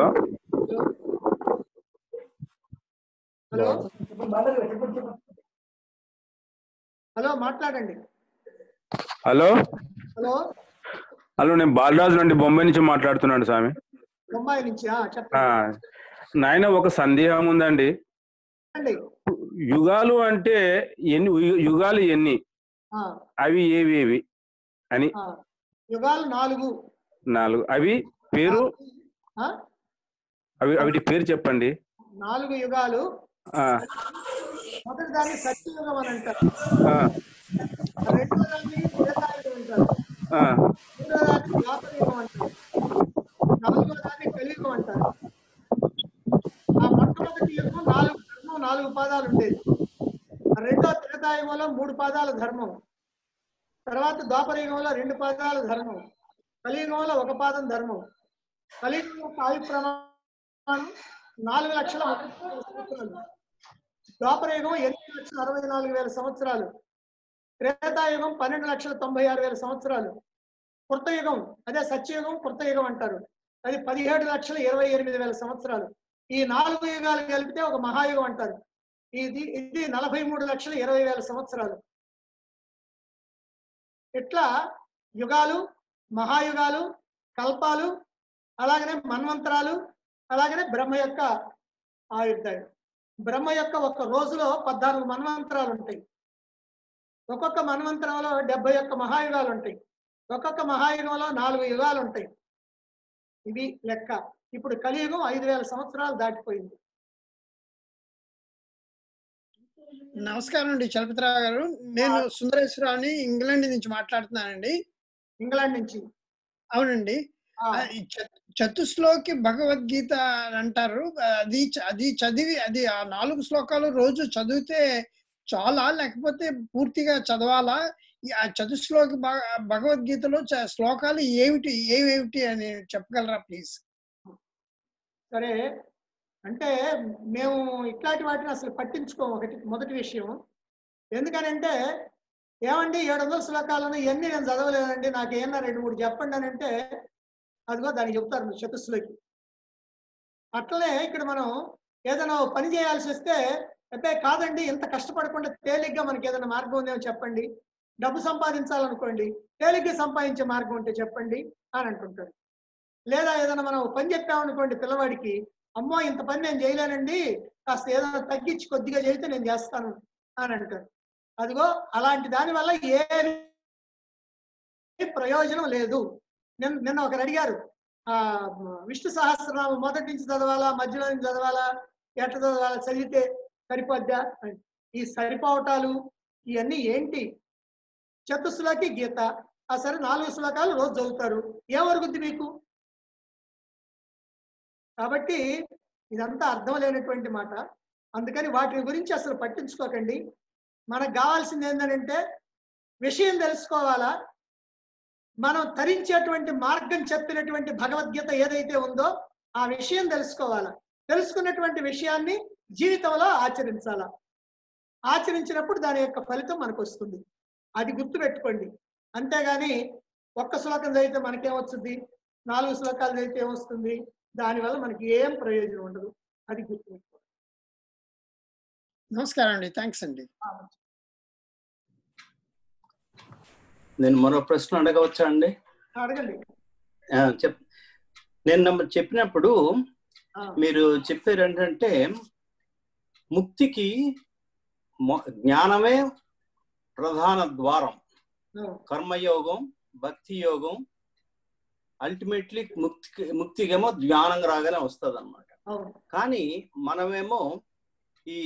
Speaker 1: హలో హలో మాట్లాడండి
Speaker 11: హలో
Speaker 1: హలో
Speaker 11: హలో నేను బాలరాజు నుండి బొంబాయి నుంచి మాట్లాడుతున్నాను స్వామి
Speaker 1: బొంబాయి నుంచి ఆ,
Speaker 11: ఆ,
Speaker 1: చెప్పండి
Speaker 11: నాయన ఒక సందేహం ఉందండి
Speaker 1: చెప్పండి
Speaker 11: యుగాలు అంటే ఎన్ని యు- యుగాలు ఎన్ని
Speaker 1: ఆ,
Speaker 11: అవి ఏవి ఏవి అని
Speaker 1: ఆ. యుగాలు నాలుగు
Speaker 11: నాలుగు అవి పేరు
Speaker 1: ఆ?
Speaker 11: అవి అవిటి పేరు చెప్పండి
Speaker 1: నాలుగు యుగాలు
Speaker 11: ఆ,
Speaker 1: మొదటి దాన్ని సత్యయుగం అని అంటారు
Speaker 11: ఆ,
Speaker 1: రెండో దాన్ని త్రేతాయుగం అంటారు
Speaker 11: ఆ,
Speaker 1: మూడో దాన్ని ద్వాపరయుగం అంటారు నాలుగో దాన్ని కలియుగం అంటారు ఆ మొట్టమొదటి యుగం నాలుగు ధర్మం నాలుగు పాదాలు ఉండేది ఆ రెండో త్రేతాయుగంలో మూడు పాదాల ధర్మం తర్వాత ద్వాపరయుగంలో రెండు పాదాల ధర్మం కలియుగంలో ఒక పాదం ధర్మం కలియుగం యొక్క ఆయు ప్రమాణం నాలుగు లక్షల ముప్పై వేల సంవత్సరాలు ద్వాపరయుగం ఎనిమిది లక్షల అరవై నాలుగు వేల సంవత్సరాలు త్రేతాయుగం పన్నెండు లక్షల తొంభై ఆరు వేల సంవత్సరాలు కృతయుగం అదే సత్యయుగం కృతయుగం అంటారు అది పదిహేడు లక్షల ఇరవై ఎనిమిది వేల సంవత్సరాలు ఈ నాలుగు యుగాలు కలిపితే ఒక మహాయుగం అంటారు ఇది ఇది నలభై మూడు లక్షల ఇరవై వేల సంవత్సరాలు ఇట్లా యుగాలు మహాయుగాలు కల్పాలు అలాగనే మన్వంతరాలు అలాగనే బ్రహ్మ యొక్క ఆయుర్దాయం బ్రహ్మ యొక్క ఒక రోజులో పద్నాలుగు మన్వంతరాలు ఉంటాయి ఒక్కొక్క మన్వంతరంలో డెబ్బై ఒక్క మహాయుగాలు ఉంటాయి ఒక్కొక్క మహాయుగంలో నాలుగు యుగాలు ఉంటాయి ఇది లెక్క ఇప్పుడు కలియుగం ఐదు వేల సంవత్సరాలు దాటిపోయింది
Speaker 3: నమస్కారం అండి చలపతిరావు గారు నేను సుందరేశ్వరరావుని ఇంగ్లాండ్ నుంచి మాట్లాడుతున్నానండి
Speaker 1: ఇంగ్లాండ్ నుంచి
Speaker 3: అవునండి
Speaker 1: ఆ,
Speaker 3: ఆ, ఈ చ- చతుశ్లోకి భగవద్గీత అని అంటారు అది చ- అది చదివి అది ఆ నాలుగు శ్లోకాలు రోజు చదివితే చాలా లేకపోతే పూర్తిగా చదవాలా ఈ ఆ చతుశ్లోకి భగ- భగవద్గీతలో చ- శ్లోకాలు ఏమిటి ఏమేమిటి అని చెప్పగలరా ప్లీజ్
Speaker 1: సరే అంటే మేము ఇట్లాంటి వాటిని అసలు పట్టించుకోము ఒకటి మొదటి విషయం ఎందుకనంటే ఏమండి ఏడు వందల శ్లోకాలను ఇవన్నీ నేను చదవలేదండి నాకు ఏమన్నా రెండు మూడు చెప్పండి అని అంటే అదిగో దానికి చెప్తారు మీరు చతుస్సులకి అట్లనే ఇక్కడ మనం ఏదైనా ఓ పని చేయాల్సి వస్తే అంటే కాదండి ఇంత కష్టపడకుండా తేలిగ్గా మనకి ఏదైనా మార్గం ఉందేమో చెప్పండి డబ్బు సంపాదించాలనుకోండి తేలిగ్గా సంపాదించే మార్గం ఉంటే చెప్పండి అని అంటుంటారు లేదా ఏదైనా మనం ఓ పని చెప్పామనుకోండి పిల్లవాడికి అమ్మో ఇంత పని నేను చేయలేనండి కాస్త ఏదైనా తగ్గించి కొద్దిగా చేస్తే నేను చేస్తాను అని అంటారు అదిగో అలాంటి దాని వల్ల ఏ ప్రయోజనం లేదు నిన్న నిన్న ఒకరు అడిగారు ఆ విష్ణు సహస్రనామం మొదటి నుంచి చదవాలా మధ్యలో నుంచి చదవాలా ఎట్లా చదవాలా చదివితే సరిపోద్దా అని. ఈ సరిపోవటాలు ఇవన్నీ ఏంటి చతుస్సులోకి గీత ఆ సరే నాలుగు శ్లోకాలు రోజు చదువుతారు ఏమరుగుద్ది మీకు కాబట్టి ఇదంతా అర్థం లేనటువంటి మాట అందుకని వాటి గురించి అసలు పట్టించుకోకండి మనకు కావాల్సింది ఏంటంటే విషయం తెలుసుకోవాలా మనం తరించేటువంటి మార్గం చెప్పినటువంటి భగవద్గీత ఏదైతే ఉందో ఆ విషయం తెలుసుకోవాలా తెలుసుకున్నటువంటి విషయాన్ని జీవితంలో ఆచరించాలా ఆచరించినప్పుడు దాని యొక్క ఫలితం మనకు వస్తుంది అది గుర్తుపెట్టుకోండి అంతేగాని ఒక్క శ్లోకం చదివితే మనకేమొచ్చుద్ది నాలుగు శ్లోకాలు చదివితే ఏమొస్తుంది దానివల్ల మనకి ఏం ప్రయోజనం ఉండదు అది గుర్తుపెట్టుకోవాలి
Speaker 3: నమస్కారం అండి థ్యాంక్స్ అండి
Speaker 8: నేను మరో ప్రశ్న అడగవచ్చా అండి
Speaker 1: అడగండి
Speaker 8: ఆ, చెప్ నేను నమ్మ- చెప్పినప్పుడు
Speaker 1: ఆ,
Speaker 8: మీరు చెప్పారు ఏంటంటే ముక్తికి మొ- జ్ఞానమే ప్రధాన ద్వారం
Speaker 1: ఆ,
Speaker 8: కర్మయోగం భక్తి యోగం అల్టిమేట్లీ ముక్తికి ముక్తికేమో జ్ఞానం రాగానే వస్తుంది అనమాట
Speaker 1: అవును
Speaker 8: కానీ మనమేమో ఈ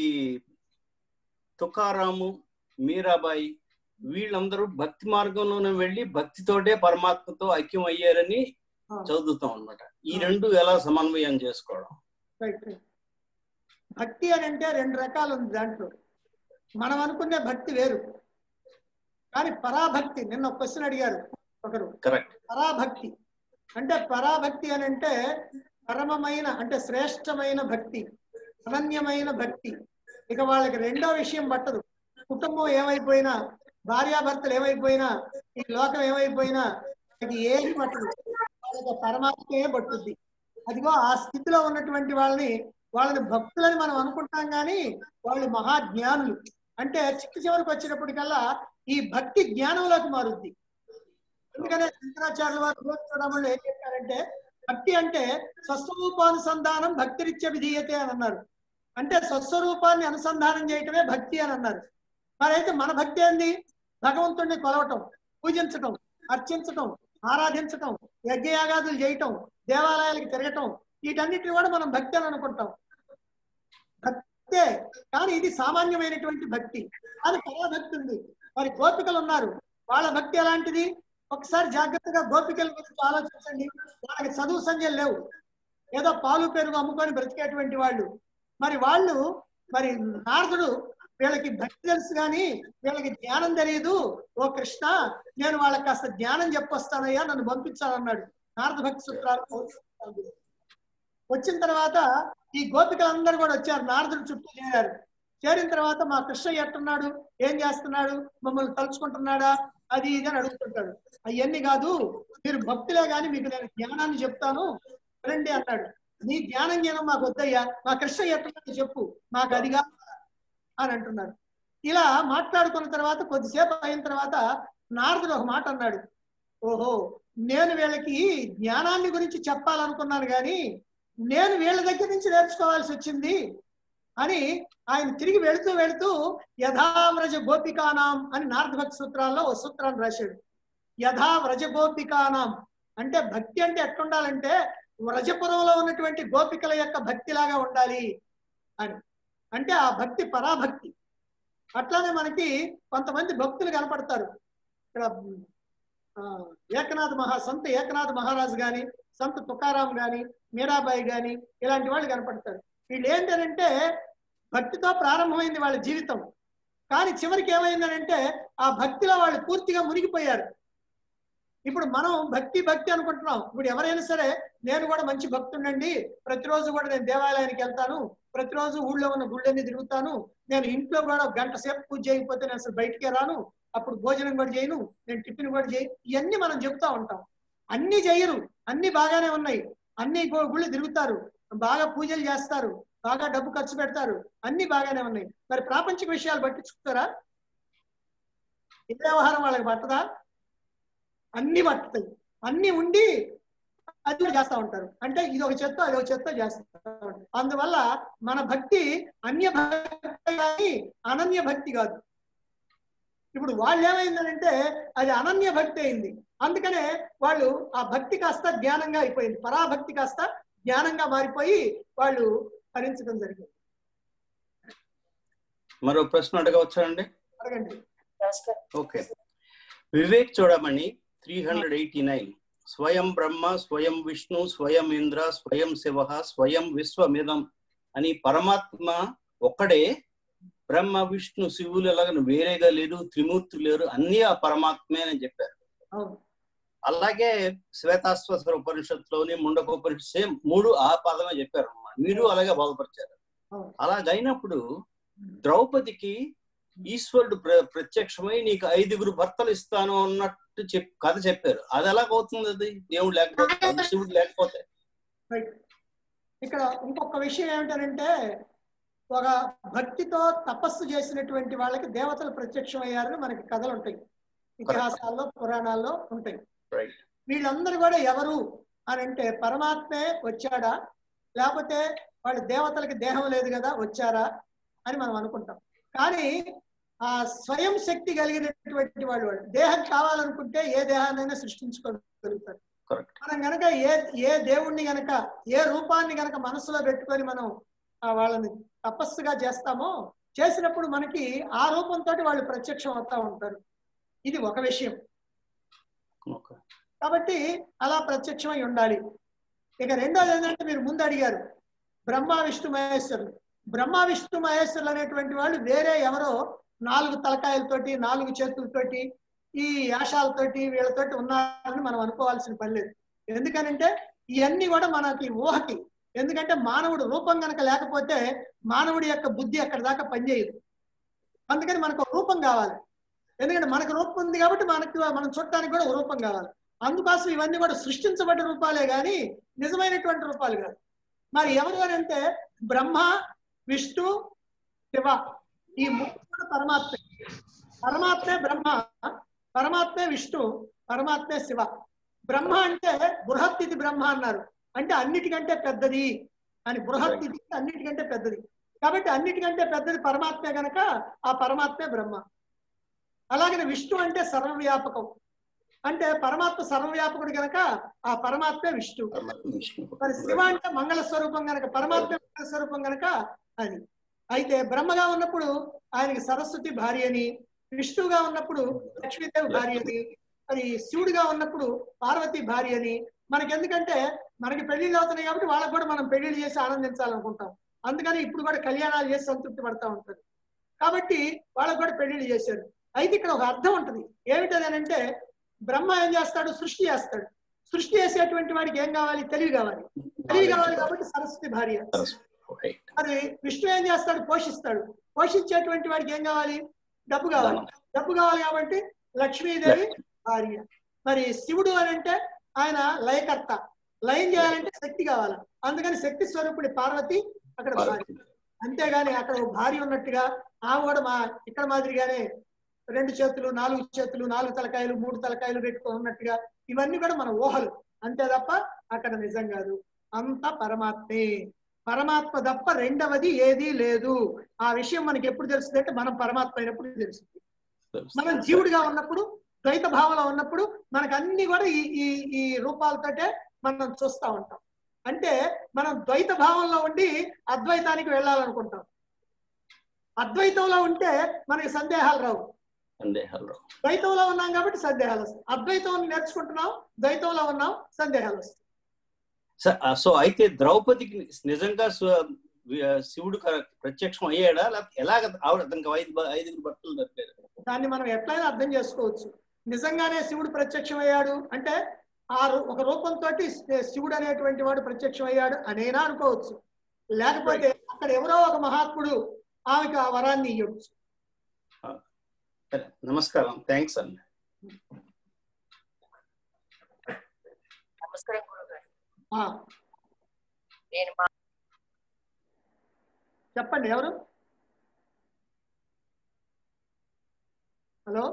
Speaker 8: తుకారాము మీరాబాయి వీళ్ళందరూ భక్తి మార్గంలోనే వెళ్ళి భక్తితోటే పరమాత్మతో ఐక్యం అయ్యారని
Speaker 1: ఆ,
Speaker 8: చదువుతాం అన్నమాట ఈ రెండు ఎలా సమన్వయం చేసుకోవడం
Speaker 1: రైట్ రైట్ భక్తి అని అంటే రెండు రకాలు ఉంది దాంట్లో మనం అనుకునే భక్తి వేరు కానీ పరాభక్తి నిన్న ఒక క్వశ్చన్ అడిగారు ఒకరు
Speaker 8: కరెక్ట్
Speaker 1: పరాభక్తి అంటే పరాభక్తి అని అంటే పరమమైన అంటే శ్రేష్టమైన భక్తి అనన్యమైన భక్తి ఇక వాళ్ళకి రెండో విషయం పట్టదు కుటుంబం ఏమైపోయినా భార్యాభర్తలు ఏమైపోయినా ఈ లోకం ఏమైపోయినా ఇది ఏమి పట్టదు వాళ్ళకి పరమాత్మే పట్టుద్ది అదిగో ఆ స్థితిలో ఉన్నటువంటి వాళ్ళని వాళ్ళని భక్తులని మనం అనుకుంటాం కానీ వాళ్ళు మహాజ్ఞానులు అంటే చిట్ట చివరికి వచ్చినప్పటికల్లా ఈ భక్తి జ్ఞానంలోకి మారుద్ది అందుకనే శంకరాచార్యుల వారు చూడమని ఏం చెప్పారంటే భక్తి అంటే స్వస్వరూపానుసంధానం భక్తిరిత్య విధీయతే అని అన్నారు అంటే స్వస్వరూపాన్ని అనుసంధానం చేయటమే భక్తి అని అన్నారు మరైతే మన భక్తి ఏంది భగవంతుడిని కొలవటం పూజించటం అర్చించటం ఆరాధించటం యజ్ఞయాగాదులు చేయటం దేవాలయాలకు తిరగటం వీటన్నిటిని కూడా మనం భక్తి అని అనుకుంటాం భక్తే కానీ ఇది సామాన్యమైనటువంటి భక్తి అది పరాభక్తి ఉంది మరి గోపికలు ఉన్నారు వాళ్ళ భక్తి ఎలాంటిది ఒకసారి జాగ్రత్తగా గోపికల గురించి ఆలోచించండి వాళ్ళకి చదువు సంఖ్యలు లేవు ఏదో పాలు పెరుగు అమ్ముకొని బ్రతికేటువంటి వాళ్ళు మరి వాళ్ళు మరి నారదుడు వీళ్ళకి భక్తి తెలుసు కానీ వీళ్ళకి జ్ఞానం తెలియదు ఓ కృష్ణ నేను వాళ్ళకి కాస్త జ్ఞానం చెప్పొస్తానయ్యా నన్ను పంపించాలన్నాడు నారద భక్తి సూత్రాలు వచ్చిన తర్వాత ఈ గోపికలందరూ కూడా వచ్చారు నారదుడు చుట్టూ చేరారు చేరిన తర్వాత మా కృష్ణ ఎట్టున్నాడు ఏం చేస్తున్నాడు మమ్మల్ని తలుచుకుంటున్నాడా అది ఇది అని అడుగుతుంటాడు అవన్నీ కాదు మీరు భక్తులే కానీ మీకు నేను జ్ఞానాన్ని చెప్తాను రండి అన్నాడు నీ జ్ఞానం జ్ఞానం మాకు వద్దయ్యా మా కృష్ణ ఎట్టున్నాడు చెప్పు మాకు అదిగా అని అంటున్నారు ఇలా మాట్లాడుకున్న తర్వాత కొద్దిసేపు అయిన తర్వాత నారదుడు ఒక మాట అన్నాడు ఓహో నేను వీళ్ళకి జ్ఞానాన్ని గురించి చెప్పాలనుకున్నాను కానీ నేను వీళ్ళ దగ్గర నుంచి నేర్చుకోవాల్సి వచ్చింది అని ఆయన తిరిగి వెళుతూ వెళుతూ యథావ్రజ గోపికానాం అని నారద భక్తి సూత్రాల్లో ఓ సూత్రాన్ని రాశాడు యథా వ్రజ గోపికానాం అంటే భక్తి అంటే ఎట్లుండాలంటే వ్రజపురంలో ఉన్నటువంటి గోపికల యొక్క భక్తిలాగా ఉండాలి అని అంటే ఆ భక్తి పరాభక్తి అట్లానే మనకి కొంతమంది భక్తులు కనపడతారు ఇక్కడ ఆ, ఏకనాథ్ మహా సంత ఏకనాథ్ మహారాజు గాని సంత తుకారాం గాని మీరాబాయి గాని ఇలాంటి వాళ్ళు కనపడతారు వీళ్ళు ఏంటంటే భక్తితో ప్రారంభమైంది వాళ్ళ జీవితం కానీ చివరికి ఏమైందనంటే ఆ భక్తిలో వాళ్ళు పూర్తిగా మునిగిపోయారు ఇప్పుడు మనం భక్తి భక్తి అనుకుంటున్నాం ఇప్పుడు ఎవరైనా సరే నేను కూడా మంచి భక్తుండండి ప్రతిరోజు కూడా నేను దేవాలయానికి వెళ్తాను ప్రతిరోజు ఊళ్ళో ఉన్న గుళ్ళన్నీ తిరుగుతాను నేను ఇంట్లో కూడా ఒక గంట సేపు పూజ చేయకపోతే నేను అసలు బయటికే రాను అప్పుడు భోజనం కూడా చేయను నేను టిఫిన్ కూడా చేయను ఇవన్నీ మనం చెప్తా ఉంటాం అన్ని చేయరు అన్ని బాగానే ఉన్నాయి అన్ని గు- గుళ్ళు తిరుగుతారు బాగా పూజలు చేస్తారు బాగా డబ్బు ఖర్చు పెడతారు అన్ని బాగానే ఉన్నాయి మరి ప్రాపంచిక విషయాలు పట్టించుకుంటారా ఏ వ్యవహారం వాళ్ళకి పట్టదా అన్ని పట్టుతాయి అన్ని ఉండి అది కూడా చేస్తా ఉంటారు అంటే ఇది ఒక చెత్త అది ఒక చెత్త చేస్తా ఉంటారు అందువల్ల మన భక్తి అన్య భక్తి కానీ అనన్య భక్తి కాదు ఇప్పుడు వాళ్ళు ఏమైందంటే అది అనన్య భక్తి అయింది అందుకనే వాళ్ళు ఆ భక్తి కాస్త జ్ఞానంగా అయిపోయింది పరాభక్తి కాస్త జ్ఞానంగా మారిపోయి వాళ్ళు హరించడం జరిగింది
Speaker 8: మరో ప్రశ్న అడగవచ్చా అండి
Speaker 1: అడగండి
Speaker 8: ఓకే వివేక్ చూడమని త్రీ హండ్రెడ్ ఎయిటీ నైన్ స్వయం బ్రహ్మ స్వయం విష్ణు స్వయం ఇంద్ర స్వయం శివ స్వయం విశ్వమిదం అని పరమాత్మ ఒక్కడే బ్రహ్మ విష్ణు శివులు ఎలాగ వేరేగా లేరు త్రిమూర్తులు లేరు అన్ని ఆ పరమాత్మే అని చెప్పారు
Speaker 1: అవును
Speaker 8: అలాగే శ్వేతాశ్వసర ఉపనిషత్తులోని ముండకోపనిషత్ సేమ్ మూడు ఆ పదమే చెప్పారు అన్నమాట మీరు అలాగే బాధపరిచారు
Speaker 1: అవును
Speaker 8: అలాగైనప్పుడు ద్రౌపదికి ఈశ్వరుడు ప్ర ప్రత్యక్షమై నీకు ఐదుగురు భర్తలు ఇస్తాను అన్నట్టు చెప్ కథ చెప్పారు అది ఎలాగవుతుంది అది దేవుడు లేకపోతే శివుడు లేకపోతే
Speaker 1: రైట్ ఇక్కడ ఇంకొక విషయం ఏమిటంటే ఒక భక్తితో తపస్సు చేసినటువంటి వాళ్ళకి దేవతలు ప్రత్యక్షం అయ్యారని మనకి కథలు ఉంటాయి ఇతిహాసాల్లో పురాణాల్లో ఉంటాయి
Speaker 8: రైట్
Speaker 1: వీళ్ళందరూ కూడా ఎవరు అని అంటే పరమాత్మే వచ్చాడా లేకపోతే వాళ్ళు దేవతలకి దేహం లేదు కదా వచ్చారా అని మనం అనుకుంటాం కానీ ఆ స్వయం శక్తి కలిగినటువంటి వాళ్ళు వాళ్ళు దేహం కావాలనుకుంటే ఏ దేహాన్నైనా సృష్టించుకోగలుగుతారు
Speaker 8: కరెక్ట్
Speaker 1: మనం గనక ఏ ఏ దేవుణ్ణి గనక ఏ రూపాన్ని గనక మనసులో పెట్టుకొని మనం ఆ వాళ్ళని తపస్సుగా చేస్తామో చేసినప్పుడు మనకి ఆ రూపంతో వాళ్ళు ప్రత్యక్షం అవుతా ఉంటారు ఇది ఒక విషయం
Speaker 8: ఓకే
Speaker 1: కాబట్టి అలా ప్రత్యక్షమై ఉండాలి ఇక రెండోది ఏంటంటే మీరు ముందు అడిగారు బ్రహ్మ విష్ణు మహేశ్వరులు బ్రహ్మ విష్ణు మహేశ్వరులు అనేటువంటి వాళ్ళు వేరే ఎవరో నాలుగు తలకాయలతోటి నాలుగు చేతులతోటి ఈ యాషాలతోటి వీళ్ళతోటి ఉన్నారని మనం అనుకోవాల్సిన పని లేదు ఎందుకనంటే ఇవన్నీ కూడా మనకి ఊహకి ఎందుకంటే మానవుడు రూపం గనక లేకపోతే మానవుడి యొక్క బుద్ధి అక్కడ దాకా పనిచేయదు అందుకని మనకు ఒక రూపం కావాలి ఎందుకంటే మనకు రూపం ఉంది కాబట్టి మనకు మనం చూడటానికి కూడా ఒక రూపం కావాలి అందుకోసం ఇవన్నీ కూడా సృష్టించబడ్డ రూపాలే కానీ నిజమైనటువంటి రూపాలు కాదు మరి ఎవరు అని అంటే బ్రహ్మ విష్ణు శివ ఈ ముగ్గురు కూడా పరమాత్మే పరమాత్మే బ్రహ్మ పరమాత్మే విష్ణు పరమాత్మే శివ బ్రహ్మ అంటే బృహత్ ఇది బ్రహ్మ అన్నారు అంటే అన్నిటికంటే పెద్దది అని బృహత్ ఇది అన్నిటికంటే పెద్దది కాబట్టి అన్నిటికంటే పెద్దది పరమాత్మే గనక ఆ పరమాత్మే బ్రహ్మ అలాగే విష్ణు అంటే సర్వవ్యాపకం అంటే పరమాత్మ సర్వవ్యాపకుడు గనక ఆ పరమాత్మే విష్ణు మరి శివ అంటే మంగళ స్వరూపం గనక పరమాత్మ మంగళ స్వరూపం గనక అది అయితే బ్రహ్మగా ఉన్నప్పుడు ఆయనకి సరస్వతి భార్య అని విష్ణువుగా ఉన్నప్పుడు లక్ష్మీదేవి భార్య అని మరి శివుడిగా ఉన్నప్పుడు పార్వతి భార్య అని మనకి ఎందుకంటే మనకి పెళ్లిళ్ళు అవుతున్నాయి కాబట్టి వాళ్ళకి కూడా మనం పెళ్లిళ్ళు చేసి ఆనందించాలనుకుంటాం అందుకని ఇప్పుడు కూడా కళ్యాణాలు చేసి సంతృప్తి పడతా ఉంటారు కాబట్టి వాళ్ళకి కూడా పెళ్లిళ్ళు చేశారు అయితే ఇక్కడ ఒక అర్థం ఉంటుంది ఏమిటది అని అంటే బ్రహ్మ ఏం చేస్తాడు సృష్టి చేస్తాడు సృష్టి చేసేటువంటి వాడికి ఏం కావాలి తెలివి కావాలి తెలివి కావాలి కాబట్టి సరస్వతి భార్య మరి విష్ణు ఏం చేస్తాడు పోషిస్తాడు పోషించేటువంటి వాడికి ఏం కావాలి డబ్బు కావాలి డబ్బు కావాలి కాబట్టి లక్ష్మీదేవి భార్య మరి శివుడు అని అంటే ఆయన లయకర్త లయం చేయాలంటే శక్తి కావాలి అందుకని శక్తి స్వరూపుడి పార్వతి అక్కడ భార్య అంతేగాని అక్కడ ఒక భార్య ఉన్నట్టుగా ఆమె కూడా మా ఇక్కడ మాదిరిగానే రెండు చేతులు నాలుగు చేతులు నాలుగు తలకాయలు మూడు తలకాయలు పెట్టుకొని ఉన్నట్టుగా ఇవన్నీ కూడా మన ఊహలు అంతే తప్ప అక్కడ నిజం కాదు అంత పరమాత్మే పరమాత్మ తప్ప రెండవది ఏదీ లేదు ఆ విషయం మనకి ఎప్పుడు తెలుస్తుంది అంటే మనం పరమాత్మ అయినప్పుడు తెలుస్తుంది మనం జీవుడిగా ఉన్నప్పుడు ద్వైత భావంలో ఉన్నప్పుడు మనకు అన్ని కూడా ఈ ఈ ఈ రూపాలతోటే మనం చూస్తా ఉంటాం అంటే మనం ద్వైత భావంలో ఉండి అద్వైతానికి వెళ్ళాలనుకుంటాం అద్వైతంలో ఉంటే మనకి సందేహాలు రావు
Speaker 8: సందేహాలు
Speaker 1: ద్వైతంలో ఉన్నాం కాబట్టి సందేహాలు వస్తాయి అద్వైతం నేర్చుకుంటున్నాం ద్వైతంలో ఉన్నాం సందేహాలు వస్తాయి
Speaker 8: సో అయితే ద్రౌపదికి నిజంగా స్వ- శివుడు క- ప్రత్యక్షం అయ్యాడా లేకపోతే ఎలాగ ఆవిడ అతనికి ఐదు బ- ఐదుగురు భక్తులు దొరికారు
Speaker 1: దాన్ని మనం ఎట్లయినా అర్థం చేసుకోవచ్చు నిజంగానే శివుడు ప్రత్యక్షం అయ్యాడు అంటే ఆ రూ- ఒక రూపంతో శివుడు అనేటువంటి వాడు ప్రత్యక్షం అయ్యాడు అనేనా అనుకోవచ్చు లేకపోతే అక్కడ ఎవరో ఒక మహాత్ముడు ఆమెకు ఆ వరాన్ని ఇవ్వచ్చు
Speaker 8: సరే నమస్కారం థ్యాంక్స్ అండి
Speaker 12: నమస్కారం గురుగారు
Speaker 1: ఆ,
Speaker 12: నేను మా
Speaker 1: చెప్పండి ఎవరు హలో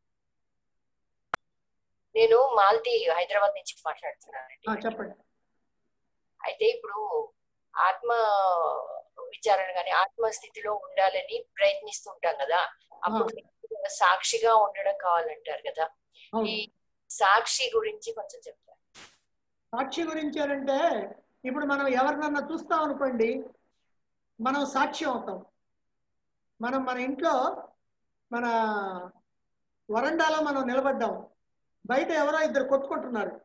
Speaker 12: నేను మాల్తి హైదరాబాద్ నుంచి మాట్లాడుతున్నానండి
Speaker 1: ఆ, చెప్పండి
Speaker 12: అయితే ఇప్పుడు ఆత్మ విచారణ కానీ ఆత్మ స్థితిలో ఉండాలని ప్రయత్నిస్తుంటాం కదా అప్పుడు మీకు సాక్షిగా ఉండడం కావాలంటారు కదా
Speaker 1: అవును.
Speaker 12: ఈ సాక్షి గురించి కొంచెం చెప్తారు
Speaker 1: సాక్షి గురించి అంటే ఇప్పుడు మనం ఎవరినన్నా చూస్తాం అనుకోండి మనం సాక్షి అవుతాం మనం మన ఇంట్లో మన వరండాలో మనం నిలబడ్డాం బయట ఎవరో ఇద్దరు కొట్టుకుంటున్నారు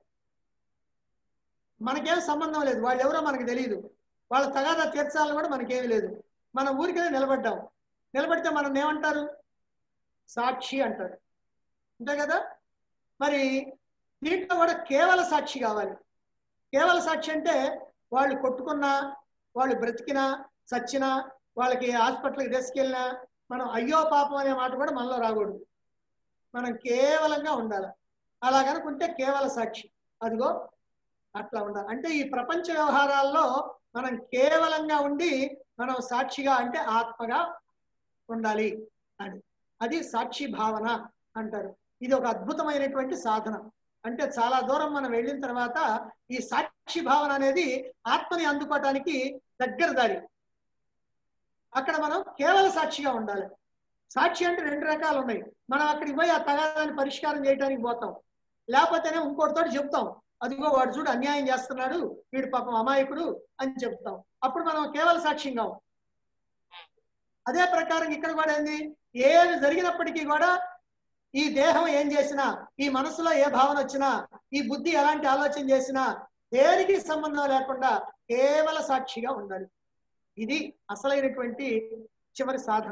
Speaker 1: మనకేం సంబంధం లేదు వాళ్ళు ఎవరో మనకు తెలియదు వాళ్ళ తగాదా తీర్చాలని కూడా మనకేమీ లేదు మనం ఊరికనే నిలబడ్డాం నిలబడితే మనం ఏమంటారు సాక్షి అంటారు అంతే కదా మరి దీంట్లో కూడా కేవల సాక్షి కావాలి కేవల సాక్షి అంటే వాళ్ళు కొట్టుకున్నా వాళ్ళు బ్రతికినా చచ్చినా వాళ్ళకి హాస్పిటల్కి తీసుకెళ్ళినా మనం అయ్యో పాపం అనే మాట కూడా మనలో రాకూడదు మనం కేవలంగా ఉండాలి అలా కనుకుంటే కేవల సాక్షి అదిగో అట్లా ఉండాలి అంటే ఈ ప్రపంచ వ్యవహారాల్లో మనం కేవలంగా ఉండి మనం సాక్షిగా అంటే ఆత్మగా ఉండాలి అని అది సాక్షి భావన అంటారు ఇది ఒక అద్భుతమైనటువంటి సాధన అంటే చాలా దూరం మనం వెళ్ళిన తర్వాత ఈ సాక్షి భావన అనేది ఆత్మని అందుకోవటానికి దగ్గర దారి అక్కడ మనం కేవల సాక్షిగా ఉండాలి సాక్షి అంటే రెండు రకాలు ఉన్నాయి మనం అక్కడికి పోయి ఆ తగాదాన్ని పరిష్కారం చేయడానికి పోతాం లేకపోతేనే ఇంకోటితో చెప్తాం అదిగో వాడు చూడు అన్యాయం చేస్తున్నాడు వీడు పాపం అమాయకుడు అని చెప్తాం అప్పుడు మనం కేవల సాక్ష్యంగా ఉంటాం. అదే ప్రకారం ఇక్కడ కూడా ఏంది ఏది జరిగినప్పటికీ కూడా ఈ దేహం ఏం చేసినా ఈ మనసులో ఏ భావన వచ్చినా ఈ బుద్ధి ఎలాంటి ఆలోచన చేసినా దేనికి సంబంధం లేకుండా కేవల సాక్షిగా ఉండాలి ఇది అసలైనటువంటి చివరి సాధన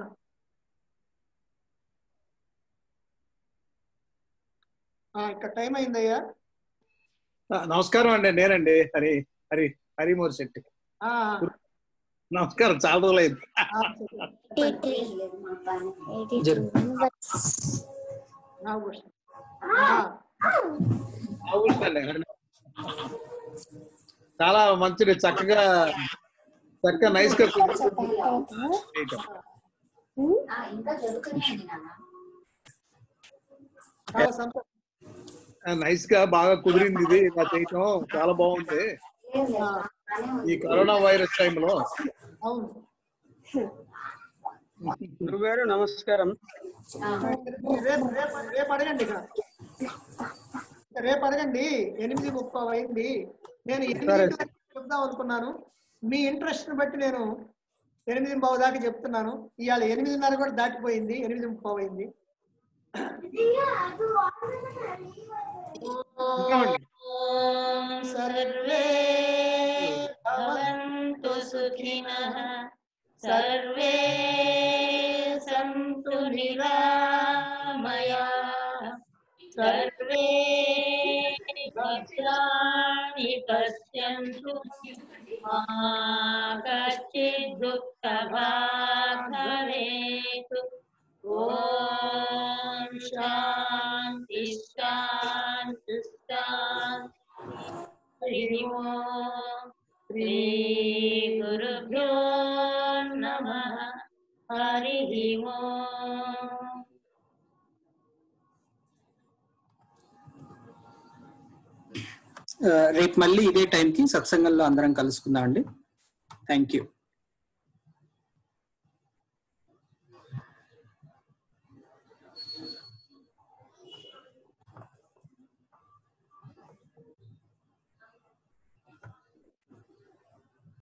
Speaker 1: ఆ, ఇక్కడ టైం అయిందయ్యా
Speaker 13: ఆ, నమస్కారం అండి నేనండి హరి హరి హరిమూరి శెట్టి
Speaker 1: ఆ,
Speaker 13: నమస్కారం చాలా రోజులైంది
Speaker 1: ఆ, నాగభూషణ్. ఆ,
Speaker 13: బాగుందండి హరి. చాలా మంచిది చక్కగా చక్కగా నైస్ గా చేయటం.
Speaker 12: ఇంకా జరుగుతున్నాయండి నాన్న
Speaker 1: చాలా సంతోషం
Speaker 13: ఆ, నైస్ గా బాగా కుదిరింది ఇది ఇలా చేయటం చాలా బాగుంది
Speaker 1: ఆ,
Speaker 13: ఈ కరోనా వైరస్ టైంలో
Speaker 1: అవును
Speaker 10: గురుగారు నమస్కారం
Speaker 1: రేపు రేపు రేపు అడగండి ఇక రేపు అడగండి ఎనిమిది ముప్పై అయింది నేను ఎనిమిది
Speaker 10: సరే.
Speaker 1: దాకా చెప్దాం అనుకున్నాను మీ ఇంట్రెస్ట్ ని బట్టి నేను ఎనిమిది బావు దాకా చెప్తున్నాను ఇవాళ ఎనిమిదిన్నర కూడా దాటిపోయింది ఎనిమిది ముప్పై అయింది
Speaker 14: సర్వే భవంతు సుఖినః సర్వే సంతు నిరామయా సర్వే భద్రాణి పశ్యంతు మా కశ్చిద్ దుఃఖభాగ్ భవేతు ఓం శాంతి శాంతి శాంతి హరి ఓం శ్రీ గురుభ్యో నమ హరి ఓం
Speaker 2: రేపు మళ్ళీ ఇదే టైంకి సత్సంగంలో అందరం కలుసుకుందాం అండి థ్యాంక్ యూ